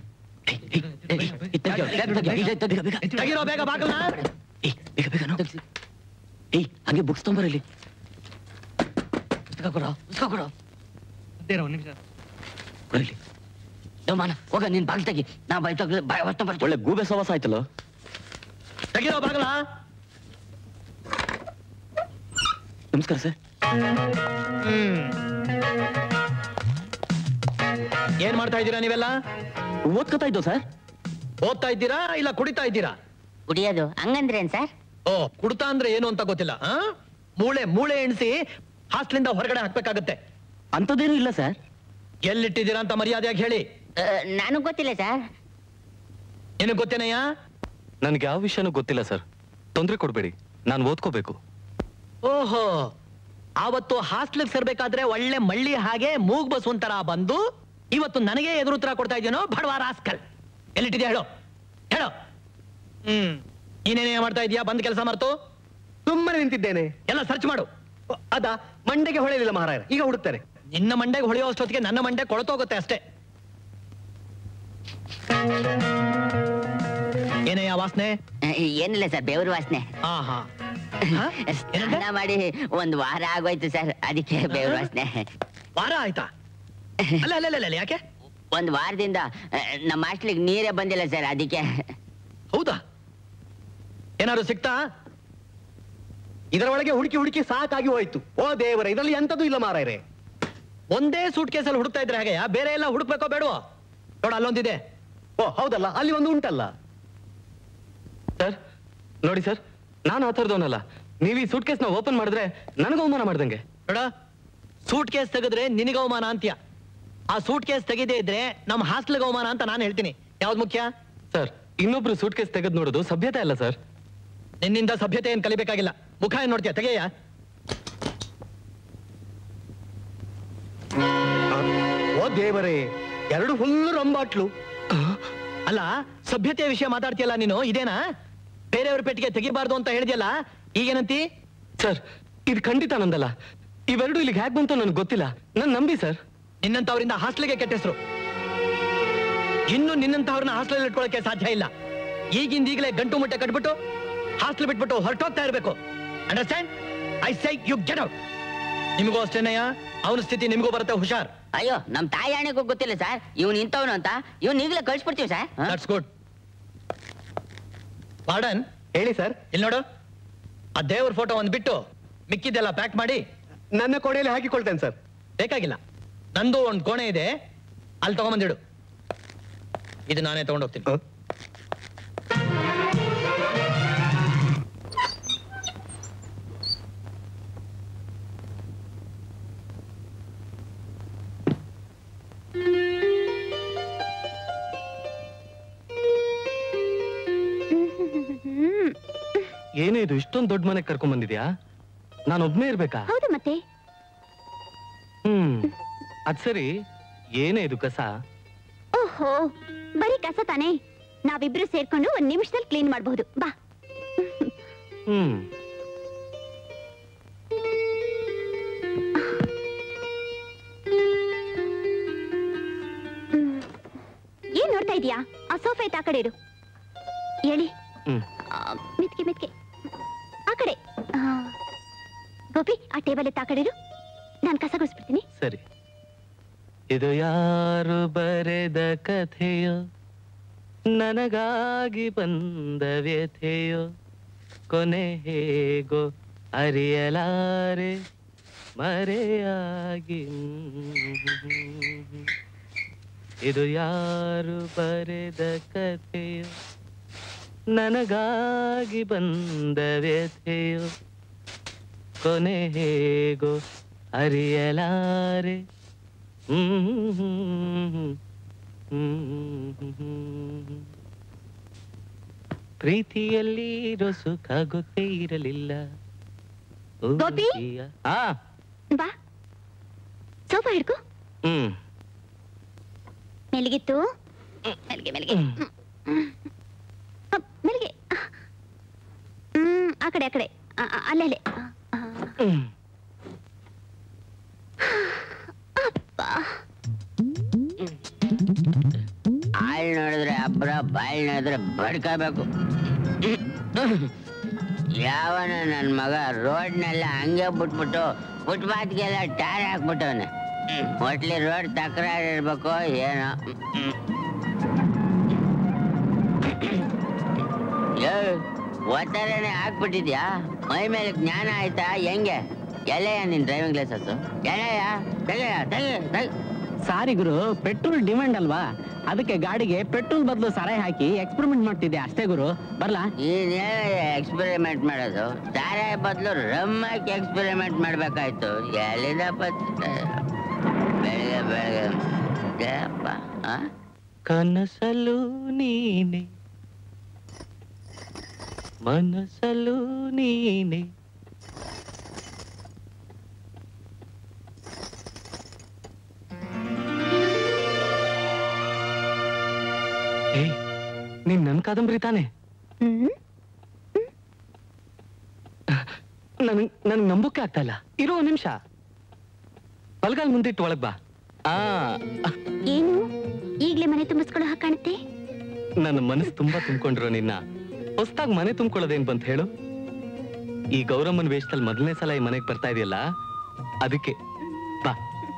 Speaker 14: ತೆಗಿರೋ ಬೇಗ ಬಾಗಲ್ನ
Speaker 1: ಏಯ್ ಹಂಗೆ ಬುಕ್ಸ್ ತೊಂಬರಲ್ಲಿ ಪುಸ್ತಕ ಕೊಡೋ ಪುಸ್ತಕ ಕೊಡೋ ಕೊಡಲಿ ಮಾನ ಹೋಗ ನೀನ್ ಬಾಗಿಲು ತೆಗಿ ನಾ ಬಾಯ್ ತಗ ಬಾಯ್ ಹೊತ್ತ ಬರ್ತೀನಿ
Speaker 9: ಒಳ್ಳೆ ಗೂಬೆ ಸವಾಸ ಆಯ್ತಲ್ಲ
Speaker 14: ತೆಗಿರೋ ಬಾಗಲ
Speaker 9: ನಮಸ್ಕಾರ ಸರ್
Speaker 14: ಏನ್ ಮಾಡ್ತಾ ಇದ್ದೀರಾ ನೀವೆಲ್ಲ
Speaker 9: ಓದ್ಕೊತಾ ಇದ್ದೋ ಸರ್
Speaker 14: ಓದ್ತಾ ಇದ್ದೀರಾ ಇಲ್ಲ ಕುಡಿತಾ ಇದ್ದೀರಾ
Speaker 8: ಕುಡಿಯೋದು ಹಂಗಂದ್ರೇನ್ ಸರ್
Speaker 14: ಓ ಕುಡ್ತಾ ಅಂದ್ರೆ ಏನು ಅಂತ ಗೊತ್ತಿಲ್ಲ ಆ? ಮೂಳೆ ಮೂಳೆ ಎಣಿಸಿ ಹಾಸ್ಟ್ಲಿಂದ ಹೊರಗಡೆ ಹಾಕ್ಬೇಕಾಗತ್ತೆ
Speaker 9: ಅಂಥದ್ದೇನು ಇಲ್ಲ ಸರ್
Speaker 14: ಎಲ್ಲಿಟ್ಟಿದ್ದೀರಾ ಅಂತ ಮರ್ಯಾದೆಯಾಗಿ ಹೇಳಿ
Speaker 8: ನನಗ್ ಗೊತ್ತಿಲ್ಲ ಸರ್
Speaker 14: ನಿನಗ್ ಗೊತ್ತೇನಯ್ಯ
Speaker 10: ನನ್ಗೆ ಯಾವ ವಿಷಯನೂ ಗೊತ್ತಿಲ್ಲ ಸರ್ ತೊಂದರೆ ಕೊಡ್ಬೇಡಿ ನಾನು ಓದ್ಕೋಬೇಕು
Speaker 14: ಓಹೋ ಆವತ್ತು ಹಾಸ್ಟ್ಲಿಗೆ ಸೇರ್ಬೇಕಾದ್ರೆ ಒಳ್ಳೆ ಮಳ್ಳಿ ಹಾಗೆ ಮೂಗ್ ಬಸ್ ಒಂಥರ ಬಂದು ಇವತ್ತು ನನಗೆ ಎದುರು ಉತ್ತರ ಕೊಡ್ತಾ ಇದೆಯೋ ಬಡವ ರಾಸ್ಕಲ್ ಎಲ್ಲಿಟ್ಟಿದ್ಯಾ ಹೇಳು ಹೇಳು ಹ್ಮ್ ನೀನೇನೇ ಮಾಡ್ತಾ ಇದೀಯಾ ಬಂದ್ ಕೆಲಸ ಮಾಡ್ತು
Speaker 15: ಸುಮ್ಮನೆ ನಿಂತಿದ್ದೇನೆ
Speaker 14: ಎಲ್ಲ ಸರ್ಚ್ ಮಾಡು
Speaker 15: ಅದ ಮಂಡೆಗೆ ಹೊಳೆಯಲಿಲ್ಲ ಮಹಾರಾಯ ಈಗ ಹುಡುಕ್ತಾರೆ
Speaker 14: ನಿನ್ನ ಮಂಡೆಗೆ ಹೊಳೆಯೋ ಅಷ್ಟೊತ್ತಿಗೆ ನನ್ನ ಮಂಡೆ ಕೊಳತೋಗುತ್ತೆ ಅಷ್ಟೇ ಏನಯ್ಯ ವಾಸನೆ
Speaker 8: ಏನಿಲ್ಲ ಸರ್ ಬೆವರು ವಾಸನೆ
Speaker 14: ಆಹಾ
Speaker 8: ಸ್ನಾನ ಮಾಡಿ ಒಂದ್ ವಾರ ಆಗೋಯ್ತು ಸರ್ ಅದಕ್ಕೆ ಬೆವರು ವಾಸನೆ
Speaker 14: ವಾರ ಆಯ್ತಾ ಅಲ್ಲ ಅಲ್ಲ ಅಲ್ಲ, ಅಲ್ಲ ಯಾಕೆ
Speaker 8: ಒಂದ್ ವಾರದಿಂದ ಆ, ನಮ್ಮ ಹಾಸ್ಟ್ಲಿಗೆ ನೀರೇ ಬಂದಿಲ್ಲ ಸರ್ ಅದಕ್ಕೆ
Speaker 14: ಹೌದಾ ಏನಾದ್ರು ಸಿಕ್ತಾ
Speaker 15: ಇದರ ಒಳಗೆ ಹುಡುಕಿ ಹುಡುಕಿ ಸಾಕಾಗಿ ಹೋಯ್ತು ಓ ದೇವರ ಇದರಲ್ಲಿ ಎಂತದೂ ಇಲ್ಲ ಮಾರಾಯರೆ
Speaker 14: ಒಂದೇ ಸೂಟ್ ಕೇಸಲ್ಲಿ ಹುಡುಕ್ತಾ ಇದ್ರೆ ಹೇಗೆ ಬೇರೆ ಎಲ್ಲ ಹುಡುಕ್ಬೇಕೋ ಬೇಡವೋ ನೋಡ ಅಲ್ಲೊಂದಿದೆ
Speaker 15: ಓ ಹೌದಲ್ಲ ಅಲ್ಲಿ ಒಂದು ಉಂಟಲ್ಲ
Speaker 10: ಸರ್ ನೋಡಿ ಸರ್ ನಾನು ಆ ಥರದವನಲ್ಲ ನೀವು ಈ ಸೂಟ್ ಕೇಸ್ನ ಓಪನ್ ಮಾಡಿದ್ರೆ ನನಗೆ ಅವಮಾನ ಮಾಡ್ದಂಗೆ
Speaker 14: ನೋಡ ಸೂಟ್ ಕೇಸ್ ತೆಗೆದ್ರೆ ನಿನಗೆ ಅವಮಾನ ಅಂತ್ಯ ಆ ಸೂಟ್ ಕೇಸ್ ತೆಗೆದೇ ಇದ್ರೆ ನಮ್ಮ ಹಾಸ್ಟೆಲ್ಗೆ ಅವಮಾನ ಅಂತ ನಾನು ಹೇಳ್ತೀನಿ ಯಾವ್ದು ಮುಖ್ಯ
Speaker 10: ಸರ್ ಇನ್ನೊಬ್ರು ಸೂಟ್ ಕೇಸ್ ತೆಗೆದು ನೋಡೋದು ಸಭ್ಯತೆ ಅಲ್ಲ ಸರ್
Speaker 14: ನಿನ್ನಿಂದ ಸಭ್ಯತೆ ಏನ್ ಕಲಿಬೇಕಾಗಿಲ್ಲ ಮುಖ ಏನ್ ನೋಡ್ತೀಯ ತೆಗೆಯ
Speaker 15: ಓ ದೇವರೇ ಎರಡು ಹುಲ್ಲು ರಂಬಾಟ್ಲು
Speaker 14: ಅಲ್ಲ ಸಭ್ಯತೆಯ ವಿಷಯ ಮಾತಾಡ್ತೀಯಲ್ಲ ನೀನು ಇದೇನಾ ಬೇರೆಯವ್ರ ಪೆಟ್ಟಿಗೆ ತೆಗಿಬಾರ್ದು ಅಂತ ಹೇಳಿದ್ಯಲ್ಲ ಈಗೇನಂತಿ
Speaker 10: ಸರ್ ಇದು ಖಂಡಿತ ನಂದಲ್ಲ ಇವೆರಡು ಇಲ್ಲಿಗೆ ಹ್ಯಾಕ್ ಬಂತು ನನಗೆ ಗೊತ್ತಿಲ್ಲ ನನ್ ನಂಬಿ ಸರ್
Speaker 14: ನಿನ್ನಂತವರಿಂದ ಹಾಸ್ಟೆಲ್ಗೆ ಕೆಟ್ಟ ಹೆಸರು ಇನ್ನು ನಿನ್ನಂತವ್ರನ್ನ ಹಾಸ್ಟೆಲ್ ಇಟ್ಕೊಳ್ಳೋಕೆ ಸಾಧ್ಯ ಇಲ್ಲ ಈಗಿಂದ ಈಗಲೇ ಗಂಟು ಮುಟ್ಟೆ ಕಟ್ಬಿಟ್ಟು ಹಾಸ್ಟೆಲ್ ಬಿಟ್ಬಿಟ್ಟು ಹೊರಟೋಗ್ತಾ ಇರಬೇಕು understand I say you get out
Speaker 16: ನಿಮಗೂ ಅಷ್ಟೇನಯ್ಯ ಅವನ ಸ್ಥಿತಿ ನಿಮಗೂ ಬರುತ್ತೆ ಹುಷಾರ್
Speaker 8: ಅಯ್ಯೋ ನಮ್ ತಾಯಿ ಅಣ್ಣಗೂ ಗೊತ್ತಿಲ್ಲ ಸರ್ ಇವ್ನು ಇಂಥವ್ನು ಅಂತ ಇವ್ನು ಈಗಲೇ ಕಳ್ಸ್ಬಿಡ್ತೀವಿ ಸರ್
Speaker 16: ದಟ್ಸ್ ಗುಡ್ ಪಾರ್ಡನ್
Speaker 14: ಹೇಳಿ ಸರ್
Speaker 16: ಇಲ್ಲಿ ನೋಡು ಆ ದೇವ್ರ ಫೋಟೋ ಒಂದು ಬಿಟ್ಟು ಮಿಕ್ಕಿದ್ದೆಲ್ಲ ಪ್ಯಾಕ್ ಮಾಡಿ
Speaker 14: ನನ್ನ ಕೋಣೆಯಲ್ಲಿ ಹಾಕಿಕೊಳ್ತೇನೆ ಸರ್
Speaker 16: ಬೇಕಾಗಿಲ್ಲ ನಂದು ಒಂದು ಕೋಣೆ ಇದೆ ಅಲ್ಲಿ ತಗೊಂಬಂದಿಡು ಇದು ನಾನೇ ತಗೊಂಡೋಗ್ತೀನಿ
Speaker 10: ಏನೇ ಇದು ಇಷ್ಟೊಂದು ದೊಡ್ಡ ಮನೆಗೆ ಕರ್ಕೊಂಡ್ ಬಂದಿದ್ಯಾ ನಾನು ಒಬ್ನೇ ಇರ್ಬೇಕಾ
Speaker 2: ಹೌದು ಮತ್ತೆ
Speaker 10: ಹ್ಮ್ ಅದ್ ಸರಿ ಏನೇ ಇದು ಕಸ
Speaker 2: ಓಹೋ ಬರೀ ಕಸ ತಾನೇ ನಾವಿಬ್ರು ಸೇರ್ಕೊಂಡು ಒಂದ್ ನಿಮಿಷದಲ್ಲಿ ಕ್ಲೀನ್ ಮಾಡಬಹುದು ಬಾ
Speaker 10: ಹ್ಮ್
Speaker 2: ಏನ್ ನೋಡ್ತಾ ಇದೀಯಾ ಆ ಸೋಫಾ ಐತೆ ಆ ಕಡೆ ಇಡು ಹೇಳಿ
Speaker 10: ಹ್ಮ್.
Speaker 2: ಮೆತ್ಕೆ ಮೆತ್ಕೆ ಆ ಕಡೆ ಆ, ಗೋಪಿ ಆ ಟೇಬಲ್ ಎತ್ತ ಆ ಕಡೆ ಇಡು ನಾನು ಕಸ ಗುಡಿಸ್ಬಿಡ್ತೀನಿ
Speaker 10: ಸರಿ ಇದು ಯಾರು ಬರೆದ ಕಥೆಯೋ ನನಗಾಗಿ ಬಂದ ವ್ಯಥೆಯೋ ಕೊನೆ ಹೇಗೋ ಅರಿಯಲಾರೆ ಮರೆಯಾಗಿ ಇದು ಯಾರು ಬರೆದ ಕಥೆಯೋ ನನಗಾಗಿ ಬಂದ ವ್ಯಥೆಯೋ ಕೊನೆ ಹೇಗೋ ಅರಿಯಲಾರೆ ಪ್ರೀತಿಯಲ್ಲಿ ಇರೋ ಸುಖ ಗೊತ್ತೇ ಇರಲಿಲ್ಲ
Speaker 2: ಗೋಪಿ?
Speaker 10: ಊಹಿಯ- ಆ
Speaker 2: ಬಾ ಸೋಫಾ ಹಿಡ್ಕೊ
Speaker 10: ಹ್ಮ್
Speaker 2: ಮೆಲ್ಗಿತ್ತು ಮೆಲ್ಗೆ ಮೆಲ್ಗೆ ಅಪ್, ಮೆಲ್ಗೆ ಹ್ಮ್ ಆ ಕಡೆ ಆ ಕಡೆ ಆ, ಆ, ಅಲ್ಲೇ ಅಲ್ಲೇ ಆ, ಆ. ಅಪ್ಪ
Speaker 8: ಆಳ್ ನೋಡಿದ್ರೆ ಅಬ್ರ ಬಾಳ್ ನೋಡಿದ್ರೆ ಬಡ್ಕೋಬೇಕು ಯಾವನ ನನ್ ಮಗ ರೋಡ್ನೆಲ್ಲ ಹಂಗೆ ಬಿಟ್ಬಿಟ್ಟು ಫುಟ್ಪಾತ್ಗೆಲ್ಲ ಟಾರ್ ಹಾಕ್ಬಿಟ್ಟವನೆ ಒಟ್ಲಿ ರೋಡ್ ತಕರಾರು ಇರ್ಬೇಕು ಏನೋ ಏ ಒತ್ತಾರನೆ ಹಾಕ್ಬಿಟ್ಟಿದ್ಯಾ ಮೈ ಮೇಲೆ ಜ್ಞಾನ ಆಯ್ತಾ ಹೆಂಗೆ ಎಲ್ಲಯ್ಯ ನಿನ್ ಡ್ರೈವಿಂಗ್ ಲೈಸನ್ಸು ಎಲ್ಲಯ್ಯ ತೆಗೆಯ ತೆಗೆ ತೆಗೆ
Speaker 6: ಸಾರಿ ಗುರು ಪೆಟ್ರೋಲ್ ಡಿಮ್ಯಾಂಡ್ ಅಲ್ವಾ ಅದಕ್ಕೆ ಗಾಡಿಗೆ ಪೆಟ್ರೋಲ್ ಬದಲು ಸರಾಯಿ ಹಾಕಿ ಎಕ್ಸ್ಪೆರಿಮೆಂಟ್ ಮಾಡ್ತಿದ್ದೆ ಅಷ್ಟೇ ಗುರು ಬರ್ಲಾ
Speaker 8: ನೀನೇನ ಎಕ್ಸ್ಪೆರಿಮೆಂಟ್ ಮಾಡೋದು ಸಾರಾಯಿ ಬದಲು ರಮ್ ಹಾಕಿ ಎಕ್ಸ್ಪೆರಿಮೆಂಟ್ ಮಾಡ್ಬೇಕಾಯ್ತು ಎಲ್ಲಿಂದ ಬರ್ತದೆ ಬೆಳಗ್ಗೆ ಬೆಳಗ್ಗೆ ಏಪ್ಪ ಆ?
Speaker 10: ಕನಸಲು ನೀನೆ ಮನಸಲು ನೀನೆ ಏಯ್ ನೀನ್ ನನ್ ಕಾದಂಬರಿ ತಾನೆ
Speaker 2: ಹ್ಮ್
Speaker 10: ನನ್ ನನ್ ನಂಬೋಕೆ ಆಗ್ತಾ ಇಲ್ಲ ಇರೋ ಒಂದ್ ನಿಮಿಷ ಬಲ್ಗಾಲ್ ಮುಂದಿಟ್ಟು ಒಳಗ್ ಬಾ ಆ
Speaker 2: ಏನು ಈಗ್ಲೇ ಮನೆ ತುಂಬಿಸ್ಕೊಳ್ಳೋ ಹಾಗೆ ಕಾಣುತ್ತೆ
Speaker 10: ನನ್ನ ಮನಸ್ಸು ತುಂಬಾ ತುಂಬಿಕೊಂಡಿರೋ ನಿನ್ನ ಹೊಸ್ದಾಗ್ ಮನೆ ತುಂಬಿಕೊಳ್ಳೋದೇನ್ ಬಂತ ಹೇಳು ಈ ಗೌರಮ್ಮನ ವೇಷದಲ್ಲಿ ಮೊದಲನೇ ಸಲ ಈ ಮನೆಗೆ ಬರ್ತಾ ಇದೆಯಲ್ಲ ಅದಕ್ಕೆ ಬಾ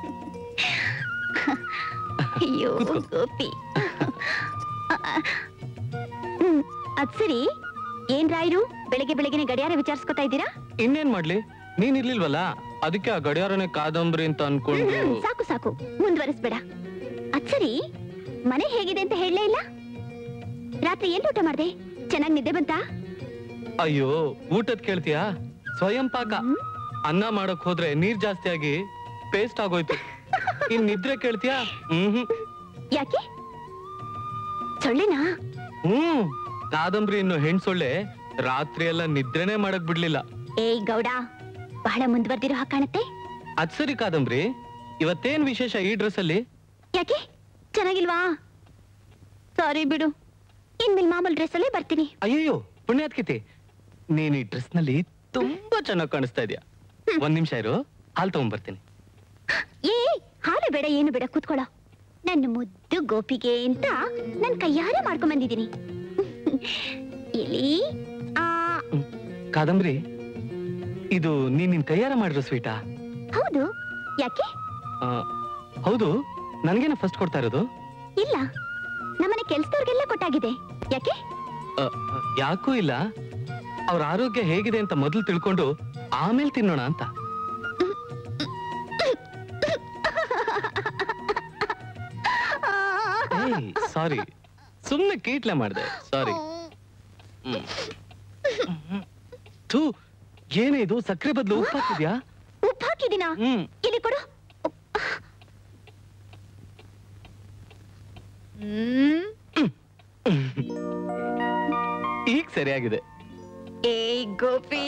Speaker 2: ಅಯ್ಯೋ ಗೋಪಿ ಹ್ಮ್ ಅದ್ ಸರಿ ಏನ್ ರಾಯರು ಬೆಳಗ್ಗೆ ಬೆಳಗ್ಗೆನೆ ಗಡಿಯಾರ ವಿಚಾರಿಸ್ಕೊತಾ ಇದ್ದೀರಾ
Speaker 10: ಇನ್ನೇನ್ ಮಾಡ್ಲಿ ನೀನ್ ಇರ್ಲಿಲ್ವಲ್ಲ ಅದಕ್ಕೆ ಆ ಗಡಿಯಾರನೇ ಕಾದಂಬರಿ ಅಂತ ಅನ್ಕೊಂಡು
Speaker 2: ಹ್ಮ್, ಸಾಕು ಸಾಕು ಮುಂದುವರಿಸ್ಬೇಡ ಅದ್ ಸರಿ ಮನೆ ಹೇಗಿದೆ ಅಂತ ಹೇಳಲೇ ಇಲ್ಲ ರಾತ್ರಿ ಏನ್ ಊಟ ಮಾಡ್ದೆ ಚೆನ್ನಾಗ್ ನಿದ್ದೆ ಬಂತಾ
Speaker 10: ಅಯ್ಯೋ ಊಟದ್ ಕೇಳ್ತೀಯಾ ಸ್ವಯಂ ಪಾಕ ಅನ್ನ ಮಾಡಕ್ ಹೋದ್ರೆ ನೀರ್ ಜಾಸ್ತಿ ಆಗಿ ಪೇಸ್ಟ್ ಆಗೋಯ್ತು ಇನ್ ನಿದ್ರೆ ಕೇಳ್ತೀಯಾ ಹ್ಮ್
Speaker 2: ಯಾಕೆ ಸೊಳ್ಳೆನಾ
Speaker 10: ಹ್ಮ್ ಕಾದಂಬರಿ ಇನ್ನು ಹೆಣ್ ಸೊಳ್ಳೆ ರಾತ್ರಿ ಎಲ್ಲ ನಿದ್ರೆನೇ ಮಾಡಕ್ ಬಿಡ್ಲಿಲ್ಲ
Speaker 2: ಏಯ್ ಗೌಡ ಬಹಳ ಮುಂದುವರೆದಿರೋ ಹಾಗೆ ಕಾಣುತ್ತೆ
Speaker 10: ಅದ್ ಸರಿ ಕಾದಂಬರಿ ಇವತ್ತೇನ್ ವಿಶೇಷ ಈ ಡ್ರೆಸ್ ಅಲ್ಲಿ
Speaker 2: ಯಾಕೆ ಚೆನ್ನಾಗಿಲ್ವಾ ಸಾರಿ ಬಿಡು ಇನ್ಮೇಲೆ ಮಾಮೂಲ್ ಡ್ರೆಸ್ ಅಲ್ಲೇ ಬರ್ತೀನಿ
Speaker 10: ಅಯ್ಯಯ್ಯೋ ಪುಣ್ಯಾತ್ಕಿತಿ ನೀನ್ ಈ ಡ್ರೆಸ್ ನಲ್ಲಿ ತುಂಬಾ ಚೆನ್ನಾಗಿ ಕಾಣಿಸ್ತಾ ಇದೀಯ ಒಂದ್ ನಿಮಿಷ ಇರು ಹಾಲ್ ತಗೊಂಡ್ಬರ್ತೀನಿ
Speaker 2: ಏ ಹಾಲು ಬೇಡ ಏನು ಬೇಡ ಕೂತ್ಕೊಳ್ಳೋ ನನ್ನ ಮುದ್ದು ಗೋಪಿಗೆ ಅಂತ ನನ್ ಕೈಯಾರೆ ಮಾಡ್ಕೊಂಡ್ ಬಂದಿದ್ದೀನಿ ಎಲ್ಲಿ ಆ
Speaker 10: ಕಾದಂಬರಿ ಇದು ನೀನ್ ನಿನ್ ಕೈಯಾರ ಮಾಡಿರೋ ಸ್ವೀಟಾ
Speaker 2: ಹೌದು ಯಾಕೆ
Speaker 10: ಆ, ಹೌದು ನನಗೇನ ಫಸ್ಟ್ ಕೊಡ್ತಾ ಇರೋದು
Speaker 2: ಇಲ್ಲ ನಮ್ಮನೆ ಕೆಲ್ಸದವ್ರಿಗೆಲ್ಲ ಕೊಟ್ಟಾಗಿದೆ ಯಾಕೆ
Speaker 10: ಆ, ಆ, ಯಾಕೂ ಇಲ್ಲ ಅವ್ರ ಆರೋಗ್ಯ ಹೇಗಿದೆ ಅಂತ ಮೊದಲು ತಿಳ್ಕೊಂಡು ಆಮೇಲೆ ತಿನ್ನೋಣ ಅಂತ ಸಾರಿ ಸುಮ್ನೆ ಕೀಟ್ಲೆ ಮಾಡಿದೆ ಸಾರಿ ಥೂ ಏನೇ ಇದು ಸಕ್ಕರೆ ಬದಲು ಉಪ್ಪು ಹಾಕಿದ್ಯಾ
Speaker 2: ಉಪ್ಪು ಹಾಕಿದಿನಾ ಇಲ್ಲಿ ಕೊಡು ಹ್ಮ್
Speaker 10: ಈಗ ಸರಿಯಾಗಿದೆ
Speaker 2: ಏ ಗೋಪಿ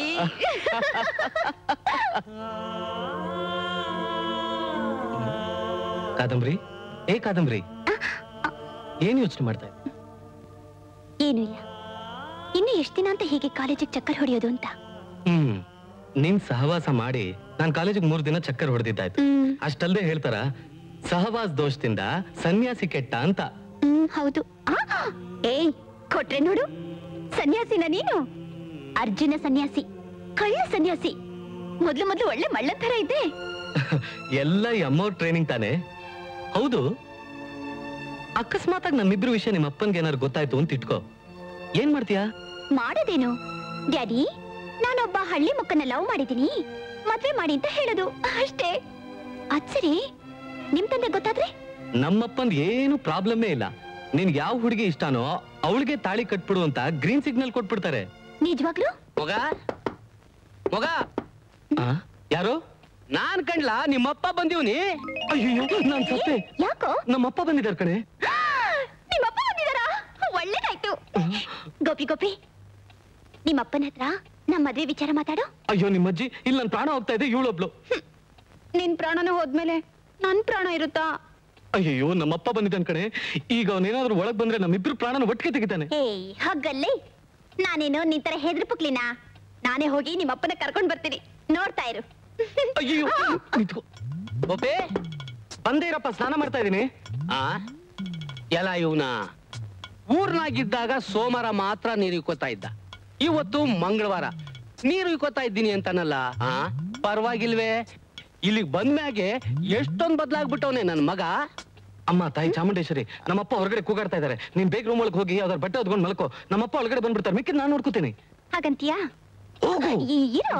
Speaker 10: ಕಾದಂಬರಿ ಏ ಕಾದಂಬರಿ ಏನ್ ಯೋಚನೆ ಮಾಡ್ತಾ ಇದ್ದೆ
Speaker 2: ಏನು ಇಲ್ಲ ಇನ್ನು ಎಷ್ಟು ದಿನ ಅಂತ ಹೀಗೆ ಕಾಲೇಜಿಗೆ ಚಕ್ಕರ್ ಹೊಡೆಯೋದು ಅಂತ
Speaker 10: ಹ್ಮ್ ನಿನ್ ಸಹವಾಸ ಮಾಡಿ ನಾನ್ ಕಾಲೇಜಿಗೆ ಮೂರ್ ದಿನ ಚಕ್ಕರ್ ಹೊಡೆದಿದ್ದಾಯ್ತು ಅಷ್ಟಲ್ದೆ ಹೇಳ್ತಾರ ಸಹವಾಸ ದೋಷದಿಂದ ಸನ್ಯಾಸಿ ಕೆಟ್ಟ ಅಂತ
Speaker 2: ಹ್ಮ್ ಹೌದು ಆ, ಏಯ್ ಕೊಟ್ರೆ ನೋಡು ಸನ್ಯಾಸಿನ ನೀನು ಅರ್ಜುನ ಸನ್ಯಾಸಿ ಕಳ್ಳ ಸನ್ಯಾಸಿ ಮೊದ್ಲು ಮೊದ್ಲು ಒಳ್ಳೆ ಮಳ್ಳ ತರ ಇದ್ದೆ
Speaker 10: ಎಲ್ಲ ಈ ಅಮ್ಮವ್ರ ಟ್ರೈನಿಂಗ್ ತಾನೆ ಹೌದು ಅಕಸ್ಮಾತ್ ಆಗಿ ನಮ್ಮಿಬ್ರು ವಿಷಯ ನಿಮ್ಮ ಅಪ್ಪನ್ಗೆ ಏನಾದ್ರು ಗೊತ್ತಾಯ್ತು ಅಂತ ಇಟ್ಕೋ ಏನ್ ಮಾಡ್ತೀಯಾ
Speaker 2: ಮಾಡೋದೇನು ಡ್ಯಾಡಿ ನಾನೊಬ್ಬ ಹಳ್ಳಿ ಮಕ್ಕನ್ನ ಲವ್ ಮಾಡಿದೀನಿ ಮದ್ವೆ ಮಾಡಿ ಅಂತ ಹೇಳೋದು ಅಷ್ಟೇ ಅದ್ ಸರಿ ನಿಮ್ ತಂದೆ ಗೊತ್ತಾದ್ರೆ
Speaker 10: ನಮ್ಮಪ್ಪಂದ್ ಏನು ಪ್ರಾಬ್ಲಮ್ಮೇ ಇಲ್ಲ ನಿನ್ಗೆ ಯಾವ ಹುಡುಗಿ ಇಷ್ಟನೋ ಅವಳಿಗೆ ತಾಳಿ ಕಟ್ಬಿಡು ಅಂತ ಗ್ರೀನ್ ಸಿಗ್ನಲ್ ಕೊಟ್ಬಿಡ್ತಾರೆ
Speaker 2: ನಿಜವಾಗ್ಲು
Speaker 6: ಮಗ ಮಗ
Speaker 10: ಆ? ಯಾರು
Speaker 6: ನಾನ್ ಕಂಡ್ಲ ನಿಮ್ಮಪ್ಪ ಬಂದಿವ್ನಿ
Speaker 10: ಅಯ್ಯೋ ನಾನ್ ಸತ್ತೆ
Speaker 2: ಯಾಕೋ
Speaker 10: ನಮ್ಮಪ್ಪ ಬಂದಿದ್ದಾರೆ ಕಣೆ
Speaker 2: ನಿಮ್ಮಪ್ಪ ಬಂದಿದಾರಾ ಒಳ್ಳೇದಾಯ್ತು ಗೋಪಿ ಗೋಪಿ ನಿಮ್ಮಪ್ಪನ ಹತ್ರ ನಮ್ಮ ಮದ್ವೆ ವಿಚಾರ ಮಾತಾಡು
Speaker 10: ಅಯ್ಯೋ ನಿಮ್ಮಜ್ಜಿ ಇಲ್ಲಿ ನನ್ ಪ್ರಾಣ ಹೋಗ್ತಾ ಇದೆ ಇವಳೊಬ್ಳು
Speaker 7: ನಿನ್ ಪ್ರಾಣನ ಹೋದ್ಮೇಲೆ ನನ್ ಪ್ರಾಣ ಇರುತ್ತಾ
Speaker 10: ಅಯ್ಯೋ ನಮ್ಮಪ್ಪ ಬಂದಿದ್ದಾನ್ ಕಣೆ ಈಗ ಅವನೇನಾದ್ರೂ ಒಳಗ್ ಬಂದ್ರೆ ನಮ್ಮಿಬ್ರು ಪ್ರಾಣನ ಒಟ್ಟಿಗೆ ತೆಗಿತಾನೆ
Speaker 2: ಏಯ್ ಹಗ್ಗಲ್ಲಿ ನಾನೇನು ನಿನ್ ತರ ಹೆದ್ರ ಪುಕ್ಲಿನಾ ನಾನೇ ಹೋಗಿ ನಿಮ್ಮಪ್ಪನ ಕರ್ಕೊಂಡ್ ಬರ್ತೀನಿ ನೋಡ್ತಾ ಇರು
Speaker 10: ಅಯ್ಯೋ ನಿಂತ್ಕೋ.
Speaker 6: ಗೋಪಿ
Speaker 10: ಬಂದೇ ಇರಪ್ಪ ಸ್ನಾನ ಮಾಡ್ತಾ ಇದೀನಿ
Speaker 6: ಆ ಎಲ್ಲ ಇವನ ಊರ್ನಾಗಿದ್ದಾಗ ಸೋಮವಾರ ಮಾತ್ರ ನೀರು ಇಕ್ಕೋತಾ ಇದ್ದ ಇವತ್ತು ಮಂಗಳವಾರ ನೀರು ಇಕ್ಕೋತಾ ಇದ್ದೀನಿ ಅಂತಾನಲ್ಲ ಆ ಪರವಾಗಿಲ್ವೇ ಇಲ್ಲಿಗೆ ಬಂದ್ಮ್ಯಾಗೆ ಎಷ್ಟೊಂದ್ ಬದ್ಲಾಗ್ಬಿಟ್ಟವನೆ ನನ್ ಮಗ
Speaker 10: ಅಮ್ಮ ತಾಯಿ ಚಾಮುಂಡೇಶ್ವರಿ ನಮ್ಮಪ್ಪ ಹೊರಗಡೆ ಕೂಗಾಡ್ತಾ ಇದಾರೆ ನೀನ್ ಬೇಗ ರೂಮ್ ಒಳಗೆ ಹೋಗಿ ಯಾವ್ದಾರು ಬಟ್ಟೆ ಹೊದ್ಕೊಂಡು ಮಲ್ಕೋ ನಮ್ಮಪ್ಪ ಒಳಗಡೆ ಬಂದ್ಬಿಡ್ತಾರೆ ಮಿಕ್ಕಿದ್ ನಾನು ನೋಡ್ಕೋತೀನಿ
Speaker 2: ಹಾಗಂತೀಯಾ ಈ- ಇರೋ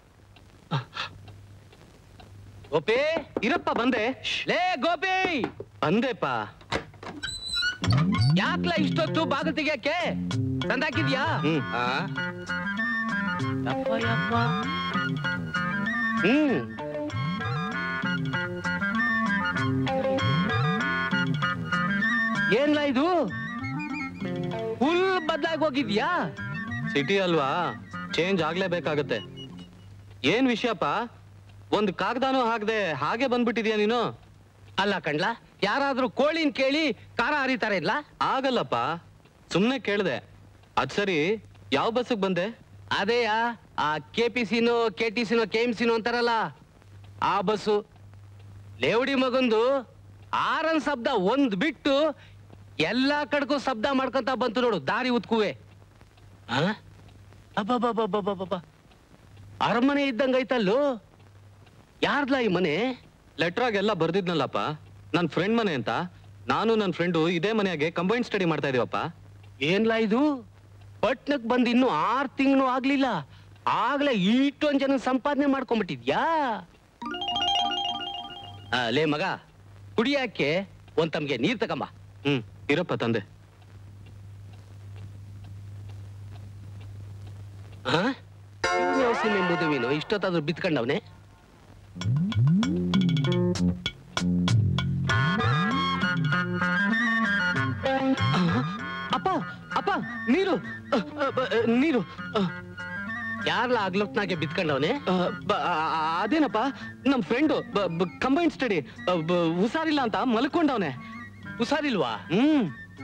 Speaker 6: ಗೋಪಿ
Speaker 10: ಇರಪ್ಪ ಬಂದೆ
Speaker 6: ಲೇ ಗೋಪಿ
Speaker 10: ಬಂದೆಪ್ಪ
Speaker 6: ಯಾಕ್ಲ ಇಷ್ಟೊತ್ತು ಬಾಗಿಲು ತೆಗಿಯಕ್ಕೆ ತಂದಾಕಿದ್ಯಾ ಆ? ಯಪ್ಪ ಯಪ್ಪ ಹ್ಮ್ ಏನ್ಲ ಇದು ಫುಲ್ ಬದ್ಲಾಗಿ ಹೋಗಿದ್ಯಾ
Speaker 10: ಸಿಟಿ ಅಲ್ವಾ ಚೇಂಜ್ ಆಗ್ಲೇಬೇಕಾಗತ್ತೆ ಏನ್ ವಿಷಯಪ್ಪ ಒಂದ್ ಕಾಗದಾನು ಹಾಕ್ದೆ ಹಾಗೆ ಬಂದ್ಬಿಟ್ಟಿದ್ಯಾ ನೀನು
Speaker 6: ಅಲ್ಲ ಕಣ್ಲ ಯಾರಾದ್ರೂ ಕೋಳಿನ್ ಕೇಳಿ ಕಾರ ಹರಿತಾರೆ ಇಲ್ಲ
Speaker 10: ಆಗಲ್ಲಪ್ಪ ಸುಮ್ನೆ ಕೇಳ್ದೆ ಅದ್ ಸರಿ ಯಾವ ಬಸ್ಸಿಗೆ ಬಂದೆ
Speaker 6: ಅದೇಯಾ ಆ ಕೆ ಪಿ ಸಿನೋ ಕೆ ಟಿ ಸಿನೋ ಕೆ ಎಂ ಸಿನೋ ಅಂತಾರಲ್ಲ ಆ ಬಸ್ಸು ಲೇವಡಿ ಮಗಂದು ಆರನ್ ಶಬ್ದ ಒಂದ್ ಬಿಟ್ಟು ಎಲ್ಲಾ ಕಡೆಗೂ ಶಬ್ದ ಮಾಡ್ಕೊಂತ ಬಂತು ನೋಡು ದಾರಿ ಉತ್ಕುವೆ ಆ? ಅಬ್ಬಬ್ಬಬ್ಬಬ್ಬಬ್ಬಬ್ಬ. ಅರಮನೆ ಇದ್ದಂಗೈತಲ್ಲೋ ಯಾರ್ದ್ಲ ಈ ಮನೆ
Speaker 10: ಲೆಟ್ರಾಗ್ ಎಲ್ಲ ಬರ್ದಿದ್ನಲ್ಲಪ್ಪ ನನ್ ಫ್ರೆಂಡ್ ಮನೆ ಅಂತ ನಾನು ನನ್ ಫ್ರೆಂಡು ಇದೇ ಮನೆಯಾಗೆ ಕಂಬೈನ್ ಸ್ಟಡಿ ಮಾಡ್ತಾ ಇದೀವಪ್ಪ
Speaker 6: ಏನ್ಲ ಇದು ಪಟ್ನಕ್ ಬಂದ್ ಇನ್ನು ಆರ್ ತಿಂಗಳು ಆಗ್ಲಿಲ್ಲ ಆಗ್ಲೇ ಇಷ್ಟೊಂದ್ ಜನ ಸಂಪಾದನೆ ಮಾಡ್ಕೊಂಡ್ಬಿಟ್ಟಿದ್ಯಾ ಆ, ಲೇ ಮಗ ಕುಡಿಯಾಕೆ ಒಂದ್ ತಮ್ಗೆ ನೀರ್ ತಗೊಂಬ
Speaker 10: ಹ್ಮ್ ಇರಪ್ಪ ತಂದೆ
Speaker 6: ಸೀಮೆ ಮುದುವಿನು ಇಷ್ಟೊತ್ತಾದ್ರೂ ಬಿತ್ಕೊಂಡವ್ನೆ
Speaker 10: ಅಪ್ಪ ಅಪ್ಪ ನೀರು ಅ, ಅ, ಬ, ಅ, ನೀರು ಅ,
Speaker 6: ಯಾರ್ಲ ಆಗ್ಲೊತ್ನಾಗೆ ಬಿತ್ಕೊಂಡವ್ನೆ
Speaker 10: ಅ, ಬ- ಆ, ಆ, ಅದೇನಪ್ಪ ನಮ್ ಫ್ರೆಂಡು ಕಂಬೈನ್ ಸ್ಟಡಿ ಹುಷಾರಿಲ್ಲ ಅಂತ ಮಲ್ಕೊಂಡವನೆ
Speaker 6: ಹುಷಾರಿಲ್ವಾ
Speaker 10: ಹ್ಮ್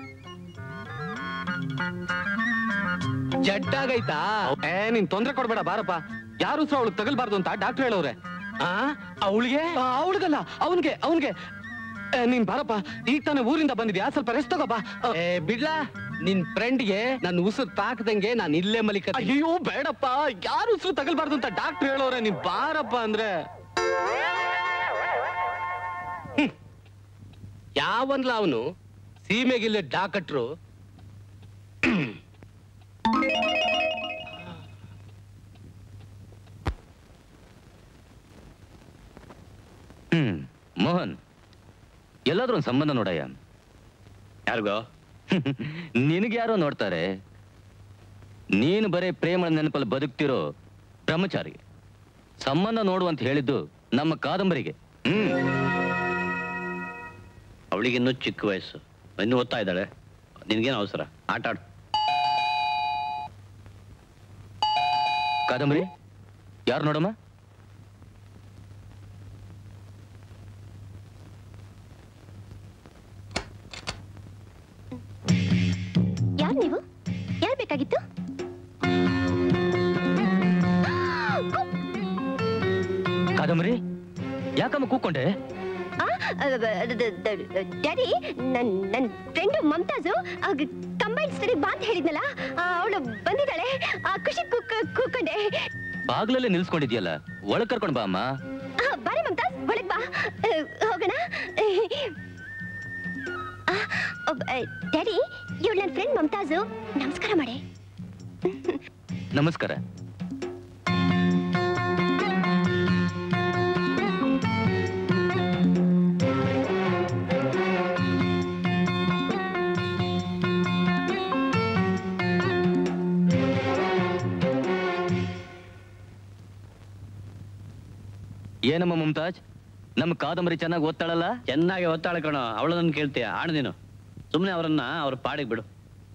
Speaker 6: ಜಡ್ಡಾಗೈತಾ
Speaker 10: ಏ ನೀನ್ ತೊಂದ್ರೆ ಕೊಡ್ಬೇಡ ಬಾರಪ್ಪ ಯಾರು ಸಹ ಅವಳಿಗೆ ತಗಲ್ಬಾರ್ದು ಅಂತ ಡಾಕ್ಟರ್ ಹೇಳವ್ರೆ
Speaker 6: ಆ ಅವಳಿಗೆ
Speaker 10: ಅವಳಿಗಲ್ಲ ಅವನ್ಗೆ ಅವನ್ಗೆ ಏ, ನೀನ್ ಬಾರಪ್ಪ ಈಗ ತಾನೇ ಊರಿಂದ ಬಂದಿದ್ಯಾ ಸ್ವಲ್ಪ ರೆಸ್ಟ್ ತಗೋಬಾ
Speaker 6: ಏ ಬಿಡ್ಲಾ ನಿನ್ ಫ್ರೆಂಡ್ಗೆ ನನ್ನ ಉಸಿರು ತಾಕದಂಗೆ ನಾನು ಇಲ್ಲೇ ಮಲಿಕ
Speaker 10: ಅಯ್ಯೋ ಬೇಡಪ್ಪ ಯಾರು ಉಸಿರು ತಗಲ್ಬಾರ್ದು ಅಂತ ಡಾಕ್ಟರ್ ಹೇಳೋರೆ ನೀನ್ ಬಾರಪ್ಪ ಅಂದ್ರೆ
Speaker 6: ಯಾವನ್ಲ ಅವನು ಸೀಮೆಗಿಲ್ಲ ಡಾಕಟ್ರು
Speaker 12: ಹ್ಮ್ ಮೋಹನ್ ಎಲ್ಲಾದ್ರೂ ಒಂದು ಸಂಬಂಧ ನೋಡಯ್ಯ
Speaker 5: ಯಾರಿಗೋ
Speaker 12: ನಿನಗೆ ಯಾರೋ ನೋಡ್ತಾರೆ ನೀನು ಬರೇ ಪ್ರೇಮ ನೆನಪಲ್ಲಿ ಬದುಕ್ತಿರೋ ಬ್ರಹ್ಮಚಾರಿ ಸಂಬಂಧ ನೋಡು ಅಂತ ಹೇಳಿದ್ದು ನಮ್ಮ ಕಾದಂಬರಿಗೆ ಹ್ಮ್
Speaker 5: ಅವಳಿಗಿನ್ನೂ ಚಿಕ್ಕ ವಯಸ್ಸು ಇನ್ನೂ ಓದ್ತಾ ಇದ್ದಾಳೆ ನಿನ್ಗೇನು ಅವಸರ ಆಟ ಆಡು
Speaker 12: ಕಾದಂಬರಿ ಯಾರು ನೋಡಮ್ಮ
Speaker 2: ಯಾರು ನೀವು ಯಾರು ಬೇಕಾಗಿತ್ತು
Speaker 12: ಕಾದಂಬರಿ ಯಾಕಮ್ಮ ಕೂಕೊಂಡೆ
Speaker 2: ಆ, ಅ, ಅ, ಅ, ದ- ದ- ಡ್ಯಾಡಿ ನನ್ ನನ್ ಫ್ರೆಂಡ್ ಮಮತಾಜು ಕಂಬೈನ್ ಸ್ಟಡಿ ಬಾ ಅಂತ ಹೇಳಿದ್ನಲ್ಲ ಅವಳು ಬಂದಿದ್ದಾಳೆ ಆ, ಖುಷಿ ಕೂಕ್ ಕೂಕೊಂಡೆ
Speaker 12: ಬಾಗ್ಲಲ್ಲೇ ನಿಲ್ಸ್ಕೊಂಡಿದ್ಯಲ್ಲ ಒಳಗ್ ಕರ್ಕೊಂಡ್ ಬಾ ಅಮ್ಮ
Speaker 2: ಆ, ಬಾರೆ ಮಮತಾಜ್ ಒಳಗ್ ಬಾ ಆ, ಹೋಗೋಣ ಆ, ಒಬ್- ಆ, ಡ್ಯಾಡಿ ಇವಳು ನನ್ನ ಫ್ರೆಂಡ್ ಮಮತಾಜು ನಮಸ್ಕಾರ ಮಾಡೆ
Speaker 12: ನಮಸ್ಕಾರ ಏನಮ್ಮ ಮುಮ್ತಾಜ್ ನಮ್ಮ ಕಾದಂಬರಿ ಚೆನ್ನಾಗಿ ಓದ್ತಾಳಲ್ಲ
Speaker 5: ಚೆನ್ನಾಗಿ ಒತ್ತಾಳೆ ಕಣೋ ಅವಳನ್ನ ಕೇಳ್ತೀಯ ಆಣ ನೀನು ಸುಮ್ಮನೆ ಅವರನ್ನ ಅವ್ರ ಪಾಡಿಗೆ ಬಿಡು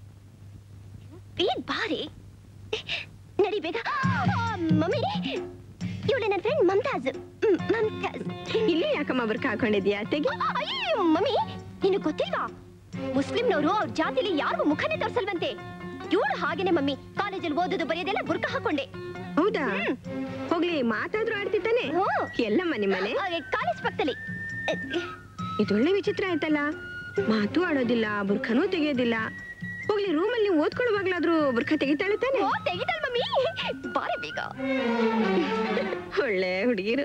Speaker 2: ಏನ್ ಬಾರಿ ನಡಿ ಬೇಗ ಆ, ಮಮ್ಮಿ ಇವಳು ನನ್ನ ಫ್ರೆಂಡ್ ಮಮತಾಜ್ ಹ್ಮ್, ಮಮತಾಜ್
Speaker 7: ಇಲ್ಲಿ ಯಾಕಮ್ಮ ಬರ್ಕ ಹಾಕೊಂಡಿದ್ಯಾ ತೆಗಿ
Speaker 2: ಅಯ್ಯೋ ಮಮ್ಮಿ ನಿನಗೆ ಗೊತ್ತಿಲ್ವಾ ಮುಸ್ಲಿಂನವರು ಅವ್ರ ಜಾತಿಲಿ ಯಾರಿಗೂ ಮುಖನೇ ತೋರ್ಸಲ್ವಂತೆ ಇವಳು ಹಾಗೇನೆ ಮಮ್ಮಿ ಕಾಲೇಜಲ್ಲಿ ಓದೋದು ಬರೆಯೋದೆಲ್ಲ ಬುರ್ಕ ಹಾಕೊಂಡೆ
Speaker 7: ಹೌದಾ ಹೋಗ್ಲಿ ಮಾತಾದ್ರೂ ಆಡ್ತಿತ್ತಾನೆ ಎಲ್ಲಮ್ಮ ನಿಮ್ಮನೆ
Speaker 2: ಕಾಲೇಜ್ ಪಕ್ಕದಲ್ಲಿ
Speaker 7: ಇದೊಳ್ಳೆ ವಿಚಿತ್ರ ಆಯ್ತಲ್ಲ ಮಾತು ಆಡೋದಿಲ್ಲ ಬುರ್ಖನೂ ತೆಗೆಯೋದಿಲ್ಲ ಹೋಗ್ಲಿ ರೂಮಲ್ಲಿ ನೀವು ಓದ್ಕೊಳ್ಳುವಾಗ್ಲಾದ್ರೂ ಬುರ್ಖ ತೆಗಿತಾಳೆ ತಾನೆ
Speaker 2: ಓ ತೆಗಿತಾಳ ಮಮ್ಮಿ ಬಾರಿ ಬೇಗ
Speaker 7: ಒಳ್ಳೆ ಹುಡುಗಿರು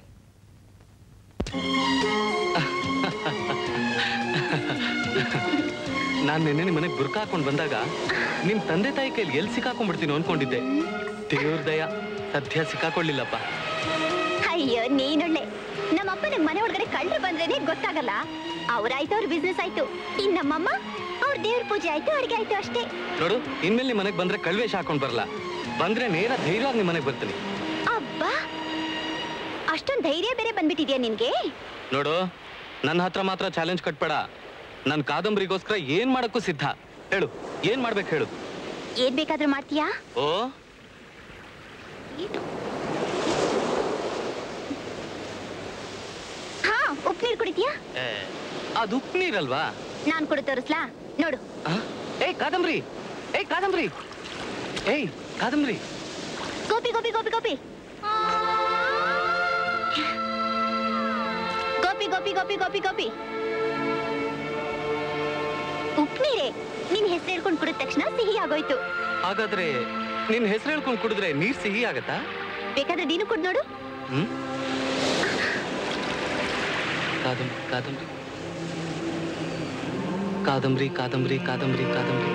Speaker 10: ನಾನ್ ನಿನ್ನೆ ನಿಮ್ ಮನೆಗ್ ಬುರ್ಕ ಹಾಕೊಂಡ್ ಬಂದಾಗ ನಿಮ್ ತಂದೆ ತಾಯಿ ಕೈಲಿ ಎಲ್ಲಿ ಸಿಕ್ಕಾಕೊಂಡ್ಬಿಡ್ತೀನಿ ಅನ್ಕೊಂಡಿದ್ದೆ ದೇವ್ರ ದಯ ಸದ್ಯ ಸಿಕ್ಕಾಕೊಳ್ಳಿಲ್ಲಪ್ಪ
Speaker 2: ಅಯ್ಯೋ ನೀನೊಳ್ಳೆ ನಮ್ಮಪ್ಪ ನಂಗ್ ಮನೆ ಒಳಗಡೆ ಕಳ್ಳರು ಬಂದ್ರೇನೆ ಗೊತ್ತಾಗಲ್ಲ ಅವ್ರಾಯ್ತು ಅವ್ರ ಬಿಸ್ನೆಸ್ ಆಯ್ತು ಇನ್ ನಮ್ಮಮ್ಮ ಅವ್ರ ದೇವ್ರ ಪೂಜೆ ಆಯ್ತು ಅಡಿಗೆ ಆಯ್ತು ಅಷ್ಟೇ
Speaker 10: ನೋಡು ಇನ್ಮೇಲೆ ನಿಮ್ ಮನೆಗ್ ಬಂದ್ರೆ ಕಳ್ವೇಷ ಹಾಕೊಂಡ್ ಬರಲ್ಲ ಬಂದ್ರೆ ನೇರ ಧೈರ್ಯವಾಗಿ ನಿಮ್ ಮನೆಗ್ ಬರ್ತೀನಿ
Speaker 2: ಅಬ್ಬಾ ಅಷ್ಟೊಂದ್ ಧೈರ್ಯ ಬೇರೆ ಬಂದ್ಬಿಟ್ಟಿದ್ಯಾ ನಿನ್ಗೆ
Speaker 10: ನೋಡು ನನ್ನ ಹತ್ರ ಮಾತ್ರ ಚಾಲೆಂಜ್ ಕಟ್ಬೇಡ ನನ್ ಕಾದಂಬರಿಗೋಸ್ಕರ ಏನ್ ಮಾಡಕ್ಕೂ ಸಿದ್ಧ ಹೇಳು ಏನ್ ಮಾಡ್ಬೇಕು ಹೇಳು
Speaker 2: ಏನ್ ಬೇಕಾದ್ರೂ ಮಾಡ್ತೀಯಾ
Speaker 10: ಓ
Speaker 2: ಹಾ ಉಪ್ಪು ನೀರು ಕುಡಿತೀಯಾ
Speaker 10: ಏ, ಅದ್ ಉಪ್ಪು ನೀರಲ್ವಾ
Speaker 2: ನಾನ್ ಕುಡಿ ತೋರಿಸ್ಲಾ ನೋಡು
Speaker 10: ಏಯ್ ಕಾದಂಬರಿ ಏಯ್ ಕಾದಂಬರಿ ಏಯ್ ಕಾದಂಬರಿ
Speaker 2: ಗೋಪಿ ಗೋಪಿ ಗೋಪಿ ಗೋಪಿ ಗೋಪಿ ಗೋಪಿ ಗೋಪಿ ಗೋಪಿ ಗೋಪಿ ಉಪ್ಪು ನೀರೇ ನಿನ್ ಹೆಸರು ಹೇಳ್ಕೊಂಡು ಕುಡಿದ ತಕ್ಷಣ ಸಿಹಿ ಆಗೋಯ್ತು
Speaker 10: ಹಾಗಾದ್ರೆ ನಿನ್ ಹೆಸರು ಹೇಳ್ಕೊಂಡ್ ಕುಡಿದ್ರೆ ನೀರ್ ಸಿಹಿ ಆಗತ್ತಾ
Speaker 2: ಬೇಕಾದ್ರೆ ನೀನು ಕುಡ್ ನೋಡು
Speaker 10: ಹ್ಮ್ ಕಾದಂಬರಿ ಕಾದಂಬರಿ ಕಾದಂಬರಿ ಕಾದಂಬರಿ ಕಾದಂಬರಿ ಕಾದಂಬರಿ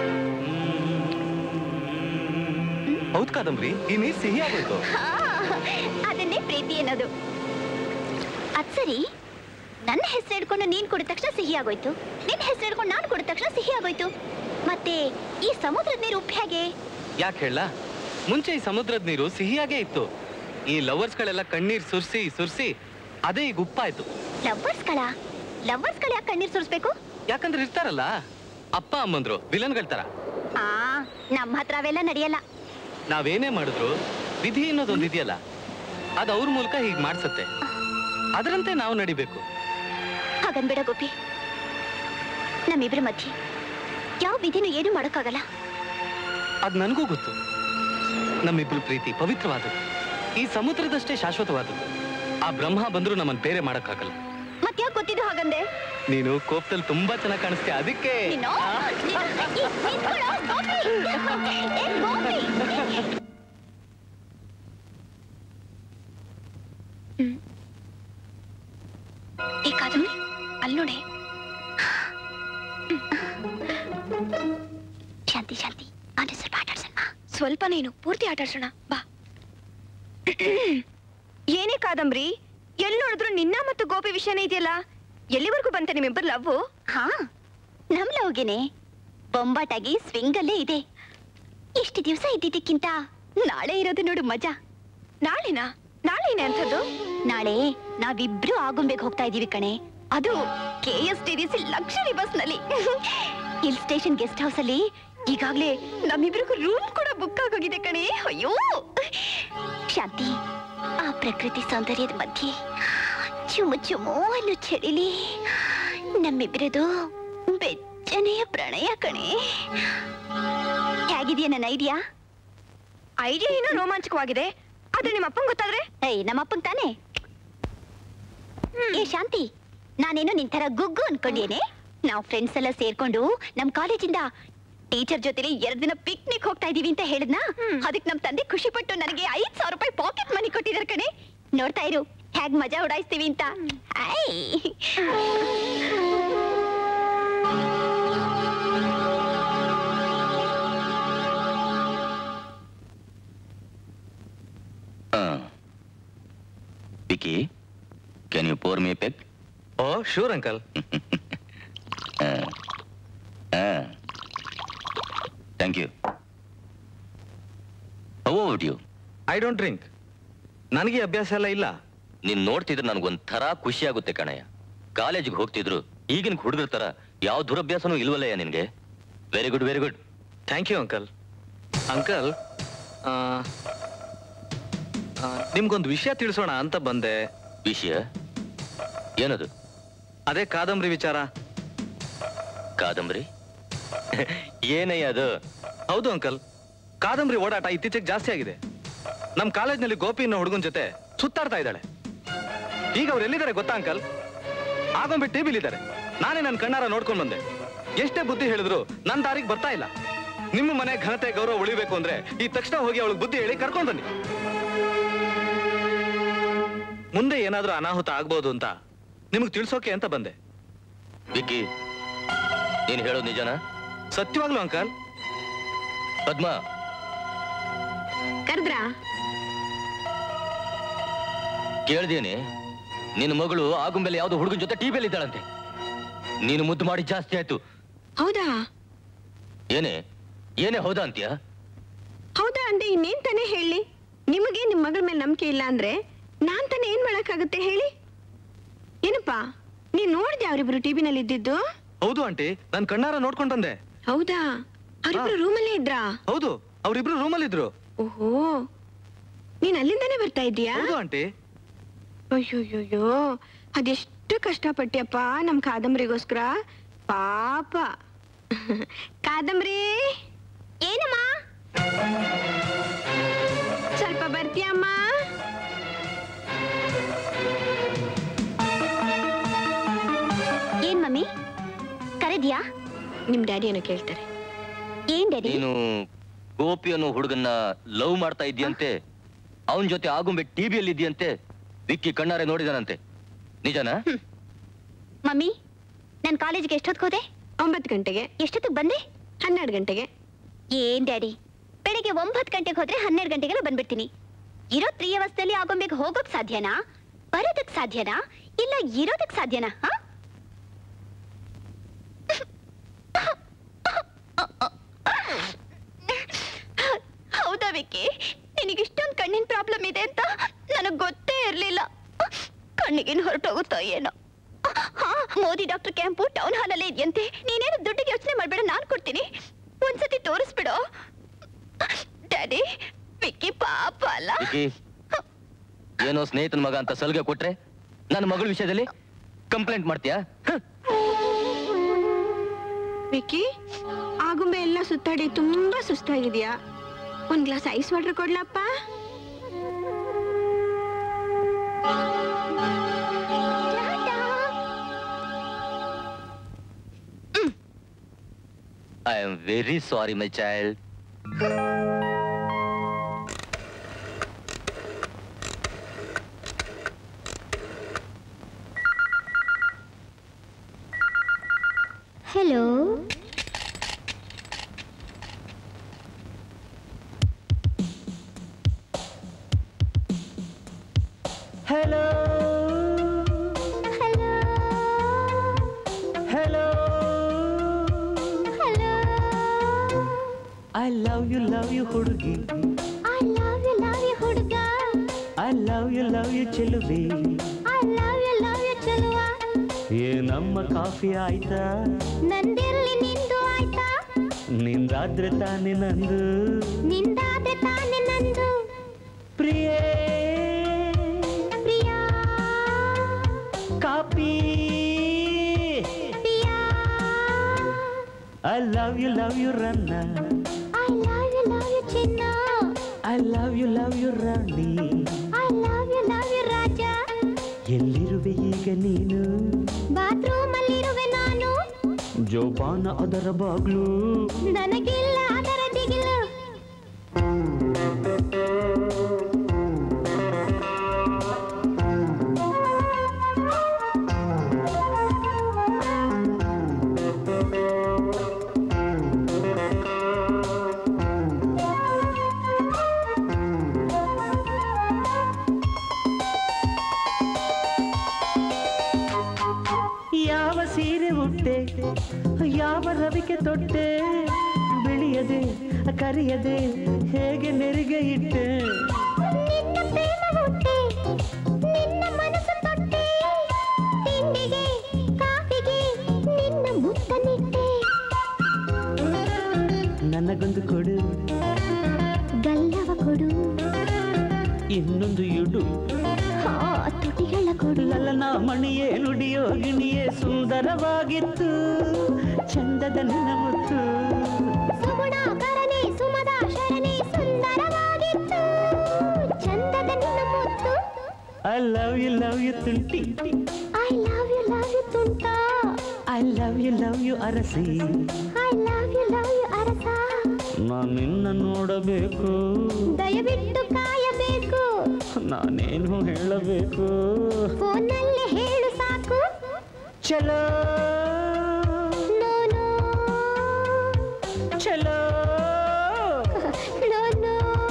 Speaker 10: ಹೌದ್ ಕಾದಂಬರಿ ಈ ನೀರ್ ಸಿಹಿ ಆಗೋಯ್ತು
Speaker 2: ಹಾ, ಅದನ್ನೇ ಪ್ರೀತಿ ಅನ್ನೋದು ಅದ್ ಸರಿ ನನ್ನ ಹೆಸರು ಹಿಡ್ಕೊಂಡು ನೀನ್ ಕುಡಿದ ತಕ್ಷಣ ಸಿಹಿ ಆಗೋಯ್ತು ನಿನ್ ಹೆಸರು ಹಿಡ್ಕೊಂಡು ನಾನು ಕುಡಿದ ತಕ್ಷಣ ಸಿಹಿ ಆಗೋಯ್ತು ಮತ್ತೆ ಈ ಸಮುದ್ರದ ನೀರು ಉಪ್ಪು ಹೇಗೆ
Speaker 10: ಯಾಕೆ ಹೇಳ ಮುಂಚೆ ಈ ಸಮುದ್ರದ ನೀರು ಸಿಹಿಯಾಗೇ ಇತ್ತು ಈ ಲವರ್ಸ್ಗಳೆಲ್ಲ ಕಣ್ಣೀರ್ ಸುರ್ಸಿ ಸುರ್ಸಿ ಅದೇ ಈಗ ಉಪ್ಪಾಯ್ತು
Speaker 2: ಲವ್ವರ್ಸ್ಗಳ ಲವ್ವರ್ಸ್ಗಳ ಯಾಕೆ ಕಣ್ಣೀರ್ ಸುರಿಸ್ಬೇಕು
Speaker 10: ಯಾಕಂದ್ರೆ ಇರ್ತಾರಲ್ಲ ಅಪ್ಪ ಅಮ್ಮಂದ್ರು ವಿಲನ್ಗಳ ತರ
Speaker 2: ಆ ನಮ್ಮ ಹತ್ರ ಅವೆಲ್ಲ ನಡೆಯಲ್ಲ
Speaker 10: ನಾವೇನೇ ಮಾಡಿದ್ರು ವಿಧಿ ಅನ್ನೋದೊಂದು ಇದೆಯಲ್ಲ ಅದು ಅವ್ರ ಮೂಲಕ ಹೀಗೆ ಮಾಡ್ಸತ್ತೆ ಅದರಂತೆ ನಾವು ನಡಿಬೇಕು
Speaker 2: ಹಾಗನ್ಬೇಡ ಗೋಪಿ ನಮ್ಮಿಬ್ರ ಮಧ್ಯೆ ಯಾವ ವಿಧಿನೂ ಏನು ಮಾಡೋಕ್ಕಾಗಲ್ಲ
Speaker 10: ಅದ್ ನನಗೂ ಗೊತ್ತು ನಮ್ಮಿಬ್ರು ಪ್ರೀತಿ ಪವಿತ್ರವಾದದ್ದು ಈ ಸಮುದ್ರದಷ್ಟೇ ಶಾಶ್ವತವಾದದ್ದು ಆ ಬ್ರಹ್ಮ ಬಂದ್ರು ನಮ್ಮನ್ನ ಬೇರೆ ಮಾಡಕ್ಕಾಗಲ್ಲ
Speaker 2: ಮತ್ಯಾಕ್ ಗೊತ್ತಿದ್ದು ಹಾಗಂದೆ
Speaker 10: ನೀನು ಕೋಪದಲ್ಲಿ ತುಂಬಾ ಚೆನ್ನಾಗಿ ಕಾಣಿಸ್ತೀಯ ಅದಕ್ಕೆ
Speaker 2: ನೀನು ನೀನು- ಈ- ನಿಂತ್ಕೊಳ್ಳೋ, ಗೋಪಿ! ಏ, ಗೋಪಿ! ಹ್ಮ್.
Speaker 7: ಏ ಕಾದಂಬರಿ ಅಲ್ಲಿ ನೋಡಿ
Speaker 2: ಶಾಂತಿ ಶಾಂತಿ ಅವನ ಸ್ವಲ್ಪ ಆಟಾಡ್ಸೋಣ
Speaker 7: ಸ್ವಲ್ಪ ನೀನು ಪೂರ್ತಿ ಆಟಾಡ್ಸೋಣ ಬಾ ಏನೇ ಕಾದಂಬರಿ ಎಲ್ಲಿ ನೋಡಿದ್ರು ನಿನ್ನ ಮತ್ತು ಗೋಪಿ ವಿಷಯನೇ ಇದೆಯಲ್ಲ ಎಲ್ಲಿವರೆಗೂ ಬಂತೆ ನಿಮ್ಮಿಬ್ಬರು ಲವ್
Speaker 2: ಹಾ ನಮ್ ಲವ್ಗೆನೆ ಬೊಂಬಾಟಾಗಿ ಸ್ವಿಂಗ್ ಅಲ್ಲೇ ಇದೆ ಇಷ್ಟು ದಿವಸ ಇದ್ದಿದ್ದಕ್ಕಿಂತ ನಾಳೆ ಇರೋದು ನೋಡು ಮಜಾ
Speaker 7: ನಾಳೆನಾ ನಾಳೆ ಏನೇ ಅಂಥದ್ದು
Speaker 2: ನಾಳೆ ನಾವಿಬ್ರು ಆಗುಂಬೆಗೆ ಹೋಗ್ತಾ ಇದೀವಿ ಕಣೆ ಅದು K S T D C luxury bus ನಲ್ಲಿ ಹಿಲ್ ಸ್ಟೇಷನ್ ಗೆಸ್ಟ್ ಹೌಸ್ ಅಲ್ಲಿ ಈಗಾಗ್ಲೇ ನಮ್ಮಿಬ್ರಿಗೂ ರೂಮ್ ಕೂಡ ಬುಕ್ ಆಗೋಗಿದೆ ಕಣೆ ಅಯ್ಯೋ ಶಾಂತಿ ಆ ಪ್ರಕೃತಿ ಸೌಂದರ್ಯದ ಮಧ್ಯೆ ಚುಮು ಚುಮು ಅನ್ನೋ ಚಳಿಲಿ ನಮ್ಮಿಬ್ರದು ಬೆಚ್ಚನೆಯ ಪ್ರಣಯ ಕಣೆ ಹೇಗಿದೆಯಾ ನನ್ನ ಐಡಿಯಾ
Speaker 7: ಐಡಿಯಾ ಏನೋ ರೋಮಾಂಚಕವಾಗಿದೆ ಆದ್ರೆ ನಿಮ್ಮ ಅಪ್ಪಂಗ್ ಗೊತ್ತಾದ್ರೆ
Speaker 2: ಏಯ್ ನಮ್ಮಪ್ಪಂಗ್ ತಾನೇ ಏ ಶಾಂತಿ ನಾನೇನು ನಿನ್ ತರ ಗುಗ್ಗು ಅನ್ಕೊಂಡೇನೆ ನಾವು ಫ್ರೆಂಡ್ಸ್ ಎಲ್ಲ ಸೇರ್ಕೊಂಡು ನಮ್ ಕಾಲೇಜಿಂದ ಟೀಚರ್ ಜೊತೆಲಿ ಎರಡ್ ದಿನ ಪಿಕ್ನಿಕ್ ಹೋಗ್ತಾ ಇದೀವಿ ಅಂತ ಹೇಳಿದ್ನಾ ಅದಕ್ಕೆ ನಮ್ ತಂದೆ ಖುಷಿ ಪಟ್ಟು ನನಗೆ ಐದ್ ಸಾವಿರ ರೂಪಾಯಿ ಪಾಕೆಟ್ ಮನಿ ಕೊಟ್ಟಿದಾರೆ ಕಣೆ ನೋಡ್ತಾ ಇರು ಹೇಗ್ ಮಜಾ ಉಡಾಯಿಸ್ತೀವಿ ಅಂತ ಐ
Speaker 12: Vicky can you pour me peg
Speaker 9: oh sure uncle
Speaker 12: thank you how would you
Speaker 9: I don't drink ನನಗೆ ಅಭ್ಯಾಸ ಎಲ್ಲ ಇಲ್ಲ
Speaker 12: ನೀನ್ ನೋಡ್ತಿದ್ರೆ ನನಗೊಂಥರ ಖುಷಿ ಆಗುತ್ತೆ ಕಣಯ್ಯ ಕಾಲೇಜಿಗೆ ಹೋಗ್ತಿದ್ರು ಈಗಿನ ಹುಡುಗರ ತರ ಯಾವ ದುರಭ್ಯಾಸನೂ ಇಲ್ವಲ್ಲಯ್ಯ ನಿನ್ಗೆ very good very good
Speaker 9: thank you uncle uncle ನಿಮ್ಗೊಂದು ವಿಷಯ ತಿಳಿಸೋಣ ಅಂತ ಬಂದೆ
Speaker 12: ವಿಷಯ ಏನದು
Speaker 9: ಅದೇ ಕಾದಂಬರಿ ವಿಚಾರ
Speaker 12: ಕಾದಂಬರಿ ಏನಯ್ಯ ಅದು
Speaker 9: ಹೌದು ಅಂಕಲ್ ಕಾದಂಬರಿ ಓಡಾಟ ಇತ್ತೀಚೆಗೆ ಜಾಸ್ತಿ ಆಗಿದೆ ನಮ್ ಕಾಲೇಜ್ನಲ್ಲಿ ಗೋಪಿ ಅನ್ನೋ ಹುಡುಗನ ಜೊತೆ ಸುತ್ತಾಡ್ತಾ ಇದ್ದಾಳೆ ಈಗ ಅವ್ರು ಎಲ್ಲಿದ್ದಾರೆ ಗೊತ್ತಾ ಅಂಕಲ್ ಆಗೊಂಬಿ ಟಿವಿಲಿ ಇದ್ದಾರೆ ನಾನೇ ನನ್ನ ಕಣ್ಣಾರ ನೋಡ್ಕೊಂಡ್ ಬಂದೆ ಎಷ್ಟೇ ಬುದ್ಧಿ ಹೇಳಿದ್ರು ನನ್ನ ದಾರಿಗೆ ಬರ್ತಾ ಇಲ್ಲ ನಿಮ್ಮ ಮನೆ ಘನತೆ ಗೌರವ ಉಳಿಬೇಕು ಅಂದ್ರೆ ಈ ತಕ್ಷಣ ಹೋಗಿ ಅವಳಿಗೆ ಬುದ್ಧಿ ಹೇಳಿ ಕರ್ಕೊಂಡ್ ಬನ್ನಿ ಮುಂದೆ ಏನಾದ್ರೂ ಅನಾಹುತ ಆಗ್ಬೋದು ಅಂತ ನಿಮಗೆ ತಿಳ್ಸೋಕೆ ಅಂತ ಬಂದೆ
Speaker 12: ವಿಕ್ಕಿ ನೀನ್ ಹೇಳೋದು ನಿಜನಾ
Speaker 9: ಸತ್ಯವಾಗ್ಲು ಅಂಕಲ್
Speaker 12: ಪದ್ಮ
Speaker 7: ಕರೆದ್ರಾ
Speaker 12: ಕೇಳ್ದೇನೆ ನಿನ್ನ ಮಗಳು ಆಗುಂಬೆಲೆ ಯಾವ್ದೋ ಹುಡುಗನ ಜೊತೆ ಟಿವಿಯಲ್ಲಿ ಇದ್ದಾಳಂತೆ ನೀನು ಮುದ್ದು ಮಾಡಿ ಜಾಸ್ತಿ ಆಯ್ತು
Speaker 7: ಹೌದಾ
Speaker 12: ಏನೇ ಏನೇ ಹೌದಾ ಅಂತೀಯ
Speaker 7: ಹೌದಾ ಅಂದ್ರೆ ಇನ್ನೇನ್ ತಾನೇ ಹೇಳಿ ನಿಮಗೆ ನಿಮ್ ಮಗಳ ಮೇಲೆ ನಂಬಿಕೆ ಇಲ್ಲ ಅಂದ್ರೆ ನಾನ್ ತಾನೇ ಏನ್ ಮಾಡಕ್ಕಾಗುತ್ತೆ ಹೇಳಿ ಏನಪ್ಪಾ ನೀನ್ ನೋಡ್ದೆ ಅವರಿಬ್ರು ಟಿವಿನಲ್ಲಿ ಇದ್ದಿದ್ದು
Speaker 9: ಹೌದು ಆಂಟಿ ನನ್ ಕಣ್ಣಾರ ನೋಡ್ಕೊಂಡ್ ಬಂದೆ
Speaker 7: ಹೌದಾ ಅವರಿಬ್ರು ರೂಮಲ್ಲೇ ಇದ್ರಾ
Speaker 9: ಹೌದು ಅವ್ರಿಬ್ರು ರೂಮಲ್ಲಿ ಇದ್ರು
Speaker 7: ಓಹೋ ನೀನ್ ಅಲ್ಲಿಂದಾನೇ ಬರ್ತಾ ಇದ್ದೀಯಾ
Speaker 9: ಹೌದು ಆಂಟಿ
Speaker 7: ಅಯ್ಯೋಯ್ಯೋಯ್ಯೋ ಅದೆಷ್ಟು ಕಷ್ಟಪಟ್ಟಿಯಪ್ಪ ನಮ್ ಕಾದಂಬರಿಗೋಸ್ಕರ ಪಾಪ ಕಾದಂಬರಿ
Speaker 2: ಏನಮ್ಮ
Speaker 7: ಸ್ವಲ್ಪ ಬರ್ತೀಯಮ್ಮ
Speaker 2: ಏನ್ ಮಮ್ಮಿ ಕರೆದ್ಯಾ
Speaker 7: ನಿಮ್ ಡ್ಯಾಡಿ ಏನೋ ಕೇಳ್ತಾರೆ
Speaker 2: ಏನ್ ಡ್ಯಾಡಿ
Speaker 12: ನೀನು ಗೋಪಿ ಅನ್ನೋ ಹುಡುಗನ್ನ ಲವ್ ಮಾಡ್ತಾ ಇದ್ದೀಯಂತೆ ಅವನ್ ಜೊತೆ ಆಗುಂಬೆ ಟಿವಿಯಲ್ಲಿ ಇದೆಯಂತೆ ವಿಕ್ಕಿ ಕಣ್ಣಾರೆ ನೋಡಿದಾನಂತೆ ನಿಜನಾ
Speaker 2: ಮಮ್ಮಿ ನನ್ ಕಾಲೇಜ್ಗೆ ಎಷ್ಟೊತ್ತು ಹೋದೆ
Speaker 7: ಒಂಬತ್ತು ಗಂಟೆಗೆ
Speaker 2: ಎಷ್ಟೊತ್ತಿಗೆ ಬಂದೆ
Speaker 7: ಹನ್ನೆರಡು ಗಂಟೆಗೆ
Speaker 2: ಏನ್ ಡ್ಯಾಡಿ ಬೆಳಿಗ್ಗೆ ಒಂಬತ್ತು ಗಂಟೆಗೆ ಹೋದ್ರೆ ಹನ್ನೆರಡು ಗಂಟೆಗೆಲ್ಲ ಬಂದ್ಬಿಡ್ತೀನಿ ಇರೋ ತ್ರೀ ಅವಸ್ಥೆಯಲ್ಲಿ ಆಗೊಂಬೇಗ ಹೋಗೋಕ್ ಸಾಧ್ಯನಾ ಬರೋದಕ್ ಸಾಧ್ಯನಾ ಇಲ್ಲ ಇರೋದಕ್ ಸಾಧ್ಯನಾ ಹಾ ಹೌದಾ ವಿಕ್ಕಿ ನಿನಗೆ ಇಷ್ಟೊಂದು ಕಣ್ಣಿನ ಪ್ರಾಬ್ಲಮ್ ಇದೆ ಅಂತ ನನಗ್ ಗೊತ್ತೇ ಇರ್ಲಿಲ್ಲ ಕಣ್ಣಿಗೇನು ಹೊರಟೋಗುತ್ತೋ ಏನೋ ಹಾ Modi doctor camp town hall ಅಲ್ಲೇ ಇದೆಯಂತೆ ನೀನೇನು ದುಡ್ಡಿಗೆ ಯೋಚನೆ ಮಾಡ್ಬೇಡ ನಾನ್ ಕೊಡ್ತೀನಿ ಒಂದ್ಸತಿ ತೋರಿಸ್ಬಿಡು ಡ್ಯಾಡಿ ವಿಕ್ಕಿ ಪಾಪ ಅಲ್ಲ
Speaker 12: ವಿಕ್ಕಿ ಏನೋ ಸ್ನೇಹಿತನ ಮಗ ಅಂತ ಸಲ್ಗೆ ಕೊಟ್ರೆ ನನ್ನ ಮಗಳ ವಿಷಯದಲ್ಲಿ ಕಂಪ್ಲೇಂಟ್ ಮಾಡ್ತೀಯಾ
Speaker 7: ವಿಕ್ಕಿ ಆಗುಂಬೆ ಎಲ್ಲ ಸುತ್ತಾಡಿ ತುಂಬಾ ಸುಸ್ತಾಗಿದ್ಯಾ ಒಂದ್ ಗ್ಲಾಸ್ ಐಸ್ ವಾಟರ್ ಕೊಡ್ಲಪ್ಪ
Speaker 12: I am very sorry my child
Speaker 2: hello
Speaker 4: hello
Speaker 2: hello
Speaker 4: hello
Speaker 2: hello
Speaker 4: I love you love you ಹುಡುಗಿ
Speaker 2: I love you love you ಹುಡುಗ
Speaker 4: I love you love you ಚೆಲುವಿ
Speaker 2: I love you love you ಚಲುವ
Speaker 4: ಏ ನಮ್ಮ ಕಾಫಿ ಆಯ್ತಾ
Speaker 2: ನಂದಿರ್ಲಿ ನಿಂದು ಆಯ್ತಾ
Speaker 4: ನಿಂದಾದ್ರೆ ತಾನೇ ನಂದು
Speaker 2: ನಿಂದಾದ್ರೆ ತಾನೆ ನಂದು
Speaker 4: ಪ್ರಿಯೇ
Speaker 2: ಪ್ರಿಯಾ
Speaker 4: ಕಾಪಿ
Speaker 2: ಪ್ರಿಯಾ
Speaker 4: I love you love you ರನ್ನ
Speaker 2: I love you love you ಚಿನ್ನ
Speaker 4: I love you love you ರಾಣಿ
Speaker 2: I love you love you ರಾಜ
Speaker 4: ಎಲ್ಲಿರುವೆ ಈಗ ನೀನು
Speaker 2: ಬಾತ್ರೂಮ್ ಅಲ್ಲಿರುವೆ ನಾನು
Speaker 4: ಜೋಪಾನ ಅದರ ಬಾಗ್ಲು
Speaker 2: ನನಗಿಲ್ಲ ಅದರ ದಿಗಿಲು
Speaker 4: ಯಾವ ಸೀರೆ ಉಟ್ಟೆ ಯಾವ ರವಿಕೆ ತೊಟ್ಟೆ ಬಿಳಿಯದೆ ಕರಿಯದೆ ಹೇಗೆ ನೆರಿಗೆ ಇಟ್ಟೆ
Speaker 2: ನಿನ್ನ ಪ್ರೇಮ ಹುಟ್ಟೆ ನಿನ್ನ ಮನಸ್ಸು ತೊಟ್ಟೆ ತಿಂಡಿಗೆ ಕಾಫಿಗೆ ನಿನ್ನ ಮುತ್ತನಿಟ್ಟೆ
Speaker 4: ನನಗೊಂದು ಕೊಡು
Speaker 2: ಗಲ್ಲವ ಕೊಡು
Speaker 4: ಇನ್ನೊಂದು ಇಡು
Speaker 2: ಆ ತುಟಿಗಳ ಕೊಡು
Speaker 4: ಲಲನ ಮಣಿಯೇ ನುಡಿಯೋ ಗಿಣಿಯೇ ಸುಂದರವಾಗಿತ್ತು ಚಂದದ ನಿನ್ನ ಮುತ್ತು
Speaker 2: ಸುಗುಣ ಕರನೆ ಸುಮದ ಶರಣೆ ಸುಂದರವಾಗಿತ್ತು ಚಂದದ ನಿನ್ನ ಮುತ್ತು
Speaker 4: I love you love you ತುಂಟಿ
Speaker 2: I love you love you ತುಂಟ
Speaker 4: I love you love you ಅರಸಿ
Speaker 2: I love you love you ಅರಸ
Speaker 4: ನಾನು ನಿನ್ನ ನೋಡಬೇಕು
Speaker 2: ದಯವಿಟ್ಟು ಕಾಯಬೇಕು
Speaker 4: ನಾನೇನು ಹೇಳಬೇಕು
Speaker 2: ಫೋನಲ್ಲಿ ಹೇಳು ಸಾಕು
Speaker 4: ಚಲೋ
Speaker 2: ನೋನು
Speaker 4: ಚಲೋ
Speaker 2: ನೋನು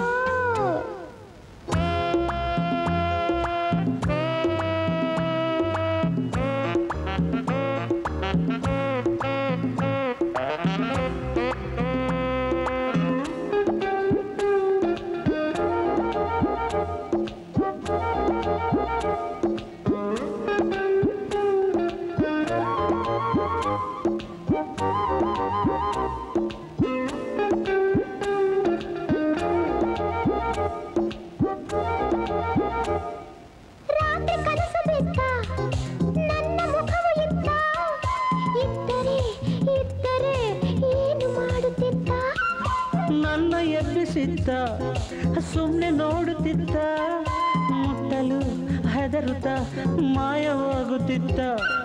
Speaker 2: ರಾತ್ರಿ ಕನಸು ಬಿತ್ತ ನನ್ನ ಮುಖವು ಇತ್ತ ಇದ್ದರೆ ಇದ್ದರೆ ಏನು ಮಾಡುತ್ತಿದ್ದ
Speaker 4: ನನ್ನ ಎಬ್ಬಿಸಿದ್ದ ಸುಮ್ಮನೆ ನೋಡುತ್ತಿದ್ದ ಮುಟ್ಟಲು ಹೆದರುತ್ತ ಮಾಯವಾಗುತ್ತಿದ್ದ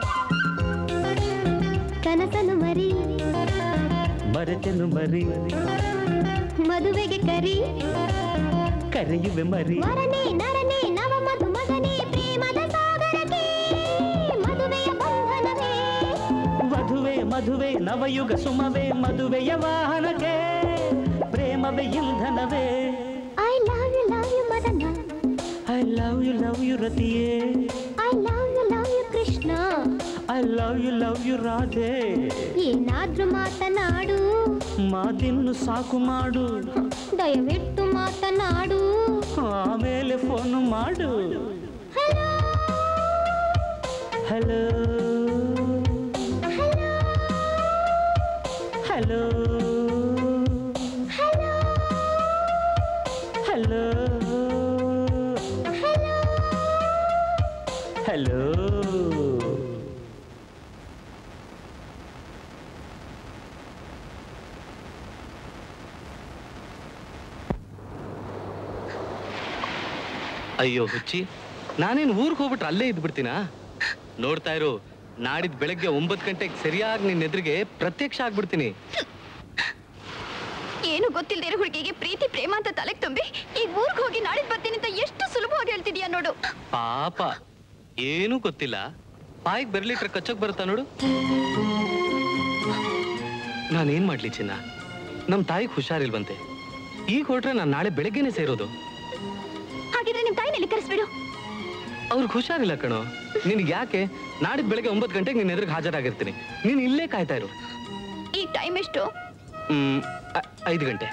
Speaker 2: ಕನಸನು ಮರಿ
Speaker 4: ಮರೆತೆನು ಮರಿ
Speaker 2: ಮದುವೆಗೆ ಕರಿ
Speaker 4: ಕರೆಯುವೆ ಮರಿ
Speaker 2: ವರನೇ ನರನೇ ನವ ಮಧು ಮಗನೇ ಪ್ರೇಮದ ಸಾಗರಕ್ಕೆ ಮದುವೆಯ ಬಂಧನವೇ
Speaker 4: ವಧುವೆ ಮಧುವೆ ನವಯುಗ ಸುಮವೇ ಮದುವೆಯ ವಾಹನಕ್ಕೆ ಪ್ರೇಮವೇ ಇಂಧನವೇ
Speaker 2: I love you love you Madana
Speaker 4: I love you love you ರತಿಯೇ
Speaker 2: I love you love you Krishna
Speaker 4: I love you love you Radhe
Speaker 2: ಏನಾದ್ರೂ ಮಾತನಾಡು
Speaker 4: ಮಾತಿನ್ನು ಸಾಕು ಮಾಡು
Speaker 2: ದಯವಿಟ್ಟು ಮಾತನಾಡು
Speaker 4: ಆಮೇಲೆ ಫೋನ್ ಮಾಡು ಹಲೋ ಹಲೋ ಹಲೋ ಹಲೋ
Speaker 10: ಅಯ್ಯೋ ಹುಚ್ಚಿ ನಾನೇನು ಊರಿಗೆ ಹೋಗ್ಬಿಟ್ರೆ ಅಲ್ಲೇ ಇದ್ಬಿಡ್ತೀನಾ ನೋಡ್ತಾ ಇರು ನಾಡಿದ್ ಬೆಳಗ್ಗೆ ಒಂಬತ್ತು ಗಂಟೆಗೆ ಸರಿಯಾಗಿ ನಿನ್ನ ಎದುರಿಗೆ ಪ್ರತ್ಯಕ್ಷ ಆಗ್ಬಿಡ್ತೀನಿ
Speaker 7: ಏನು ಗೊತ್ತಿಲ್ಲದೆ ಇರೋ ಹುಡುಗಿಗೆ ಪ್ರೀತಿ ಪ್ರೇಮ ಅಂತ ತಲೆಗೆ ತುಂಬಿ ಈಗ ಊರ್ಗ್ ಹೋಗಿ ನಾಡಿದ್ ಬರ್ತೀನಿ ಅಂತ ಎಷ್ಟು ಸುಲಭವಾಗಿ ಹೇಳ್ತಿದ್ಯಾ ನೋಡು
Speaker 10: ಪಾಪ ಏನೂ ಗೊತ್ತಿಲ್ಲ ಬಾಯಿಗೆ ಬೆರಳಿಟ್ರೆ ಕಚ್ಚೋಕ್ ಬರುತ್ತಾ ನೋಡು ನಾನೇನ್ ಮಾಡ್ಲಿ ಚಿನ್ನ ನಮ್ ತಾಯಿಗೆ ಹುಷಾರಿಲ್ವಂತೆ ಈಗ ಹೊರಟ್ರೆ ನಾನು ನಾಳೆ ಬೆಳಗ್ಗೆನೆ ಸೇರೋದು
Speaker 2: ಹಾಗಿದ್ರೆ ನಿಮ್ ತಾಯಿನಲ್ಲಿ ಕರೆಸ್ಬಿಡು
Speaker 10: ಅವ್ರಿಗೆ ಹುಷಾರಿಲ್ಲ ಕಣೋ ನಿನಗೆ ಯಾಕೆ ನಾಡಿದ್ ಬೆಳಗ್ಗೆ ಒಂಬತ್ತು ಗಂಟೆಗೆ ನಿನ್ನ ಎದುರಿಗೆ ಹಾಜರಾಗಿರ್ತೀನಿ ನೀನ್ ಇಲ್ಲೇ ಕಾಯ್ತಾ ಇರು
Speaker 2: ಈಗ ಟೈಮ್ ಎಷ್ಟು
Speaker 10: ಹ್ಮ್ ಐ- ಐದು ಗಂಟೆ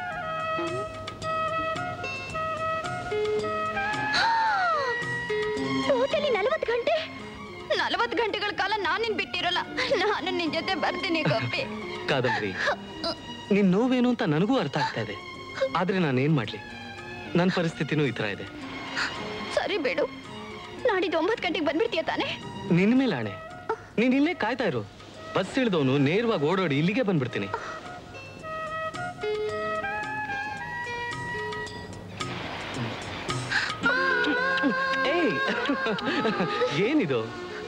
Speaker 2: ಟೋಟಲಿ ನಲವತ್ತು ಗಂಟೆ ನಲವತ್ತು ಗಂಟೆಗಳ ಕಾಲ ನಾನು ನಿನ್ ಬಿಟ್ಟಿರಲ್ಲ ನಾನು ನಿನ್ ಜೊತೆ ಬರ್ತೀನಿ ಗೋಪಿ
Speaker 10: ಕಾದಂಬರಿ ನಿನ್ ನೋವೇನು ಅಂತ ನನಗೂ ಅರ್ಥ ಆಗ್ತಾ ಇದೆ ಆದ್ರೆ ನಾನು ಏನ್ ಮಾಡ್ಲಿ ನನ್ನ ಪರಿಸ್ಥಿತಿನೂ ಈ ತರ ಇದೆ
Speaker 2: ಸರಿ ಬಿಡು ನಾಡಿದ್ದು ಒಂಬತ್ತು ಗಂಟೆಗೆ ಬಂದ್ಬಿಡ್ತೀಯ ತಾನೇ
Speaker 10: ನಿನ್ ಮೇಲೆ ಆಣೆ ನೀನ್ ಇಲ್ಲೇ ಕಾಯ್ತಾ ಇರು ಬಸ್ ಇಳಿದವನು ನೇರವಾಗಿ ಓಡೋಡಿ ಇಲ್ಲಿಗೆ ಬಂದ್ಬಿಡ್ತೀನಿ ಏಯ್ ಏನಿದು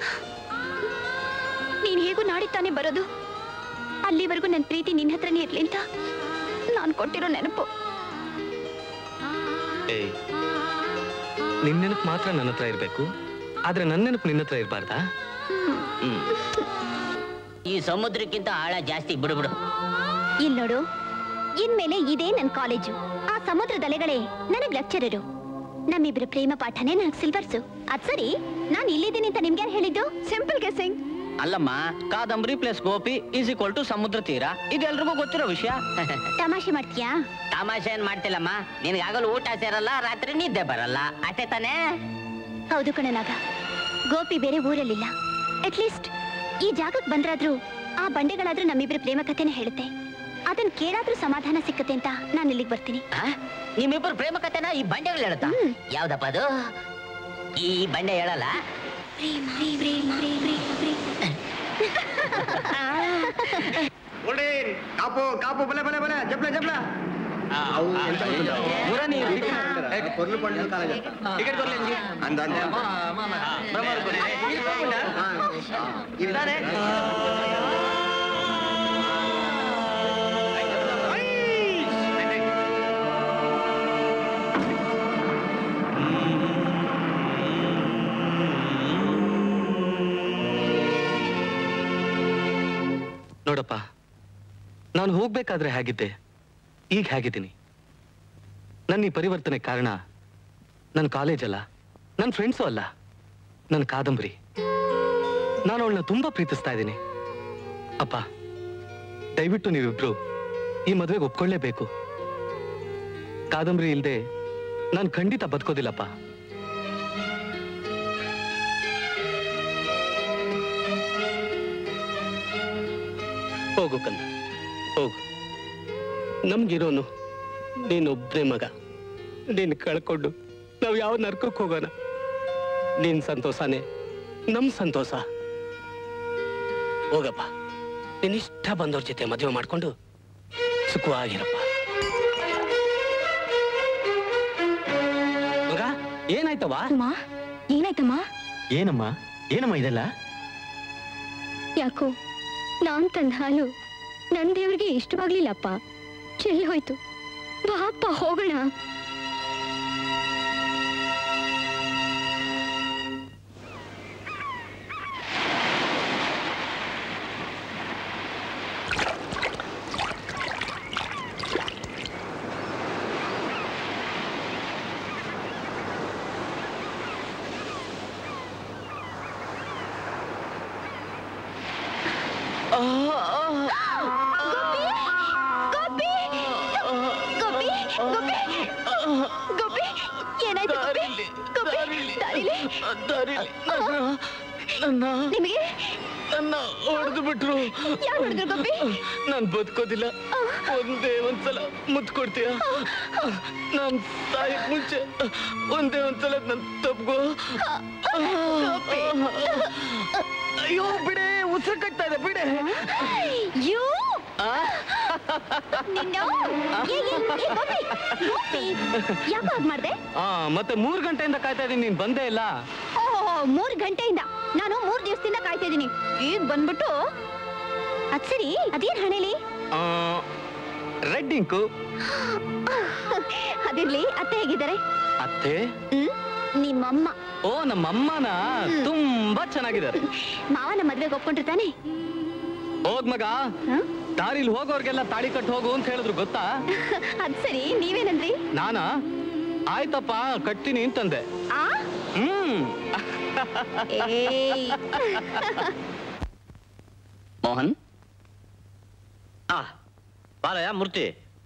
Speaker 2: ನೀನ್ ಹೇಗೂ ನಾಡಿದ್ದು ತಾನೇ ಬರೋದು ಅಲ್ಲಿವರೆಗೂ ನನ್ನ ಪ್ರೀತಿ ನಿನ್ನ ಹತ್ರನೇ ಇರ್ಲಿ ಅಂತ ನಾನು ಕೊಟ್ಟಿರೋ ನೆನಪು
Speaker 10: ಏಯ್ ನಿನ್ ನೆನಪು ಮಾತ್ರ ನನ್ನ ಹತ್ರ ಇರ್ಬೇಕು ಆದ್ರೆ ನನ್ನ ನೆನಪು ನಿನ್ನ ಹತ್ರ ಇರ್ಬಾರ್ದಾ ಹ್ಮ್
Speaker 8: ಈ ಸಮುದ್ರಕ್ಕಿಂತ ಆಳ ಜಾಸ್ತಿ ಬಿಡು ಬಿಡು
Speaker 2: ಇಲ್ ನೋಡು ಇನ್ಮೇಲೆ ಇದೇ ನನ್ ಕಾಲೇಜು ಆ ಸಮುದ್ರದ ಅಲೆಗಳೇ ನನಗ್ ಲೆಕ್ಚರರು ನಮ್ಮಿಬ್ರ ಪ್ರೇಮ ಪಾಠನೇ ನನಗ್ ಸಿಲ್ವರ್ಸು ಅದ್ ಸರಿ ನಾನ್ ಇಲ್ಲಿದ್ದೀನಿ ಅಂತ ನಿಮ್ಗೆ ಯಾರು ಹೇಳಿದ್ದು ಸಿಂಪಲ್ ಗೆಸಿಂಗ್
Speaker 6: ಅಲ್ಲಮ್ಮ Kadambari plus Gopi is equal to ಸಮುದ್ರ ತೀರ ಇದೆಲ್ರಿಗೂ ಗೊತ್ತಿರೋ ವಿಷಯ
Speaker 2: ತಮಾಷೆ ಮಾಡ್ತೀಯಾ
Speaker 8: ತಮಾಷೆ ಏನ್ ಮಾಡ್ತಿಲ್ಲಮ್ಮ ನಿನ್ಗೆ ಆಗಲು ಊಟ ಸೇರಲ್ಲ ರಾತ್ರಿ ನಿದ್ದೆ ಬರಲ್ಲ ಅಷ್ಟೇ ತಾನೇ
Speaker 2: ಹೌದು ಕಣನಾಗ ಗೋಪಿ ಬೇರೆ ಊರಲ್ಲಿಲ್ಲ ಅಟ್ಲೀಸ್ಟ್ ಈ ಜಾಗಕ್ಕೆ ಬಂದ್ರಾದ್ರೂ ಆ ಬಂಡೆಗಳಾದ್ರೂ ನಮ್ಮಿಬ್ರ ಪ್ರೇಮ ಕಥೆನ ಹೇಳುತ್ತೆ ಅದನ್ ಕೇಳಾದ್ರೂ ಸಮಾಧಾನ ಸಿಕ್ಕತ್ತೆ ಅಂತ ನಾನು ಇಲ್ಲಿಗೆ ಬರ್ತೀನಿ
Speaker 8: ನಿಮ್ಮಿಬ್ಬರು ಪ್ರೇಮ ಕಥೆನ ಈ ಬಂಡೆಗಳು ಹೇಳುತ್ತಾ ಯಾವ್ದಪ್ಪ ಅದು ಈ ಬಂಡೆ ಹೇಳಲ್ಲ
Speaker 15: ಕಾಪು ಕಾಪು ಬಲೆ ಬಲೆ ಬಲೆ ಜಪ್ಲೆ ಜಪ್ಲೆ
Speaker 10: ನೋಡಪ್ಪ ನಾನು ಹೋಗ್ಬೇಕಾದ್ರೆ ಹೇಗಿದ್ದೆ ಈಗ ಹೇಗಿದ್ದೀನಿ ನನ್ನ ಈ ಪರಿವರ್ತನೆ ಕಾರಣ ನನ್ನ ಕಾಲೇಜ್ ಅಲ್ಲ ನನ್ನ ಫ್ರೆಂಡ್ಸು ಅಲ್ಲ ನನ್ನ ಕಾದಂಬರಿ ನಾನು ಅವಳನ್ನ ತುಂಬಾ ಪ್ರೀತಿಸ್ತಾ ಇದ್ದೀನಿ ಅಪ್ಪ ದಯವಿಟ್ಟು ನೀವಿಬ್ರು ಈ ಮದುವೆಗೆ ಒಪ್ಕೊಳ್ಳೇಬೇಕು ಕಾದಂಬರಿ ಇಲ್ದೆ ನಾನು ಖಂಡಿತ ಬದುಕೋದಿಲ್ಲಪ್ಪ ಹೋಗು ಕಂದ ಹೋಗು ನಮ್ಗಿರೋನು ನೀನೊಬ್ಬನೇ ಮಗ ನೀನ್ ಕಳ್ಕೊಂಡು ನಾವು ಯಾವ ನರ್ಕಕ್ಕೆ ಹೋಗೋಣ ನಿನ್ ಸಂತೋಷನೇ ನಮ್ ಸಂತೋಷ ಹೋಗಪ್ಪ ನಿನ್ ಇಷ್ಟ ಬಂದವ್ರ ಜೊತೆ ಮದುವೆ ಮಾಡ್ಕೊಂಡು ಸುಖವಾಗಿರಪ್ಪ ಮಗ ಏನಾಯ್ತವ
Speaker 2: ಏನಾಯ್ತಮ್ಮ
Speaker 12: ಏನಮ್ಮ ಏನಮ್ಮ ಇದೆಲ್ಲ
Speaker 2: ಯಾಕೋ ನಾನ್ ತಂದ ಹಾಲು ನನ್ ದೇವ್ರಿಗೆ ಇಷ್ಟವಾಗ್ಲಿಲ್ಲಪ್ಪ ಚೆಲ್ಲಿ ಹೋಯ್ತು ಬಾಪ್ಪ ಹೋಗೋಣ ಗೋಪಿ ಗೋಪಿ ಗೋಪಿ ಗೋಪಿ ಏನಾಯ್ತು ಗೋಪಿ ಗೋಪಿ ದಾರಿಲಿ ನಿಮಗೆ
Speaker 10: ನನ್ನ ಹೊಡೆದು ಬಿಟ್ರು
Speaker 2: ಯಾರು ಹೊಡೆದ್ರು ಗೋಪಿ
Speaker 10: ನಾನ್ ಬದುಕೋದಿಲ್ಲ ಒಂದೇ ಒಂದ್ಸಲ ಮುತ್ತು ಕೊಡ್ತೀಯ ನಾನ್ ಸಾಯಕ್ ಮುಂಚೆ ಒಂದೇ ಒಂದ್ಸಲ ನನ್ ತಪ್ಗೋ ಅಯ್ಯೋ ಬಿಡೆ ಉಸಿರು ಕಟ್ತಾ ಇದೆ ಬಿಡೆ
Speaker 2: ಯು ನಿನ್ನ ಏ, ಏ, ಏ, ಗೋಪಿ ಗೋಪಿ ಯಾಕೆ ಹಾಗೆ ಮಾಡ್ದೆ
Speaker 10: ಆ ಮತ್ತೆ ಮೂರ್ ಗಂಟೆಯಿಂದ ಕಾಯ್ತಾ ಇದೀನಿ ನೀನ್ ಬಂದೇ ಇಲ್ಲ
Speaker 2: ಓ ಮೂರ್ ಗಂಟೆಯಿಂದ ನಾನು ಮೂರ್ ದಿವಸದಿಂದ ಕಾಯ್ತಾ ಇದೀನಿ ಈಗ ಬಂದ್ಬಿಟ್ಟು ಅದ್ ಸರಿ ಅದೇನ್ ಹಣೆಲಿ
Speaker 10: ರೆಡ್ ಇಂಕು
Speaker 2: ಅದಿರ್ಲಿ ಅತ್ತೆ ಹೇಗಿದ್ದಾರೆ
Speaker 10: ಅತ್ತೆ
Speaker 2: ಹ್ಮ್ ನಿಮ್ಮಮ್ಮ
Speaker 10: ಓ ನಮ್ಮ ಅಮ್ಮನ ತುಂಬಾ ಚೆನ್ನಾಗಿದ್ದಾರೆ
Speaker 2: ಮಾವನ ಮದ್ವೆಗೆ ಒಪ್ಕೊಂಡ್ರು ತಾನೆ
Speaker 10: ಹೋಗ್ ಮಗ ದಾರಿಲಿ ಹೋಗೋರ್ಗೆಲ್ಲ ತಾಳಿ ಕಟ್ಟು ಹೋಗು ಅಂತ ಹೇಳಿದ್ರು ಗೊತ್ತಾ
Speaker 2: ಅದ್ ಸರಿ ನೀವೇನಂದ್ರಿ
Speaker 10: ನಾನಾ ಆಯ್ತಪ್ಪ ಕಟ್ತೀನಿ ಅಂತಂದೆ
Speaker 2: ಆ
Speaker 10: ಹ್ಮ್
Speaker 2: ಏಯ್
Speaker 5: ಮೋಹನ್ ಆ ಬಾರಯ್ಯ ಮೂರ್ತಿ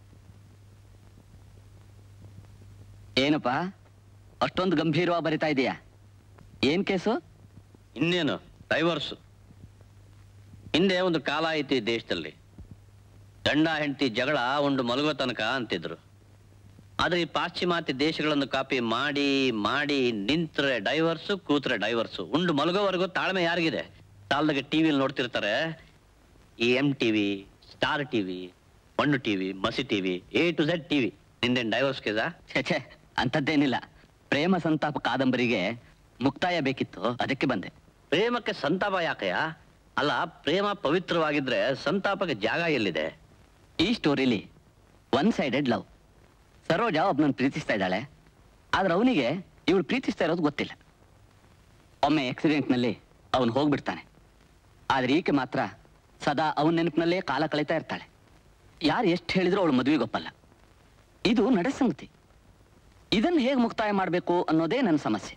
Speaker 1: ಏನಪ್ಪ ಅಷ್ಟೊಂದು ಗಂಭೀರವಾಗಿ ಬರಿತಾ ಇದೀಯಾ ಏನ್ ಕೇಸು
Speaker 5: ಇನ್ನೇನು ಡೈವರ್ಸ್ ಹಿಂದೆ ಒಂದು ಕಾಲ ಐತಿ ಈ ದೇಶದಲ್ಲಿ ಗಂಡ ಹೆಂಡತಿ ಜಗಳ ಒಂದು ಮಲಗೋ ತನಕ ಅಂತಿದ್ರು ಆದ್ರೆ ಈ ಪಾಶ್ಚಿಮಾತ್ಯ ದೇಶಗಳನ್ನು ಕಾಪಿ ಮಾಡಿ ಮಾಡಿ ನಿಂತ್ರೆ ಡೈವರ್ಸು ಕೂತ್ರೆ ಡೈವರ್ಸು ಉಂಡು ಮಲಗೋವರೆಗೂ ತಾಳ್ಮೆ ಯಾರಿಗಿದೆ ಸಾಲದಾಗೆ ಟಿವಿಲಿ ನೋಡ್ತಿರ್ತಾರೆ ಈ ಎಂ ಟಿವಿ ಸ್ಟಾರ್ ಟಿವಿ ಮಣ್ಣು ಟಿವಿ ಮಸಿ TV A to Z TV ನಿಂದೇನ್ ಡೈವರ್ಸ್ ಕೇಸಾ
Speaker 1: ಛೇ ಅಂಥದ್ದೇನಿಲ್ಲ ಪ್ರೇಮ ಸಂತಾಪ ಕಾದಂಬರಿಗೆ ಮುಕ್ತಾಯ ಬೇಕಿತ್ತು ಅದಕ್ಕೆ ಬಂದೆ
Speaker 5: ಪ್ರೇಮಕ್ಕೆ ಸಂತಾಪ ಯಾಕಯ್ಯ ಅಲ್ಲ ಪ್ರೇಮ ಪವಿತ್ರವಾಗಿದ್ರೆ ಸಂತಾಪಕ್ಕೆ ಜಾಗ ಎಲ್ಲಿದೆ
Speaker 1: ಈ ಸ್ಟೋರಿಲಿ ಒನ್ ಸೈಡೆಡ್ ಲವ್ ಸರೋಜ ಒಬ್ನನ್ನು ಪ್ರೀತಿಸ್ತಾ ಇದ್ದಾಳೆ ಆದ್ರೆ ಅವನಿಗೆ ಇವಳು ಪ್ರೀತಿಸ್ತಾ ಇರೋದು ಗೊತ್ತಿಲ್ಲ ಒಮ್ಮೆ ಆಕ್ಸಿಡೆಂಟ್ನಲ್ಲಿ ಅವನು ಹೋಗ್ಬಿಡ್ತಾನೆ ಆದ್ರೆ ಈಕೆ ಮಾತ್ರ ಸದಾ ಅವನ ನೆನಪಿನಲ್ಲೇ ಕಾಲ ಕಳೀತಾ ಇರ್ತಾಳೆ ಯಾರು ಎಷ್ಟು ಹೇಳಿದ್ರು ಅವಳು ಮದುವೆಗೆ ಒಪ್ಪಲ್ಲ ಇದು ನಡೆ ಸಂಗತಿ ಇದನ್ನು ಹೇಗೆ ಮುಕ್ತಾಯ ಮಾಡಬೇಕು ಅನ್ನೋದೇ ನನ್ನ ಸಮಸ್ಯೆ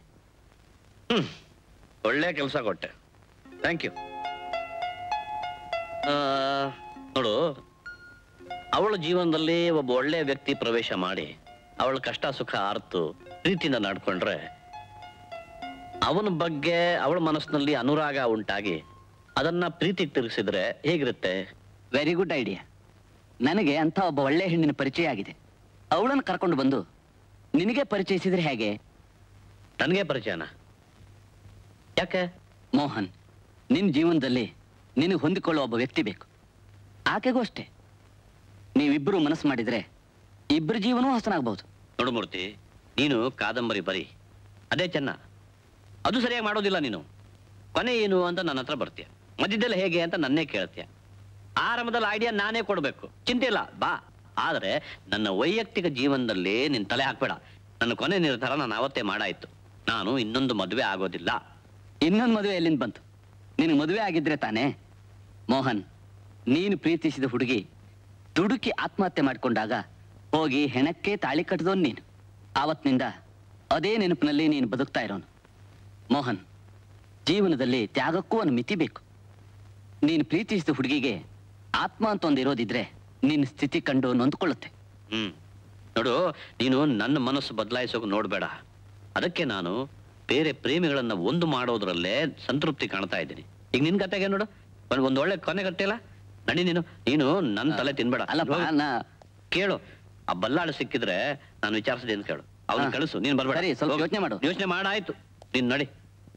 Speaker 5: ಒಳ್ಳೆ ಕೆಲಸ ಕೊಟ್ಟೆ ಥ್ಯಾಂಕ್ ಯು ನೋಡು ಅವಳ ಜೀವನದಲ್ಲಿ ಒಬ್ಬ ಒಳ್ಳೆಯ ವ್ಯಕ್ತಿ ಪ್ರವೇಶ ಮಾಡಿ ಅವಳ ಕಷ್ಟ ಸುಖ ಅರ್ತು ಪ್ರೀತಿಯಿಂದ ನಡ್ಕೊಂಡ್ರೆ ಅವನ ಬಗ್ಗೆ ಅವಳ ಮನಸ್ಸಿನಲ್ಲಿ ಅನುರಾಗ ಉಂಟಾಗಿ ಅದನ್ನ ಪ್ರೀತಿಗೆ ತಿರುಗಿಸಿದ್ರೆ ಹೇಗಿರುತ್ತೆ
Speaker 1: ವೆರಿ ಗುಡ್ ಐಡಿಯಾ ನನಗೆ ಅಂತ ಒಬ್ಬ ಒಳ್ಳೆ ಹೆಣ್ಣಿನ ಪರಿಚಯ ಆಗಿದೆ ಅವಳನ್ನು ಕರ್ಕೊಂಡು ಬಂದು ನಿನಗೆ ಪರಿಚಯಿಸಿದ್ರೆ ಹೇಗೆ
Speaker 5: ನನಗೆ ಪರಿಚಯನ ಯಾಕೆ
Speaker 1: ಮೋಹನ್ ನಿನ್ನ ಜೀವನದಲ್ಲಿ ನಿನಗೆ ಹೊಂದಿಕೊಳ್ಳುವ ಒಬ್ಬ ವ್ಯಕ್ತಿ ಬೇಕು ಆಕೆಗೂ ಅಷ್ಟೇ ನೀವಿಬ್ಬರು ಮನಸ್ಸು ಮಾಡಿದ್ರೆ ಇಬ್ಬರ ಜೀವನವೂ ಹಸನಾಗ್ಬಹುದು
Speaker 5: ನೋಡು ಮೂರ್ತಿ ನೀನು ಕಾದಂಬರಿ ಬರಿ ಅದೇ ಚೆನ್ನ ಅದು ಸರಿಯಾಗಿ ಮಾಡೋದಿಲ್ಲ ನೀನು ಕೊನೆ ಏನು ಅಂತ ನನ್ನ ಹತ್ರ ಬರ್ತೀಯ ಮಧ್ಯದಲ್ಲಿ ಹೇಗೆ ಅಂತ ನನ್ನೇ ಕೇಳ್ತೀಯ ಆರಂಭದಲ್ಲಿ ಐಡಿಯಾ ನಾನೇ ಕೊಡ್ಬೇಕು ಚಿಂತೆ ಇಲ್ಲ ಬಾ ಆದ್ರೆ ನನ್ನ ವೈಯಕ್ತಿಕ ಜೀವನದಲ್ಲಿ ನಿನ್ ತಲೆ ಹಾಕ್ಬೇಡ ನನ್ನ ಕೊನೆ ನಿರ್ಧಾರ ನಾನು ಅವತ್ತೇ ಮಾಡಾಯ್ತು ನಾನು ಇನ್ನೊಂದು ಮದುವೆ ಆಗೋದಿಲ್ಲ
Speaker 1: ಇನ್ನೊಂದು ಮದುವೆ ಎಲ್ಲಿಂದ ಬಂತು ನಿನಗೆ ಮದುವೆ ಆಗಿದ್ರೆ ತಾನೇ ಮೋಹನ್ ನೀನು ಪ್ರೀತಿಸಿದ ಹುಡುಗಿ ದುಡುಕಿ ಆತ್ಮಹತ್ಯೆ ಮಾಡಿಕೊಂಡಾಗ ಹೋಗಿ ಹೆಣಕ್ಕೆ ತಾಳಿ ಕಟ್ಟಿದವನು ನೀನು ಆವತ್ತಿನಿಂದ ಅದೇ ನೆನಪಿನಲ್ಲಿ ನೀನು ಬದುಕ್ತಾ ಇರೋನು ಮೋಹನ್ ಜೀವನದಲ್ಲಿ ತ್ಯಾಗಕ್ಕೂ ಒಂದು ಮಿತಿ ಬೇಕು ನೀನು ಪ್ರೀತಿಸಿದ ಹುಡುಗಿಗೆ ಆತ್ಮ ಅಂತ ಒಂದು ಇರೋದಿದ್ರೆ ನಿನ್ನ ಸ್ಥಿತಿ ಕಂಡು ನೊಂದ್ಕೊಳ್ಳುತ್ತೆ
Speaker 5: ಹ್ಮ್ ನೋಡು ನೀನು ನನ್ನ ಮನಸ್ಸು ಬದಲಾಯಿಸೋಕೆ ನೋಡ್ಬೇಡ ಅದಕ್ಕೆ ನಾನು ಬೇರೆ ಪ್ರೇಮಿಗಳನ್ನ ಒಂದು ಮಾಡೋದ್ರಲ್ಲೇ ಸಂತೃಪ್ತಿ ಕಾಣ್ತಾ ಇದ್ದೀನಿ ಈಗ ನಿನ್ ಕತೆಗೆ ನೋಡು ಒಂದ್- ಒಂದ್ ಒಳ್ಳೆ ಕೊನೆ ಕಟ್ಟಿಲ್ಲ ನಡಿ ನೀನು ನೀನು ನನ್ನ ತಲೆ ತಿನ್ಬೇಡ
Speaker 1: ಅಲ್ಲಪ್ಪ,
Speaker 5: ಹೋಗು.
Speaker 1: ನಾ-
Speaker 5: ಕೇಳು ಆ ಬಲ್ಲಾಳು ಸಿಕ್ಕಿದ್ರೆ ನಾನು ವಿಚಾರಿಸಿದೆ ಅಂತ ಕೇಳು ಅವ್ನ
Speaker 1: ಹಾ.
Speaker 5: ಕಳಿಸು ನೀನ್ ಬರ್ಬೇಡ
Speaker 1: ಸರಿ, ಸ್ವಲ್ಪ
Speaker 5: ಹೋಗು.
Speaker 1: ಯೋಚ್ನೆ ಮಾಡು.
Speaker 5: ಯೋಚ್ನೆ ಮಾಡಾಯ್ತು ನೀನ್ ನಡಿ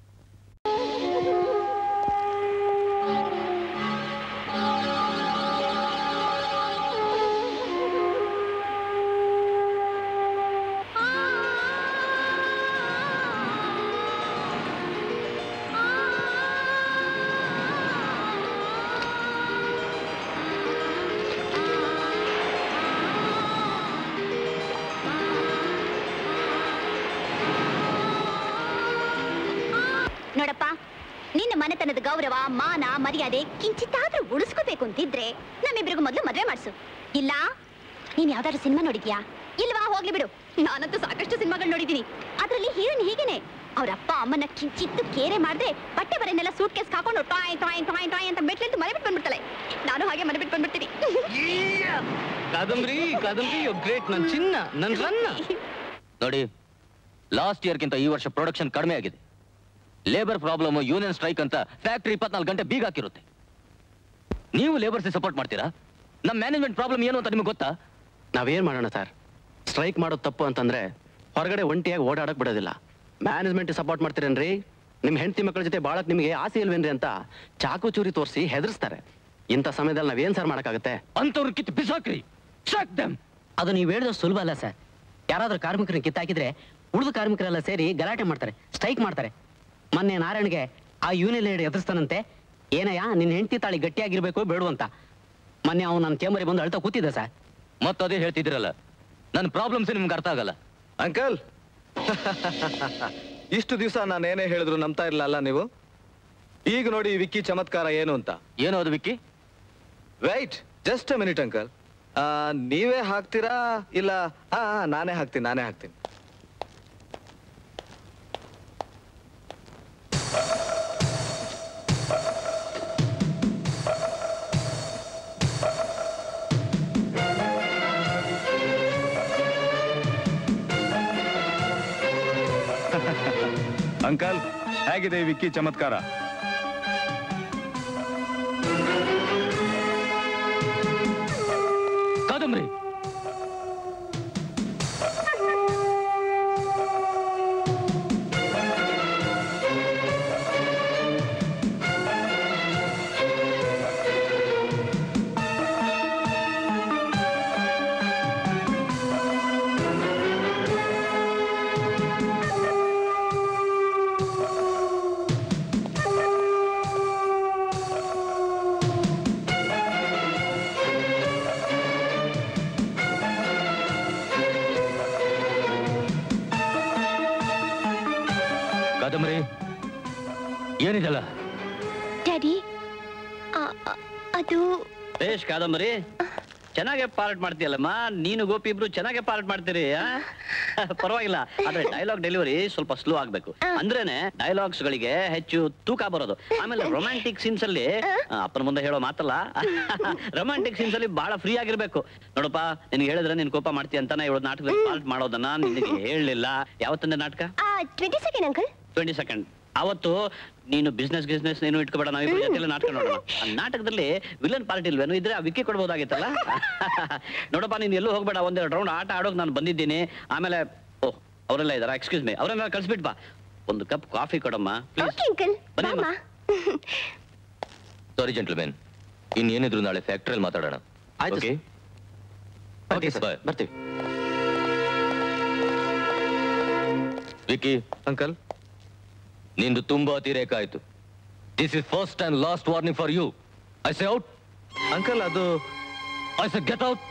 Speaker 2: ನೋಡಪ್ಪ ನಿನ್ನ ಮನೆತನದ ಗೌರವ ಮಾನ ಮರ್ಯಾದೆ ಕಿಂಚಿತ್ತಾದ್ರೂ ಉಳಿಸ್ಕೋಬೇಕು ಅಂತಿದ್ರೆ ನಮ್ಮಿಬ್ರಿಗೂ ಮೊದಲು ಮದ್ವೆ ಮಾಡ್ಸು ಇಲ್ಲ ನೀನ್ ಯಾವ್ದಾದ್ರು ಸಿನಿಮಾ ನೋಡಿದ್ಯಾ ಇಲ್ವಾ ಹೋಗ್ಲಿ ಬಿಡು ನಾನಂತೂ ಸಾಕಷ್ಟು ಸಿನಿಮಾಗಳು ನೋಡಿದೀನಿ ಅದ್ರಲ್ಲಿ ಹೀರೋಯಿನ್ ಹೀಗೇನೆ ಅವ್ರ ಅಪ್ಪ ಅಮ್ಮನ ಕಿಂಚಿತ್ತು ಕೇರೆ ಮಾಡಿದ್ರೆ ಬಟ್ಟೆ ಬರೆನೆಲ್ಲ ಸೂಟ್ ಕೇಸ್ ಹಾಕೊಂಡು ಟಾಯ್ ಟಾಯ್ ಟಾಯ್ ಟಾಯ್ ಅಂತ ಮೆಟ್ಲೆಂದು ಮನೆ ಬಿಟ್ಟು ಬಂದ್ಬಿಡ್ತಾಳೆ ನಾನು ಹಾಗೆ ಮನೆ ಬಿಟ್ಟು ಬಂದ್ಬಿಡ್ತೀನಿ
Speaker 10: ಕಾದಂಬರಿ ಕಾದಂಬರಿ ಗ್ರೇಟ್ ನನ್ ಚಿನ್ನ ನನ್ ರನ್ನ
Speaker 12: ನೋಡಿ ಲಾಸ್ಟ್ ಇಯರ್ಗಿಂತ ಈ ವರ್ಷ ಪ್ರೊಡಕ್ಷನ್ ಕಡಿಮೆ ಆಗಿದೆ ಲೇಬರ್ ಪ್ರಾಬ್ಲಮ್ ಯೂನಿಯನ್ ಸ್ಟ್ರೈಕ್ ಅಂತ ಫ್ಯಾಕ್ಟ್ರಿ ಇಪ್ಪತ್ನಾಲ್ಕು ಗಂಟೆ ಬೀಗ ಹಾಕಿರುತ್ತೆ ನೀವು ಲೇಬರ್ಸ್ ಸಪೋರ್ಟ್ ಮಾಡ್ತೀರಾ ನಮ್ಮ ಮ್ಯಾನೇಜ್ಮೆಂಟ್ ಪ್ರಾಬ್ಲಮ್ ಏನು ಅಂತ ನಿಮ್ಗೆ ಗೊತ್ತಾ
Speaker 9: ನಾವೇನ್ ಮಾಡೋಣ ಸರ್ ಸ್ಟ್ರೈಕ್ ಮಾಡೋದು ತಪ್ಪು ಅಂತಂದ್ರೆ ಹೊರಗಡೆ ಒಂಟಿಯಾಗಿ ಓಡಾಡಕ್ ಬಿಡೋದಿಲ್ಲ ಮ್ಯಾನೇಜ್ಮೆಂಟ್ ಸಪೋರ್ಟ್ ಮಾಡ್ತೀರೇನ್ರಿ ನಿಮ್ ಹೆಂಡತಿ ಮಕ್ಕಳ ಜೊತೆ ಬಾಳಕ್ ನಿಮಗೆ ಆಸೆ ಇಲ್ವೇನ್ರಿ ಅಂತ ಚಾಕು ಚೂರಿ ತೋರಿಸಿ ಹೆದರ್ಸ್ತಾರೆ ಇಂಥ ಸಮಯದಲ್ಲಿ ನಾವೇನ್ ಸರ್ ಮಾಡಕ್ಕಾಗತ್ತೆ
Speaker 12: ಅಂತವ್ರು ಕಿತ್ತು ಬಿಸಾಕ್ರಿ ಶಾಕ್ ದಮ್
Speaker 6: ಅದು ನೀವು ಹೇಳಿದಷ್ಟು ಸುಲಭ ಅಲ್ಲ ಸರ್ ಯಾರಾದ್ರೂ ಕಾರ್ಮಿಕರನ್ನ ಕಿತ್ತಾಕಿದ್ರೆ ಉಳಿದ ಕಾರ್ಮಿಕರೆಲ್ಲ ಸೇರಿ ಗಲಾಟೆ ಮಾಡ್ತಾರೆ ಸ್ಟ್ರೈಕ್ ಮಾಡ್ತಾರೆ ಮೊನ್ನೆ ನಾರಾಯಣ್ಗೆ ಆ ಯೂನಿಯನ್ ಲೀಡರ್ ಎದುರಿಸ್ತಾನಂತೆ ಏನಯ್ಯ ನಿನ್ನ ಹೆಂಡತಿ ತಾಳಿ ಗಟ್ಟಿಯಾಗಿರ್ಬೇಕು ಬೇಡು ಅಂತ ಮೊನ್ನೆ ಅವ್ನು ನನ್ನ ಚೇಂಬರಿಗೆ ಬಂದು ಅಳ್ತಾ ಕೂತಿದ್ದ ಸರ್
Speaker 12: ಮತ್ತದೇ ಹೇಳ್ತಿದ್ದೀರಲ್ಲ ನನ್ನ ಪ್ರಾಬ್ಲಮ್ಸ್ ನಿಮ್ಗೆ ಅರ್ಥ ಆಗಲ್ಲ
Speaker 9: ಅಂಕಲ್ ಇಷ್ಟು ದಿವಸ ನಾನು ಏನೇ ಹೇಳಿದ್ರು ನಂಬ್ತಾ ಇರ್ಲಲ್ಲ ನೀವು ಈಗ ನೋಡಿ ಈ ವಿಕ್ಕಿ ಚಮತ್ಕಾರ ಏನು ಅಂತ
Speaker 12: ಏನೋ ಅದು Vicky
Speaker 9: right just a minute uncle ನೀವೇ ಹಾಕ್ತೀರಾ ಇಲ್ಲ ಹಾ ನಾನೇ ಹಾಕ್ತೀನಿ ನಾನೇ ಹಾಕ್ತೀನಿ
Speaker 17: ಅಂಕಲ್ ಹೇಗಿದೆ ಈ ವಿಕ್ಕಿ ಚಮತ್ಕಾರ
Speaker 12: ಕಾದಂಬರಿ ಕಾದಂಬರಿ ಏನಿದೆಲ್ಲ
Speaker 2: ಡ್ಯಾಡಿ ಅದು
Speaker 5: ಬೇಷ್ ಕಾದಂಬರಿ ಚೆನ್ನಾಗೆ ಪಾರ್ಟ್ ಮಾಡ್ತೀಯಲ್ಲಮ್ಮ ನೀನು ಗೋಪಿ ಇಬ್ರು ಚೆನ್ನಾಗೆ ಪಾರ್ಟ್ ಮಾಡ್ತೀರಿ ಆ? ಪರವಾಗಿಲ್ಲ ಆದ್ರೆ ಡೈಲಾಗ್ ಡೆಲಿವರಿ ಸ್ವಲ್ಪ ಸ್ಲೋ ಆಗ್ಬೇಕು ಅಂದ್ರೇನೆ ಡೈಲಾಗ್ಸ್ ಗಳಿಗೆ ಹೆಚ್ಚು ತೂಕ ಬರೋದು ಆಮೇಲೆ ರೊಮ್ಯಾಂಟಿಕ್ ಸೀನ್ಸ್ ಅಲ್ಲಿ ಆ, ಅಪ್ಪನ ಮುಂದೆ ಹೇಳೋ ಮಾತಲ್ಲ ರೊಮ್ಯಾಂಟಿಕ್ ಸೀನ್ಸ್ ಅಲ್ಲಿ ಬಹಳ ಫ್ರೀ ಆಗಿರ್ಬೇಕು ನೋಡಪ್ಪ ನಿನ್ಗೆ ಹೇಳಿದ್ರೆ ನೀನ್ ಕೋಪ ಮಾಡ್ತೀಯ ಅಂತಾನೆ ಇವಳು ನಾಟಕದಲ್ಲಿ ಪಾರ್ಟ್ ಮಾಡೋದನ್ನ ನಿನಗೆ ಹೇಳಲಿಲ್ಲ ಯಾವತ್ತಂದೆ ನಾಟಕ
Speaker 2: twenty second uncle
Speaker 5: twenty second ಅವತ್ತು ನೀನು ಬಿಸ್ನೆಸ್ ಗಿಸ್ನೆಸ್ ನೀನು ಇಟ್ಕೋಬೇಡ ನಾವಿಬ್ರು ಜೊತೆಲಿ ನಾಟಕ ನೋಡೋಣ ಆ ನಾಟಕದಲ್ಲಿ ವಿಲನ್ ಪಾರ್ಟಿ ಇಲ್ವೇನು ಇದ್ರೆ ಆ ವಿಕ್ಕಿ ಕೊಡ್ಬೋದಾಗಿತ್ತಲ್ಲ ನೋಡಪ್ಪ ನೀನು ಎಲ್ಲೂ ಹೋಗ್ಬೇಡ ಒಂದೆರಡು ರೌಂಡ್ ಆಟ ಆಡೋಕ್ ನಾನು ಬಂದಿದ್ದೀನಿ ಆಮೇಲೆ ಓಹ್ ಅವರೆಲ್ಲ ಇದಾರ ಎಕ್ಸ್ಕ್ಯೂಸ್ ಮೀ ಅವರೆಲ್ಲ ಕಳ್ಸ್ಬಿಟ್ ಬಾ ಒಂದು ಕಪ್ ಕಾಫಿ ಕೊಡಮ್ಮ ಪ್ಲೀಸ್
Speaker 2: ಓಕೆ ಅಂಕಲ್
Speaker 5: ಬನ್ನಿ ಅಮ್ಮ.
Speaker 12: ಸಾರಿ ಜೆಂಟ್ಲ್ಮೆನ್ ಇನ್ನೇನಿದ್ರು ನಾಳೆ ಫ್ಯಾಕ್ಟ್ರಿಯಲ್ಲಿ ಮಾತಾಡೋಣ
Speaker 9: ಆಯ್ತು
Speaker 12: ಓಕೆ ಸರ್
Speaker 9: ಬರ್ತೀವಿ
Speaker 12: ವಿಕ್ಕಿ
Speaker 9: ಅಂಕಲ್
Speaker 12: ನಿಂದು ತುಂಬಾ ಅತಿರೇಕ ಆಯ್ತು this is first and last warning for you I say out
Speaker 9: uncle ಅದು
Speaker 12: ಐ ಸೆ ಗೆಟ್ ಔಟ್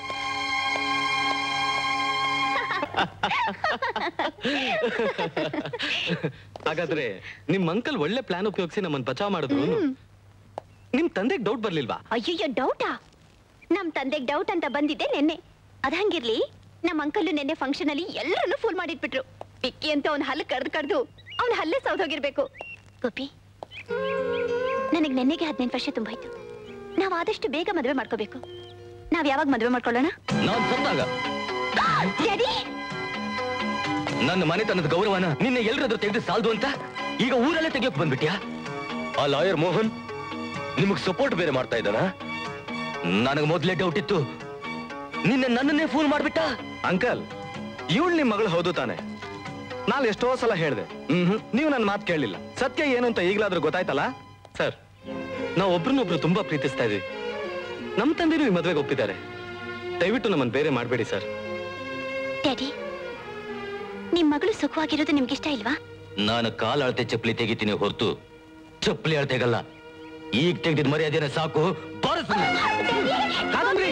Speaker 10: ಹಾಗಾದ್ರೆ ನಿಮ್ ಅಂಕಲ್ ಒಳ್ಳೆ ಪ್ಲಾನ್ ಉಪಯೋಗಿಸಿ ನಮ್ಮನ್ನ ಬಚಾವ್ ಮಾಡಿದ್ರು ನಿಮ್ ತಂದೆಗೆ ಡೌಟ್ ಬರ್ಲಿಲ್ವಾ
Speaker 2: ಅಯ್ಯಯ್ಯೋ ಡೌಟಾ ನಮ್ ತಂದೆಗ್ ಡೌಟ್ ಅಂತ ಬಂದಿದ್ದೆ ನೆನ್ನೆ ಅದಂಗಿರ್ಲಿ ನಮ್ ಅಂಕಲ್ ನೆನ್ನೆ ಫಂಕ್ಷನ್ ಅಲ್ಲಿ ಎಲ್ಲರನ್ನು ಫುಲ್ ಮಾಡಿಟ್ಬಿಟ್ರು ಪಿಕ್ಕಿ ಅಂತ ಅವ್ನ ಹಲ್ಲು ಕಡ್ದು ಕಡ್ದು ಅವ್ನ ಹಲ್ಲೇ ಸೌದೋಗಿರ್ಬೇಕು ಗೋಪಿ ನನಗ್ ನೆನ್ನೆಗೆ ಹದಿನೆಂಟು ವರ್ಷ ತುಂಬಾಯ್ತು ನಾವ್ ಆದಷ್ಟು ಬೇಗ ಮದುವೆ ಮಾಡ್ಕೋಬೇಕು ನಾವ್ ಯಾವಾಗ ಮದುವೆ ಮಾಡ್ಕೊಳ್ಳೋಣ
Speaker 12: ನಾನ್ ಸತ್ತಾಗ
Speaker 2: ಡ್ಯಾಡಿ
Speaker 12: ನನ್ನ ಮನೆತನದ ಗೌರವನ ನಿನ್ನೆ ಎಲ್ರದ್ರು ತೆಗೆದು ಸಾಲ್ದು ಅಂತ ಈಗ ಊರಲ್ಲೇ ತೆಗಿಯೋಕ್ ಬಂದ್ಬಿಟ್ಯಾ ಆ ಲಾಯರ್ ಮೋಹನ್ ನಿಮಗ್ ಸಪೋರ್ಟ್ ಬೇರೆ ಮಾಡ್ತಾ ಇದ್ದಾನ ನನಗ್ ಮೊದ್ಲೇ ಡೌಟ್ ಇತ್ತು ನಿನ್ನೆ ನನ್ನನ್ನೇ ಫೋನ್ ಮಾಡ್ಬಿಟ್ಟ
Speaker 9: ಅಂಕಲ್ ಇವಳು ನಿಮ್ ಮಗಳು ಹೌದು ತಾನೆ ನಾಳೆ ಎಷ್ಟೋ ಸಲ ಹೇಳ್ದೆ ಹ್ಮ್ ನೀವು ನನ್ನ ಮಾತು ಕೇಳಲಿಲ್ಲ ಸತ್ಯ ಏನು ಅಂತ ಈಗಲಾದ್ರೂ ಗೊತ್ತಾಯ್ತಲ್ಲ
Speaker 10: ಸರ್ ನಾವು ಒಬ್ರನ್ನೊಬ್ರು ತುಂಬಾ ಪ್ರೀತಿಸ್ತಾ ಇದೀವಿ ನಮ್ ತಂದೆನೂ ಈ ಮದ್ವೆಗೆ ಒಪ್ಪಿದ್ದಾರೆ ದಯವಿಟ್ಟು ನಮ್ಮನ್ನ ಬೇರೆ ಮಾಡಬೇಡಿ ಸರ್
Speaker 2: ಡ್ಯಾಡಿ ನಿಮ್ ಮಗಳು ಸುಖವಾಗಿರೋದು ನಿಮ್ಗೆ ಇಷ್ಟ ಇಲ್ವಾ
Speaker 12: ನಾನು ಕಾಲ್ ಅಳತೆ ಚಪ್ಪಲಿ ತೆಗಿತೀನಿ ಹೊರತು ಚಪ್ಪಲಿ ಅಳತೆಗಲ್ಲ ಈಗ ತೆಗ್ದಿದ್ ಮರ್ಯಾದೆನ ಸಾಕು ಬಾರಸ್
Speaker 9: ಕಾದಂಬರಿ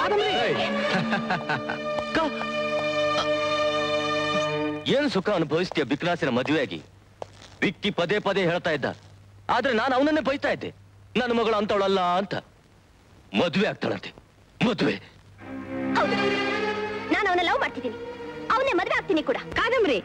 Speaker 12: ಏನ್ ಸುಖ ಅನುಭವಿಸ್ತೀಯ ಬಿಕ್ರಾಸಿನ ಮದುವೆಯಾಗಿ ವಿಕ್ಕಿ ಪದೇ ಪದೇ ಹೇಳ್ತಾ ಇದ್ದ ಆದ್ರೆ ನಾನು ಅವನನ್ನೇ ಬೈತಾ ಇದ್ದೆ ನನ್ನ ಮಗಳು ಅಂತವಳಲ್ಲ ಅಂತ ಮದುವೆ ಆಗ್ತಾಳಂತೆ ಮದುವೆ
Speaker 2: ಹೌದು ನಾನು ಅವನ ಲವ್ ಮಾಡ್ತಿದ್ದೀನಿ ಅವನೇ ಮದುವೆ ಆಗ್ತೀನಿ ಕೂಡ
Speaker 7: ಕಾದಂಬರಿ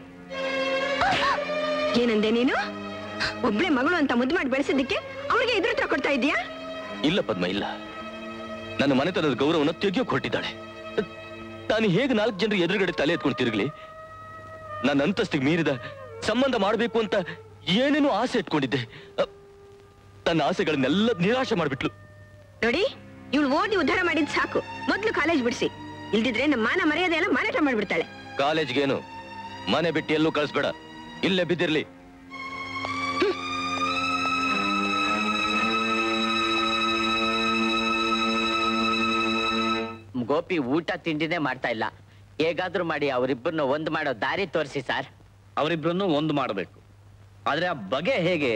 Speaker 7: ಏನಂದೆ ನೀನು ಒಬ್ಳೆ ಮಗಳು ಅಂತ ಮುದ್ದು ಮಾಡಿ ಬೆಳೆಸಿದ್ದಕ್ಕೆ ಅವ್ರಿಗೆ ಎದುರು ಕೊಡ್ತಾ ಇದೀಯಾ
Speaker 12: ಇಲ್ಲ ಪದ್ಮ ಇಲ್ಲ ನನ್ನ ಮನೆತನದ ಗೌರವನ ತೆಗಿಯೋಕ್ ಹೊರಟಿದ್ದಾಳೆ ನಾನು ಹೇಗೆ ನಾಲ್ಕು ಜನರು ಎದುರುಗಡೆ ತಲೆ ಎತ್ಕೊಂಡು ತಿರುಗ್ಲಿ ನನ್ನ ಅಂತಸ್ತಿಗೆ ಮೀರಿದ ಸಂಬಂಧ ಮಾಡಬೇಕು ಅಂತ ಏನೇನೋ ಆಸೆ ಇಟ್ಕೊಂಡಿದ್ದೆ ಅ, ತನ್ನ ಆಸೆಗಳನ್ನೆಲ್ಲ ನಿರಾಶೆ ಮಾಡ್ಬಿಟ್ಲು
Speaker 7: ನೋಡಿ ಇವಳು ಓದಿ ಉದ್ಧಾರ ಮಾಡಿದ್ ಸಾಕು ಮೊದ್ಲು ಕಾಲೇಜ್ ಬಿಡಿಸಿ ಇಲ್ದಿದ್ರೆ ನಮ್ಮ ಮಾನ ಮರ್ಯಾದೆ ಎಲ್ಲ ಮಾರಾಟ ಮಾಡ್ಬಿಡ್ತಾಳೆ
Speaker 12: ಕಾಲೇಜ್ಗೇನು ಮನೆ ಬಿಟ್ಟು ಎಲ್ಲೂ ಕಳಿಸ್ಬೇಡ ಇಲ್ಲೇ ಬಿದ್ದಿರ್ಲಿ
Speaker 8: ಗೋಪಿ ಊಟ ತಿಂಡಿನೇ ಮಾಡ್ತಾ ಇಲ್ಲ ಹೇಗಾದ್ರೂ ಮಾಡಿ ಅವರಿಬ್ಬರನ್ನ ಒಂದ್ ಮಾಡೋ ದಾರಿ ತೋರಿಸಿ ಸರ್
Speaker 5: ಅವರಿಬ್ಬರನ್ನು ಒಂದು ಮಾಡಬೇಕು ಆದ್ರೆ ಆ ಬಗೆ ಹೇಗೆ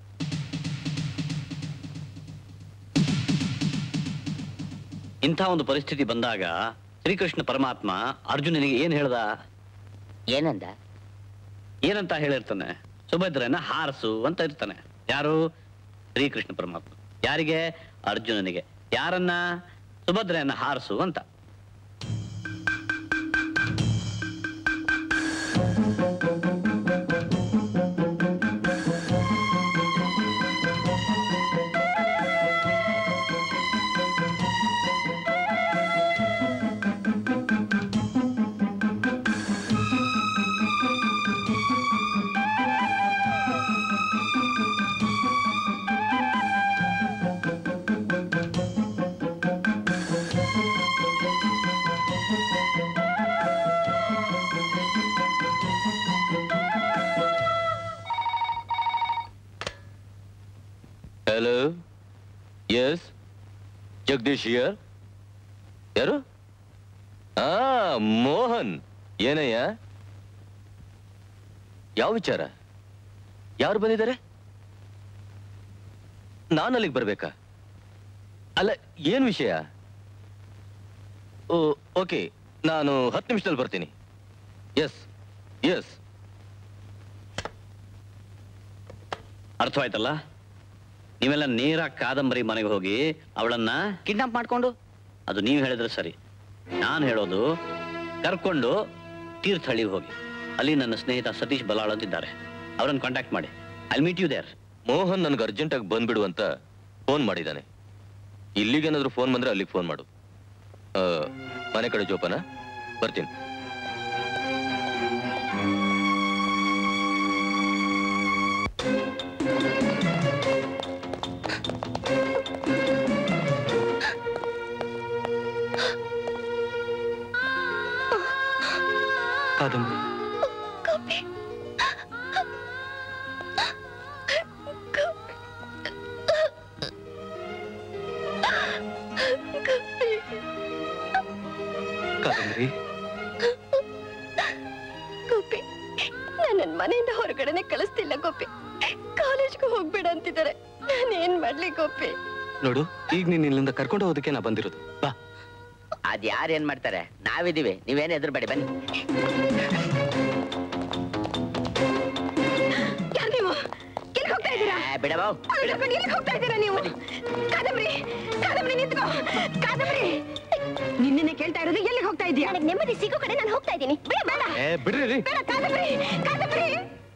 Speaker 5: ಇಂಥ ಒಂದು ಪರಿಸ್ಥಿತಿ ಬಂದಾಗ ಶ್ರೀಕೃಷ್ಣ ಪರಮಾತ್ಮ ಅರ್ಜುನನಿಗೆ ಏನ್ ಹೇಳ್ದ
Speaker 8: ಏನಂದ
Speaker 5: ಏನಂತ ಹೇಳಿರ್ತಾನೆ ಸುಭದ್ರನ ಹಾರಸು ಅಂತ ಇರ್ತಾನೆ ಯಾರು ಶ್ರೀಕೃಷ್ಣ ಪರಮಾತ್ಮ ಯಾರಿಗೆ ಅರ್ಜುನನಿಗೆ ಯಾರನ್ನ ಸುಭದ್ರೆಯನ್ನ ಹಾರಿಸು ಅಂತ
Speaker 12: ಹಲೋ ಎಸ್ ಜಗದೀಶ್ ಹಿಯರ್ ಯಾರು ಆ ಮೋಹನ್ ಏನಯ್ಯ ಯಾವ ವಿಚಾರ ಯಾರು ಬಂದಿದ್ದಾರೆ ನಾನು ಅಲ್ಲಿಗೆ ಬರ್ಬೇಕಾ ಅಲ್ಲ ಏನ್ ವಿಷಯ ಓ ಓಕೆ ನಾನು ಹತ್ತು ನಿಮಿಷದಲ್ಲಿ ಬರ್ತೀನಿ ಎಸ್ ಎಸ್
Speaker 5: ಅರ್ಥವಾಯ್ತಲ್ಲ ನೀವೆಲ್ಲ ನೇರ ಕಾದಂಬರಿ ಮನೆಗೆ ಹೋಗಿ ಅವಳನ್ನ ಕಿಡ್ನಾಪ್ ಮಾಡ್ಕೊಂಡು ಅದು ನೀವು ಹೇಳಿದ್ರೆ ಸರಿ ನಾನು ಹೇಳೋದು ಕರ್ಕೊಂಡು ತೀರ್ಥಹಳ್ಳಿಗೆ ಹೋಗಿ ಅಲ್ಲಿ ನನ್ನ ಸ್ನೇಹಿತ ಸತೀಶ್ ಬಲಾಳ್ ಅಂತಿದ್ದಾರೆ ಅವರನ್ನು ಕಾಂಟ್ಯಾಕ್ಟ್ ಮಾಡಿ I meet you there
Speaker 12: Mohan ನನಗೆ ಅರ್ಜೆಂಟಾಗಿ ಬಂದ್ಬಿಡು ಅಂತ ಫೋನ್ ಮಾಡಿದ್ದಾನೆ ಇಲ್ಲಿಗೇನಾದ್ರೂ ಫೋನ್ ಬಂದ್ರೆ ಅಲ್ಲಿಗೆ ಫೋನ್ ಮಾಡು ಆ, ಮನೆ ಕಡೆ ಜೋಪಾನ ಬರ್ತೀನಿ
Speaker 10: ಕಾದಂಬರಿ ಕಾದಂಬರಿ
Speaker 2: ಗೋಪಿ ನನ್ನ ಮನೆಯಿಂದ ಹೊರಗಡೆನೆ ಕಳಿಸ್ತಿಲ್ಲ ಗೋಪಿ ಕಾಲೇಜ್ಗೆ ಹೋಗ್ಬೇಡ ಅಂತಿದ್ದಾರೆ ನಾನೇನ್ ಮಾಡ್ಲಿ ಗೋಪಿ
Speaker 10: ನೋಡು ಈಗ ನೀನ್ ಇಲ್ಲಿಂದ ಕರ್ಕೊಂಡು ಹೋಗೋದಕ್ಕೆ ನಾ ಬಂದಿರೋದು ಬಾ
Speaker 8: ಅದ್ ಯಾರು ಏನ್ ಮಾಡ್ತಾರೆ ನಾವಿದೀವಿ ನೀವೇನ್ ಎದುರುಬೇಡಿ ಬನ್ನಿ
Speaker 7: ಯಾರ್ ನೀವು ಎಲ್ಲಿಗೆ ಹೋಗ್ತಾ ಇದ್ದೀರಾ
Speaker 8: ಆ, ಬಿಡ ಬಾವ್.
Speaker 7: ಅವ್ಳನ್ನ ಕರ್ಕೊಂಡು ಎಲ್ಲಿಗೆ ಹೋಗ್ತಾ ಇದ್ದೀರಾ ನೀವು ಕಾದಂಬರಿ ಕಾದಂಬರಿ ನಿಂತ್ಕೋ ಕಾದಂಬರಿ ನಿನ್ನೆ ಕೇಳ್ತಾ ಇರೋದು ಎಲ್ಲಿಗೆ ಹೋಗ್ತಾ ಇದೀಯಾ
Speaker 2: ನನಗೆ ನೆಮ್ಮದಿ ಸಿಗೋ ಕಡೆ ನಾನು ಹೋಗ್ತಾ ಇದ್ದೀನಿ ಬೇಡ ಬೇಡ
Speaker 10: ಏ ಬಿಡ್ರಿ ರೀ
Speaker 7: ಬೇಡ ಕಾದಂಬರಿ ಕಾದಂಬರಿ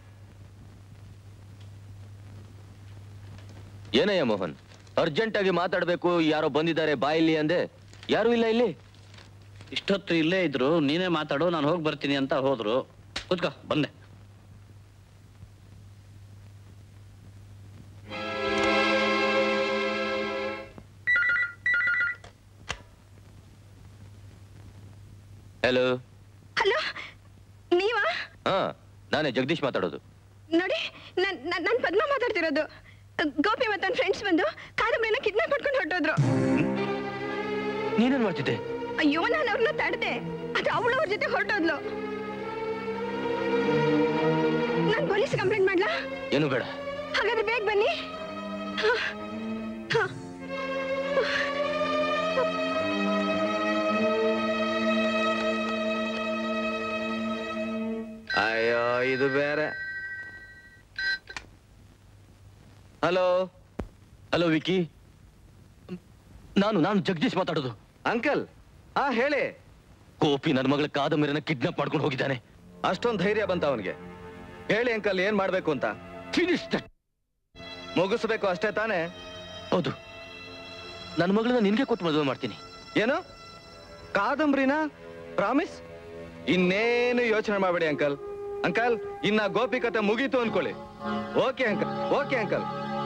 Speaker 12: ಏನಯ್ಯ ಮೋಹನ್ ಅರ್ಜೆಂಟ್ ಆಗಿ ಮಾತಾಡ್ಬೇಕು ಯಾರೋ ಬಂದಿದ್ದಾರೆ ಬಾಯಿಲಿ ಅಂದೆ ಯಾರು ಇಲ್ಲ ಇಲ್ಲಿ
Speaker 5: ಇಷ್ಟೊತ್ತು ಇಲ್ಲೇ ಇದ್ರು ನೀನೇ ಮಾತಾಡು ನಾನು ಹೋಗಿ ಬರ್ತೀನಿ ಅಂತ ಹೋದ್ರು ಕೂತ್ಕೋ ಬಂದೆ
Speaker 12: ಹಲೋ
Speaker 7: ಹಲೋ ನೀವಾ
Speaker 12: ಹಾ ನಾನೇ ಜಗದೀಶ್ ಮಾತಾಡೋದು
Speaker 7: ನೋಡಿ ನನ್ ನನ್ ನನ್ ಪದ್ಮ ಮಾತಾಡ್ತಿರೋದು ಗೋಪಿ ಮತ್ತೆ ನನ್ನ ಫ್ರೆಂಡ್ಸ್ ಬಂದು ಕಾದಂಬರಿನ ಕಿಡ್ನಾಪ್ ಮಾಡ್ಕೊಂಡು ಹೊರಟೋದ್ರು
Speaker 12: ನೀನೇನ್ ಮಾಡ್ತಿದ್ದೆ
Speaker 7: ಅಯ್ಯೋ ನಾನು ಅವ್ರನ್ನ ತಡೆದೆ ಅದು ಅವಳು ಅವ್ರ ಜೊತೆ ಹೊರಟೋದ್ಲು ನಾನು ಪೊಲೀಸ್ ಕಂಪ್ಲೇಂಟ್ ಮಾಡ್ಲಾ
Speaker 12: ಏನು ಬೇಡ
Speaker 7: ಹಾಗಾದ್ರೆ ಬೇಗ ಬನ್ನಿ ಹ, ಹ.
Speaker 9: ಅಯ್ಯೋ ಇದು ಬೇರೆ ಹಲೋ
Speaker 12: ಹಲೋ ವಿಕಿ ನಾನು ನಾನು ಜಗದೀಶ್ ಮಾತಾಡೋದು
Speaker 9: ಅಂಕಲ್ ಹಾ ಹೇಳಿ
Speaker 12: ಗೋಪಿ ನನ್ನ ಮಗಳ ಕಾದಂಬರಿನ ಕಿಡ್ನಾಪ್ ಮಾಡ್ಕೊಂಡು ಹೋಗಿದ್ದಾನೆ
Speaker 9: ಅಷ್ಟೊಂದು ಧೈರ್ಯ ಬಂತ ಅವನಿಗೆ ಹೇಳಿ ಅಂಕಲ್ ಏನ್ ಮಾಡ್ಬೇಕು ಅಂತ
Speaker 12: ಫಿನಿಶ್
Speaker 9: ಮುಗಿಸ್ಬೇಕು ಅಷ್ಟೇ ತಾನೇ
Speaker 12: ಹೌದು ನನ್ನ ಮಗಳನ್ನ ನಿನ್ಗೆ ಕೊಟ್ಟು ಮದುವೆ ಮಾಡ್ತೀನಿ
Speaker 9: ಏನು ಕಾದಂಬರಿನ ಪ್ರಾಮಿಸ್ ಇನ್ನೇನು ಯೋಚನೆ ಮಾಡಬೇಡಿ ಅಂಕಲ್ ಅಂಕಲ್ ಇನ್ನ ಗೋಪಿ ಕತೆ ಮುಗೀತು ಅನ್ಕೊಳ್ಳಿ ಓಕೆ ಅಂಕಲ್ ಓಕೆ ಅಂಕಲ್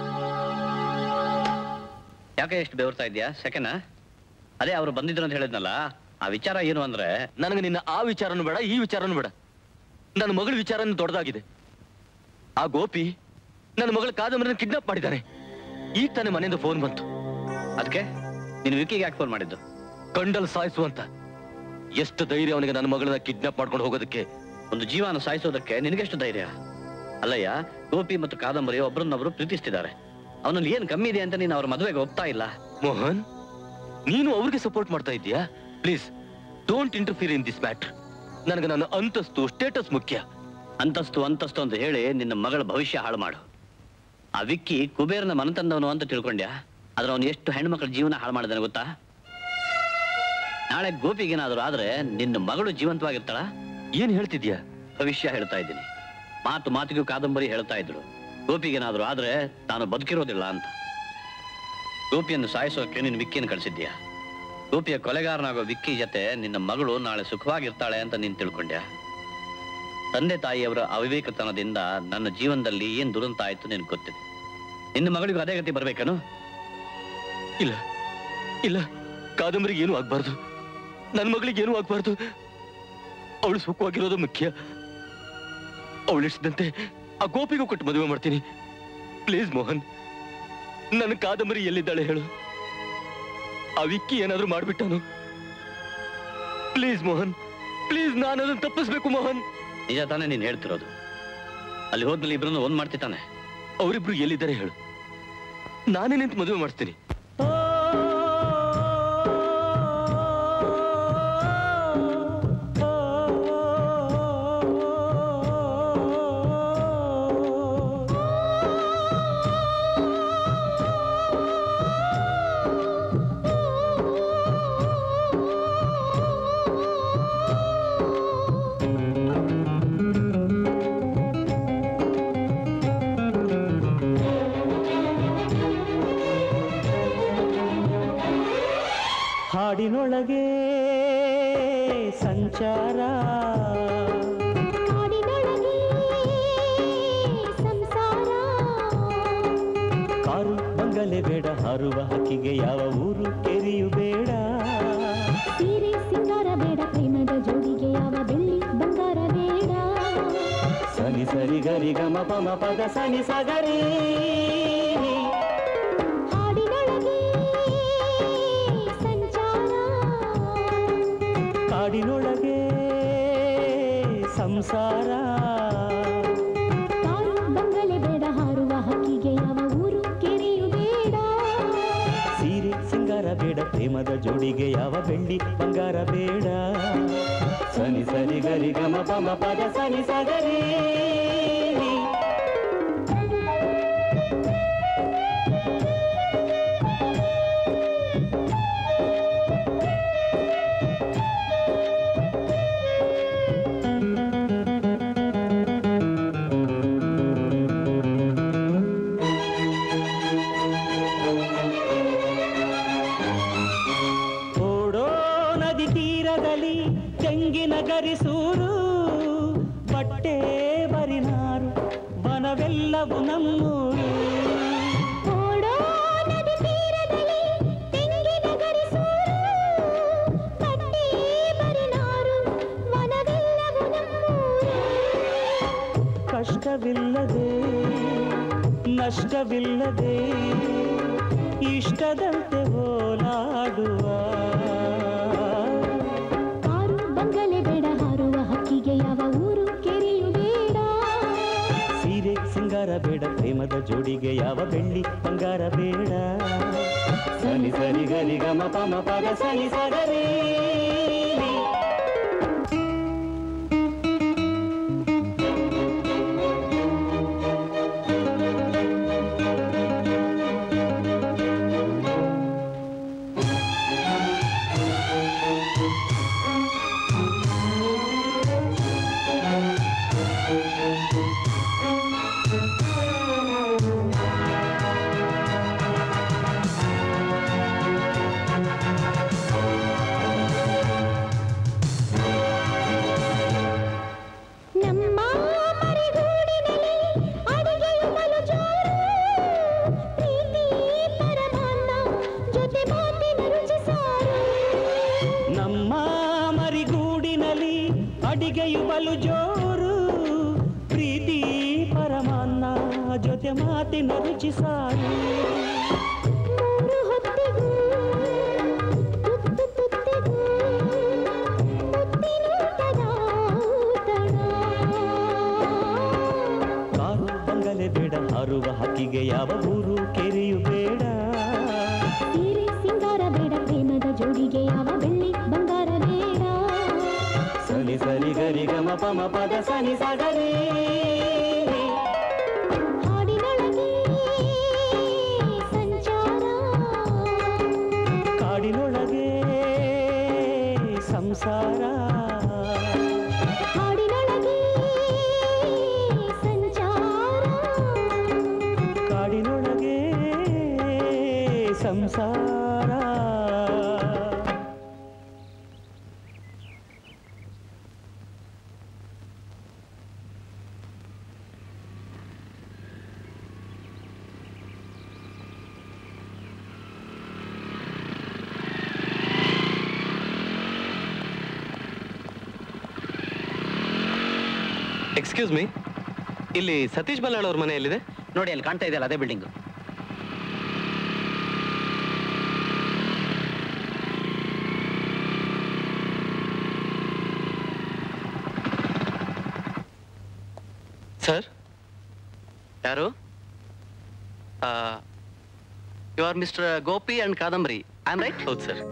Speaker 5: ಯಾಕೆ ಎಷ್ಟು ಬೆವರ್ತಾ ಇದೆಯಾ ಸೆಕೆಂಡ್ ಅದೇ ಅವ್ರು ಬಂದಿದ್ರು ಅಂತ ಹೇಳಿದ್ನಲ್ಲ ಆ ವಿಚಾರ ಏನು ಅಂದ್ರೆ
Speaker 12: ನನಗೆ ನಿನ್ನ ಆ ವಿಚಾರನೂ ಬೇಡ ಈ ವಿಚಾರನೂ ಬೇಡ ನನ್ನ ಮಗಳ ವಿಚಾರನೂ ದೊಡ್ಡದಾಗಿದೆ ಆ ಗೋಪಿ ನನ್ನ ಮಗಳ ಕಾದಂಬರಿನ ಕಿಡ್ನಾಪ್ ಮಾಡಿದ್ದಾನೆ ಈಗ ತಾನೇ ಮನೆಯಿಂದ ಫೋನ್ ಬಂತು
Speaker 5: ಅದಕ್ಕೆ ನೀನು ವಿಕಿಗೆ ಯಾಕೆ ಫೋನ್ ಮಾಡಿದ್ದು
Speaker 12: ಕಂಡಲ್ ಸಾಯಿಸು ಅಂತ ಎಷ್ಟು ಧೈರ್ಯ ಅವನಿಗೆ ನನ್ನ ಮಗಳನ್ನ ಕಿಡ್ನಾಪ್ ಮಾಡ್ಕೊಂಡು ಹೋಗೋದಕ್ಕೆ
Speaker 5: ಒಂದು ಜೀವನ ಸಾಯಿಸೋದಕ್ಕೆ ನಿನಗೆಷ್ಟು ಧೈರ್ಯ ಅಲ್ಲಯ್ಯ ಗೋಪಿ ಮತ್ತು ಕಾದಂಬರಿ ಒಬ್ರನ್ನೊಬ್ರು ಪ್ರೀತಿಸ್ತಿದ್ದಾರೆ ಅವನಲ್ಲಿ ಏನ್ ಕಮ್ಮಿ ಇದೆ ಅಂತ ನೀನು ಅವ್ರ ಮದುವೆಗೆ ಒಪ್ತಾ ಇಲ್ಲ
Speaker 12: ಮೋಹನ್ ನೀನು ಅವ್ರಿಗೆ ಸಪೋರ್ಟ್ ಮಾಡ್ತಾ ಇದ್ದೀಯಾ please don't interfere in this matter ನನಗೆ ನನ್ನ ಅಂತಸ್ತು ಸ್ಟೇಟಸ್ ಮುಖ್ಯ
Speaker 5: ಅಂತಸ್ತು ಅಂತಸ್ತು ಅಂತ ಹೇಳಿ ನಿನ್ನ ಮಗಳ ಭವಿಷ್ಯ ಹಾಳು ಮಾಡು ಆ ವಿಕ್ಕಿ ಕುಬೇರನ ಮನತಂದವನು ಅಂತ ತಿಳ್ಕೊಂಡ್ಯಾ ಆದ್ರೆ ಅವನು ಎಷ್ಟು ಹೆಣ್ಮಕ್ಳ ಜೀವನ ಹಾಳು ಮಾಡಿದಾನೆ ಗೊತ್ತಾ ನಾಳೆ ಗೋಪಿಗೇನಾದ್ರು ಆದ್ರೆ ನಿನ್ನ ಮಗಳು ಜೀವಂತವಾಗಿರ್ತಾಳ
Speaker 12: ಏನ್ ಹೇಳ್ತಿದ್ಯಾ
Speaker 5: ಭವಿಷ್ಯ ಹೇಳ್ತಾ ಇದ್ದೀನಿ ಮಾತು ಮಾತಿಗೂ ಕಾದಂಬರಿ ಹೇಳ್ತಾ ಇದ್ರು ಗೋಪಿಗೇನಾದ್ರು ಆದ್ರೆ ತಾನು ಬದುಕಿರೋದಿಲ್ಲ ಅಂತ ಗೋಪಿಯನ್ನು ಸಾಯಿಸೋಕೆ ನೀನು ವಿಕ್ಕಿಯನ್ನು ಕಳಿಸಿದ್ಯಾ ಗೋಪಿಯ ಕೊಲೆಗಾರನಾಗೋ ವಿಕ್ಕಿ ಜೊತೆ ನಿನ್ನ ಮಗಳು ನಾಳೆ ಸುಖವಾಗಿರ್ತಾಳೆ ಅಂತ ನೀನು ತಿಳ್ಕೊಂಡ್ಯಾ ತಂದೆ ತಾಯಿಯವರ ಅವಿವೇಕತನದಿಂದ ನನ್ನ ಜೀವನದಲ್ಲಿ ಏನ್ ದುರಂತ ಆಯ್ತು ನಿನಗೆ ಗೊತ್ತಿದೆ ನಿನ್ನ ಮಗಳಿಗೂ ಅದೇ ಗತಿ ಬರ್ಬೇಕೇನು
Speaker 12: ಇಲ್ಲ ಇಲ್ಲ ಕಾದಂಬರಿಗೆ ಏನೂ ಆಗ್ಬಾರ್ದು ನನ್ನ ಮಗಳಿಗೆ ಏನೂ ಆಗ್ಬಾರ್ದು ಅವಳು ಸುಖವಾಗಿರೋದು ಮುಖ್ಯ ಅವಳು ಇಷ್ಟದಂತೆ ಆ ಗೋಪಿಗೂ ಕೊಟ್ಟು ಮದುವೆ ಮಾಡ್ತೀನಿ ಪ್ಲೀಸ್ ಮೋಹನ್ ನನ್ನ ಕಾದಂಬರಿ ಎಲ್ಲಿದ್ದಾಳೆ ಹೇಳು ಆ ವಿಕ್ಕಿ ಏನಾದ್ರೂ ಮಾಡ್ಬಿಟ್ಟನು ಪ್ಲೀಸ್ ಮೋಹನ್ ಪ್ಲೀಸ್ ನಾನು ಅದನ್ನು ತಪ್ಪಿಸ್ಬೇಕು ಮೋಹನ್
Speaker 5: ನಿಜ ತಾನೇ ನೀನು ಹೇಳ್ತಿರೋದು ಅಲ್ಲಿ ಹೋದ್ಮೇಲೆ ಇಬ್ಬರನ್ನು ಒಂದ್ ಮಾಡ್ತಿದ್ದಾನೆ
Speaker 12: ಅವರಿಬ್ರು ಎಲ್ಲಿದ್ದಾರೆ ಹೇಳು ನಾನೇ ನಿಂತು ಮದುವೆ ಮಾಡ್ತೀನಿ
Speaker 4: ಹಾಡಿನೊಳಗೆ ಸಂಚಾರ ಕಾರು ಬಂಗಲೆ ಬೇಡ ಹಾರುವ ಹಕ್ಕಿಗೆ ಯಾವ ಊರು ಕೆರೆಯು ಬೇಡ
Speaker 2: ಸೀರೆ ಸಿಂಗಾರ ಬೇಡ ಪ್ರೇಮದ ಜೋಡಿಗೆ ಯಾವ ಬೆಳ್ಳಿ ಬಂಗಾರ ಬೇಡ
Speaker 4: ಸನಿ ಸರಿ ಗರಿ ಗಮ ಪಮ ಪದ ಸನಿ ಸಗರಿ
Speaker 2: ಹಾಡಿನೊಳಗೆ ಸಂಚಾರ
Speaker 4: ಕಾಡಿನೊಳಗೆ ಸಂಸಾರ
Speaker 2: ಕಾರು ಬಂಗಲೆ ಬೇಡ ಹಾರುವ ಹಕ್ಕಿಗೆ ಯಾವ ಊರು ಕೆರೆಯು ಬೇಡ
Speaker 4: ಸೀರೆ ಸಿಂಗಾರ ಬೇಡ ಪ್ರೇಮದ ಜೋಡಿಗೆ ಯಾವ ಬೆಳ್ಳಿ ಬಂಗಾರ ಬೇಡ ಸನಿ ಸರಿ ಗರಿ ಗಮ ಪಮ ಪದ ಸನಿ ಸಗರಿ ಓಡೋ ನದಿ ತೀರದಲ್ಲಿ ತೆಂಗಿನ ಗರಿಸೂರು ಬಟ್ಟೆ ಬರಿನಾರು ವನವೆಲ್ಲವು ನಮ್ಮೂರು
Speaker 2: ಓಡೋ ನದಿ ತೀರದಲ್ಲಿ ತೆಂಗಿನ ಗರಿಸೂರು ಪಟ್ಟಿ ಬರಿನಾರು ವನವೆಲ್ಲವು ನಮ್ಮೂರು
Speaker 4: ಕಷ್ಟವಿಲ್ಲದೆ ನಷ್ಟವಿಲ್ಲದೆ ಇಷ್ಟದಂತೆ ಓಲಾಡುವ
Speaker 2: ಕಾರು ಬಂಗಲೆ ಬೇಡ ಹಾರುವ ಹಕ್ಕಿಗೆ ಯಾವ ಊರು ಕೆರೆಯು ಬೇಡ
Speaker 4: ಸೀರೆ ಸಿಂಗಾರ ಬೇಡ ಪ್ರೇಮದ ಜೋಡಿಗೆ ಯಾವ ಬೆಳ್ಳಿ ಬಂಗಾರ ಬೇಡ ಸನಿ ಸರಿ ಗರಿ ಗಮ ಪಮ ಪದ ಸನಿ ಸಗರಿ
Speaker 2: ನಮ್ಮ ಮರಿಗೂಡಿನಲ್ಲಿ ಅಡಿಗೆಯು ಬಲು ಜೋರು ಪ್ರೀತಿ ಪರಮಾನ್ನ ಜೊತೆ ಮಾತಿನ ರುಚಿ ಸಾರು
Speaker 4: ನಮ್ಮ ಮರಿಗೂಡಿನಲ್ಲಿ ಅಡಿಗೆಯು ಬಲು ಜೋರು ಪ್ರೀತಿ ಪರಮಾನ್ನ ಜೊತೆ ಮಾತಿನ ರುಚಿ ಸಾರು
Speaker 2: ಮೂರು ಹೊತ್ತಿಗೂ ತುತ್ತು ತುತ್ತಿಗೂ ಮುತ್ತಿನೂಟದ ಊಟದ
Speaker 4: ಕಾರು ಬಂಗಲೆ ಬೇಡ ಹಾರುವ ಹಕ್ಕಿಗೆ ಯಾವ ಊರು ಕೆರೆಯು ಬೇಡ
Speaker 2: ಸೀರೆ ಸಿಂಗಾರ ಬೇಡ ಪ್ರೇಮದ ಜೋಡಿಗೆ ಯಾವ ಬೆಳ್ಳಿ ಬಂಗಾರ ಬೇಡ
Speaker 4: ಸನಿ ಸರಿ ಗರಿ ಗಮ ಪಮ ಪದ ಸನಿ ಸಗರಿ
Speaker 2: ಹಾಡಿನೊಳಗೆ ಸಂಚಾರ
Speaker 4: ಸಂಸಾರ
Speaker 10: ಎಕ್ಸ್ಕ್ಯೂಸ್ ಮೀ ಇಲ್ಲಿ ಸತೀಶ್ ಬಲ್ಲಾಳ್ ಅವ್ರ ಮನೆ ಎಲ್ಲಿದೆ
Speaker 1: ನೋಡಿ ಅಲ್ಲಿ ಕಾಣ್ತಾ ಇದೆಯಲ್ಲ ಅದೇ ಬಿಲ್ಡಿಂಗ್
Speaker 10: ಸರ್
Speaker 1: ಯಾರು you are mister Gopi and Kadambari I am right
Speaker 10: ಹೌದು ಸರ್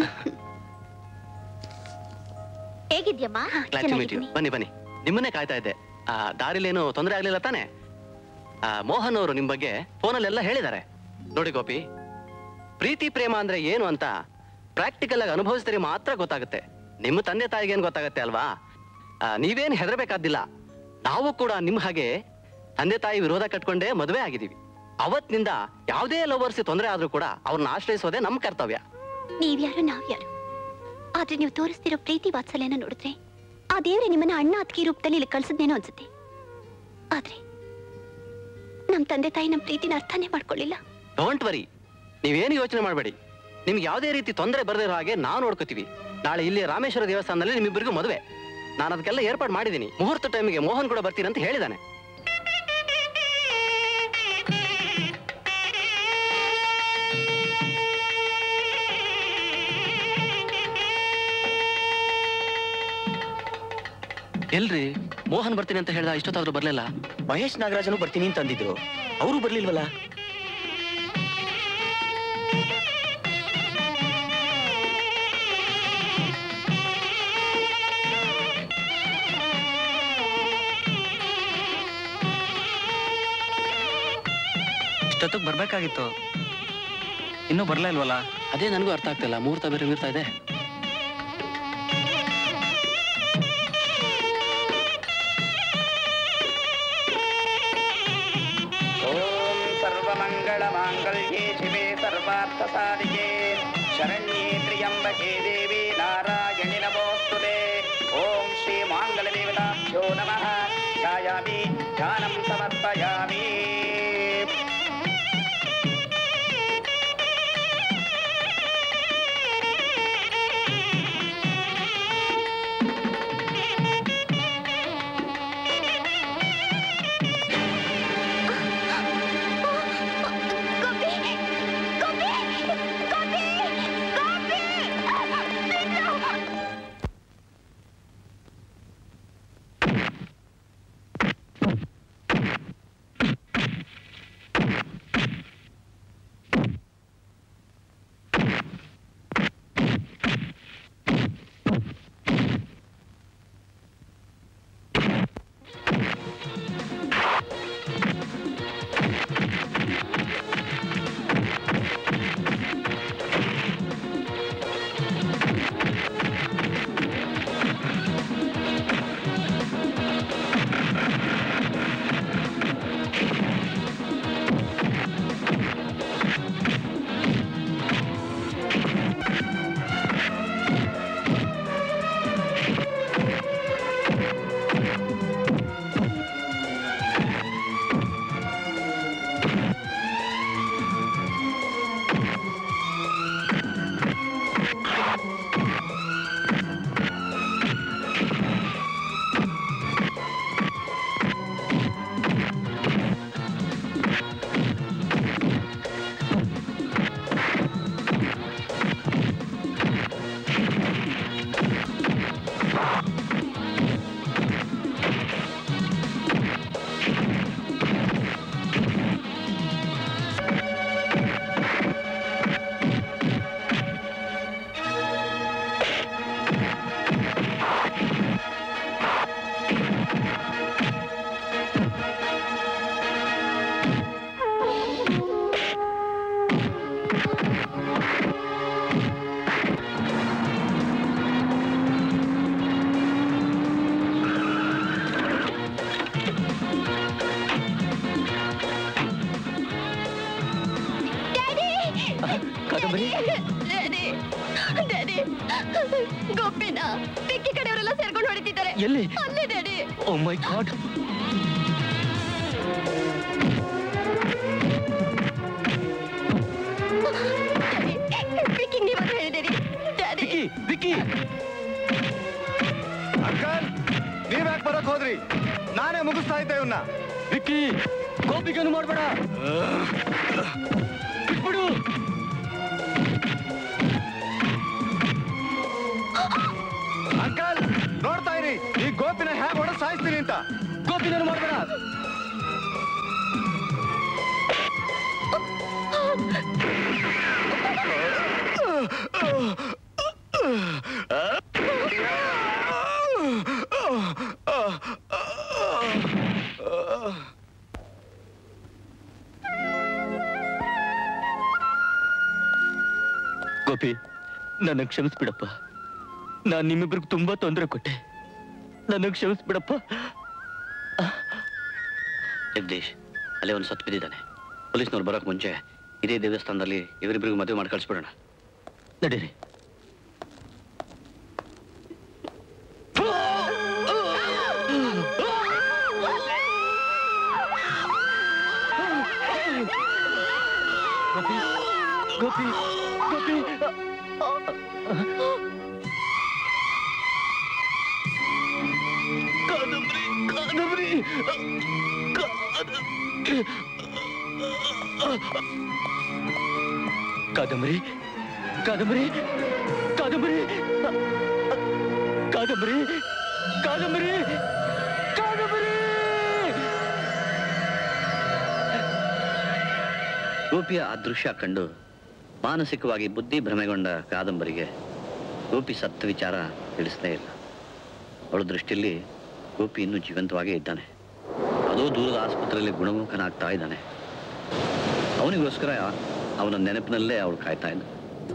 Speaker 2: ಹೇಗಿದ್ಯಮ್ಮ
Speaker 1: ಗ್ಲಾಡ್ ಟು ಮೀಟ್ ಯು ಬನ್ನಿ ಬನ್ನಿ ನಿಮ್ಮನ್ನೇ ಕಾಯ್ತಾ ಇದ್ದೆ ಆ, ದಾರಿಲೇನು ತೊಂದರೆ ಆಗ್ಲಿಲ್ಲ ತಾನೆ ಆ, ಮೋಹನ್ ಅವರು ನಿಮ್ ಬಗ್ಗೆ ಫೋನಲ್ಲೆಲ್ಲ ಹೇಳಿದ್ದಾರೆ ನೋಡಿ ಗೋಪಿ ಪ್ರೀತಿ ಪ್ರೇಮ ಅಂದ್ರೆ ಏನು ಅಂತ ಪ್ರಾಕ್ಟಿಕಲ್ ಆಗಿ ಅನುಭವಿಸಿದ್ರೆ ಮಾತ್ರ ಗೊತ್ತಾಗುತ್ತೆ ನಿಮ್ಮ ತಂದೆ ತಾಯಿಗೆ ಏನ್ ಗೊತ್ತಾಗುತ್ತೆ ಅಲ್ವಾ ಆ, ನೀವೇನ್ ಹೆದರ್ಬೇಕಾದಿಲ್ಲ ನಾವು ಕೂಡ ನಿಮ್ ಹಾಗೆ ತಂದೆ ತಾಯಿ ವಿರೋಧ ಕಟ್ಕೊಂಡೇ ಮದುವೆ ಆಗಿದೀವಿ ಅವತ್ತಿನಿಂದ ಯಾವುದೇ ಲವರ್ಸ್ ತೊಂದರೆ ಆದ್ರೂ ಕೂಡ ಅವ್ರನ್ನ ಆಶ್ರಯಿಸೋದೇ ನಮ್ಮ ಕರ್ತವ್ಯ
Speaker 2: ನೀವ್ಯಾರು ನಾವ್ಯಾರು ಆದ್ರೆ ನೀವು ತೋರಿಸ್ತಿರೋ ಪ್ರೀತಿ ವಾತ್ಸಲ್ಯನ ನೋಡಿದ್ರೆ ಆ ದೇವ್ರೆ ನಿಮ್ಮನ್ನ ಅಣ್ಣ ಅತ್ತಿಗೆ ರೂಪದಲ್ಲಿ ಇಲ್ಲಿ ಕಳ್ಸದ್ನೇನೋ ಅನ್ಸುತ್ತೆ ಆದ್ರೆ ನಮ್ ತಂದೆ ತಾಯಿ ನಮ್ ಪ್ರೀತಿನ ಅರ್ಥನೇ ಮಾಡ್ಕೊಳ್ಳಿಲ್ಲ
Speaker 1: ಡೋಂಟ್ ವರಿ ನೀವೇನು ಯೋಚನೆ ಮಾಡಬೇಡಿ ನಿಮ್ಗೆ ಯಾವುದೇ ರೀತಿ ತೊಂದರೆ ಬರದಿರೋ ಹಾಗೆ ನಾವು ನೋಡ್ಕೋತೀವಿ ನಾಳೆ ಇಲ್ಲಿ ರಾಮೇಶ್ವರ ದೇವಸ್ಥಾನದಲ್ಲಿ ನಿಮ್ಮಿಬ್ಬರಿಗೂ ಮದುವೆ ನಾನು ಅದಕ್ಕೆಲ್ಲ ಏರ್ಪಾಡು ಮಾಡಿದ್ದೀನಿ ಮುಹೂರ್ತ ಟೈಮಿಗೆ ಮೋಹನ್ ಕೂಡ ಬರ್ತೀನಿ ಅಂತ ಹೇಳಿದಾನೆ ಎಲ್ರಿ ಮೋಹನ್ ಬರ್ತೀನಿ ಅಂತ ಹೇಳ್ದ ಇಷ್ಟೊತ್ತಾದ್ರೂ ಬರ್ಲಿಲ್ಲ
Speaker 6: ಮಹೇಶ್ ನಾಗರಾಜನು ಬರ್ತೀನಿ ಅಂತ ಅಂದಿದ್ರು ಅವರು ಬರ್ಲಿಲ್ವಲ್ಲ
Speaker 1: ಇಷ್ಟೊತ್ತಿಗೆ ಬರ್ಬೇಕಾಗಿತ್ತು ಇನ್ನೂ ಬರ್ಲೇ ಇಲ್ವಲ್ಲ ಅದೇ ನನಗೂ ಅರ್ಥ ಆಗ್ತಿಲ್ಲ ಮುಹೂರ್ತ ಬೇರೆ ಮೀರ್ತಾ ಇದೆ
Speaker 18: ಓಂ ಸರ್ವಮಂಗಳ ಮಾಂಗಲ್ಯೇ ಶಿವೆ ಸರ್ವಾರ್ಥ ಸಾಧಿಕೆ ಶರಣ್ಯೇ ತ್ರ್ಯಂಬಕೆ ದೇವಿ ನಾರಾಯಣಿ ನಮೋಸ್ತುತೆ ಓಂ ಶ್ರೀ ಮಾಂಗಲ ದೇವತಾಭ್ಯೋ ನಮಃ ಧ್ಯಾಯಾಮಿ ಧ್ಯಾನಂ ಸಮರ್ಪಯಾಮಿ
Speaker 12: ಕಾದಂಬರಿ
Speaker 2: ಡ್ಯಾಡಿ ಡ್ಯಾಡಿ ಗೋಪಿನ ಪಿಕ್ಕಿ ಕಡೆಯವರೆಲ್ಲ ಸೇರ್ಕೊಂಡು ಹೊಡಿತಿದ್ದಾರೆ
Speaker 12: ಎಲ್ಲಿ?
Speaker 2: ಅಲ್ಲೇ daddy
Speaker 12: oh my god
Speaker 2: picking ನೀವಾಗ ಹೇಳಿದಿರಿ ಡ್ಯಾಡಿ
Speaker 12: ವಿಕ್ಕಿ
Speaker 17: ಅಂಕಲ್ ನೀವ್ ಯಾಕೆ ಬರಕ್ ಹೋದ್ರಿ ನಾನೇ ಮುಗಿಸ್ತಾ ಇದ್ದೆ ಇವನ್ನ
Speaker 12: ವಿಕ್ಕಿ ಗೋಪಿಗೇನು ಮಾಡ್ಬೇಡ ಬಿಟ್ಬಿಡು
Speaker 17: ಅಂಕಲ್ ನೋಡ್ತಾ ಇರಿ ಈ ಗೋಪಿನ ಹೇಗೆ ಹೊಡೆದು ಸಾಯಿಸ್ತೀನಿ ಅಂತ
Speaker 12: ಗೋಪಿನೇನು ಮಾಡ್ಬೇಡ ಗೋಪಿ ನನ್ನ ಕ್ಷಮಿಸ್ಬಿಡಪ್ಪ ನಾನು ನಿಮ್ಮಿಬ್ರಿಗೆ ತುಂಬಾ ತೊಂದರೆ ಕೊಟ್ಟೆ ನನ್ನ ಕ್ಷಮಿಸ್ಬಿಡಪ್ಪ
Speaker 5: ಜಗದೀಶ್ ಅಲ್ಲೇ ಒಂದು ಸತ್ ಬಿದ್ದಿದ್ದಾನೆ ಪೊಲೀಸ್ನವ್ರು ಬರೋಕ್ ಮುಂಚೆ ಇದೇ ದೇವಸ್ಥಾನದಲ್ಲಿ ಇವರಿಬ್ಬರಿಗೂ ಮದುವೆ ಮಾಡಿ ಕಳಿಸ್ಬಿಡೋಣ
Speaker 12: ನಡೀರಿ ಗೋಪಿ ಗೋಪಿ ಗೋಪಿ ಕಾದಂಬರಿ ಕಾದಂಬರಿ ಕಾದಂಬರಿ ಕಾದಂಬರಿ ಕಾದಂಬರಿ ಕಾದಂಬರಿ ಕಾದಂಬರಿ ಕಾದಂಬರಿ
Speaker 5: ಗೋಪಿಯ ಆ ದೃಶ್ಯ ಕಂಡು ಮಾನಸಿಕವಾಗಿ ಬುದ್ಧಿ ಭ್ರಮೆಗೊಂಡ ಕಾದಂಬರಿಗೆ ಗೋಪಿ ಸತ್ತ ವಿಚಾರ ತಿಳಿಸ್ಲೇ ಇಲ್ಲ ಅವಳ ದೃಷ್ಟಿಯಲ್ಲಿ ಗೋಪಿ ಇನ್ನೂ ಜೀವಂತವಾಗೇ ಇದ್ದಾನೆ ಅದೋ ದೂರದ ಆಸ್ಪತ್ರೆಯಲ್ಲಿ ಗುಣಮುಖನಾಗ್ತಾ ಇದ್ದಾನೆ ಅವನಿಗೋಸ್ಕರ ಅವನ ನೆನಪಿನಲ್ಲೇ ಅವಳು ಕಾಯ್ತಾ ಇದ್ದ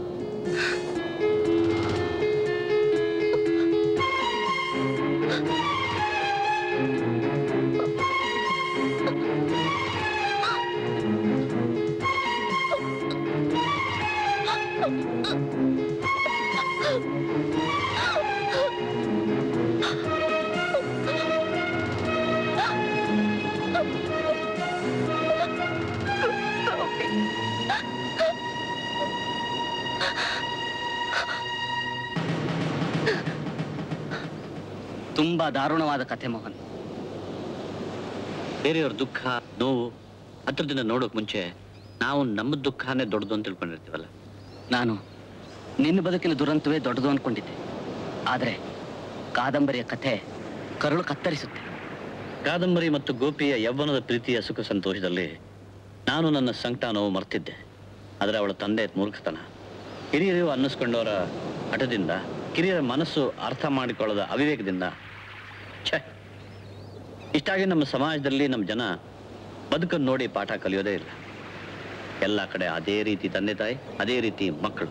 Speaker 1: ತುಂಬಾ ದಾರುಣವಾದ ಕಥೆ ಮೋಹನ್
Speaker 5: ಬೇರೆಯವ್ರ ದುಃಖ ನೋವು ಹತ್ರದಿಂದ ನೋಡೋಕ್ ಮುಂಚೆ ನಾವು ನಮ್ಮ ದುಃಖನೇ ದೊಡ್ಡದು ಅಂತ ತಿಳ್ಕೊಂಡಿರ್ತೀವಲ್ಲ
Speaker 1: ನಾನು ನಿನ್ನ ಬದುಕಿನ ದುರಂತವೇ ದೊಡ್ಡದು ಅನ್ಕೊಂಡಿದ್ದೆ ಆದ್ರೆ ಕಾದಂಬರಿಯ ಕಥೆ ಕರುಳು ಕತ್ತರಿಸುತ್ತೆ
Speaker 5: ಕಾದಂಬರಿ ಮತ್ತು ಗೋಪಿಯ ಯೌವನದ ಪ್ರೀತಿಯ ಸುಖ ಸಂತೋಷದಲ್ಲಿ ನಾನು ನನ್ನ ಸಂಕಟ ನೋವು ಮರ್ತಿದ್ದೆ ಆದರೆ ಅವಳ ತಂದೆ ಮೂರ್ಖತನ ಹಿರಿಯರು ಅನ್ನಿಸ್ಕೊಂಡವರ ಹಠದಿಂದ ಕಿರಿಯರ ಮನಸ್ಸು ಅರ್ಥ ಮಾಡಿಕೊಳ್ಳದ ಅವಿವೇಕದಿಂದ ಛೆ ಇಷ್ಟಾಗಿ ನಮ್ಮ ಸಮಾಜದಲ್ಲಿ ನಮ್ಮ ಜನ ಬದುಕನ್ನು ನೋಡಿ ಪಾಠ ಕಲಿಯೋದೇ ಇಲ್ಲ ಎಲ್ಲ ಕಡೆ ಅದೇ ರೀತಿ ತಂದೆ ತಾಯಿ ಅದೇ ರೀತಿ ಮಕ್ಕಳು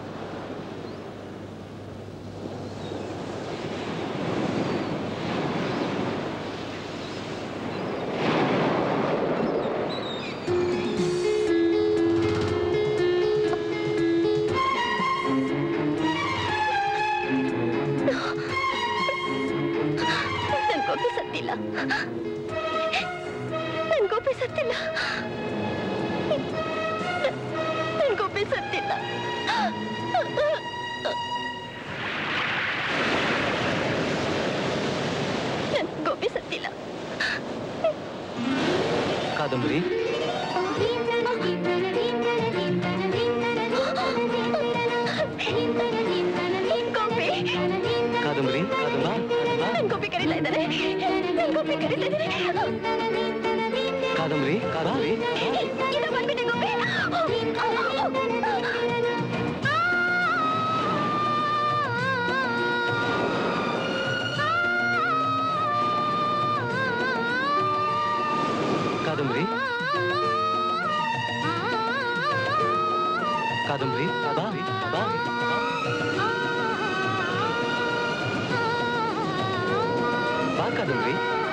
Speaker 2: ನನ್ ಗೋಪಿ ಸತ್ತಿಲ್ಲ ನನ್ ಗೋಪಿ ಸತ್ತಿಲ್ಲ ನನ್ ಗೋಪಿ ಸತ್ತಿಲ್ಲ ನನ್ ಗೋಪಿ ಸತ್ತಿಲ್ಲ
Speaker 9: ಕಾದಂಬರಿ
Speaker 2: ಗೋಪಿ
Speaker 9: ಕಾದಂಬರಿ ಕಾದಂಬರಿ
Speaker 2: ನನ್ ಗೋಪಿ ಕರೀತಾ ಇದ್ದಾರೆ ನನ್ ಗೋಪಿ ಕರೀತಾ ಇದ್ದಾರೆ
Speaker 9: ಕಾದಂಬರಿ ಕಾದಂಬರಿ
Speaker 2: ಇದು ಬಂದ್ಬಿಟ್ಟೆ ಗೋಪಿ
Speaker 9: ಕಾದಂಬರಿ ಕಾದಂಬರಿ ಕಾದಂಬರಿ ಬಾ ಬಾ ಕಾದಂಬರಿ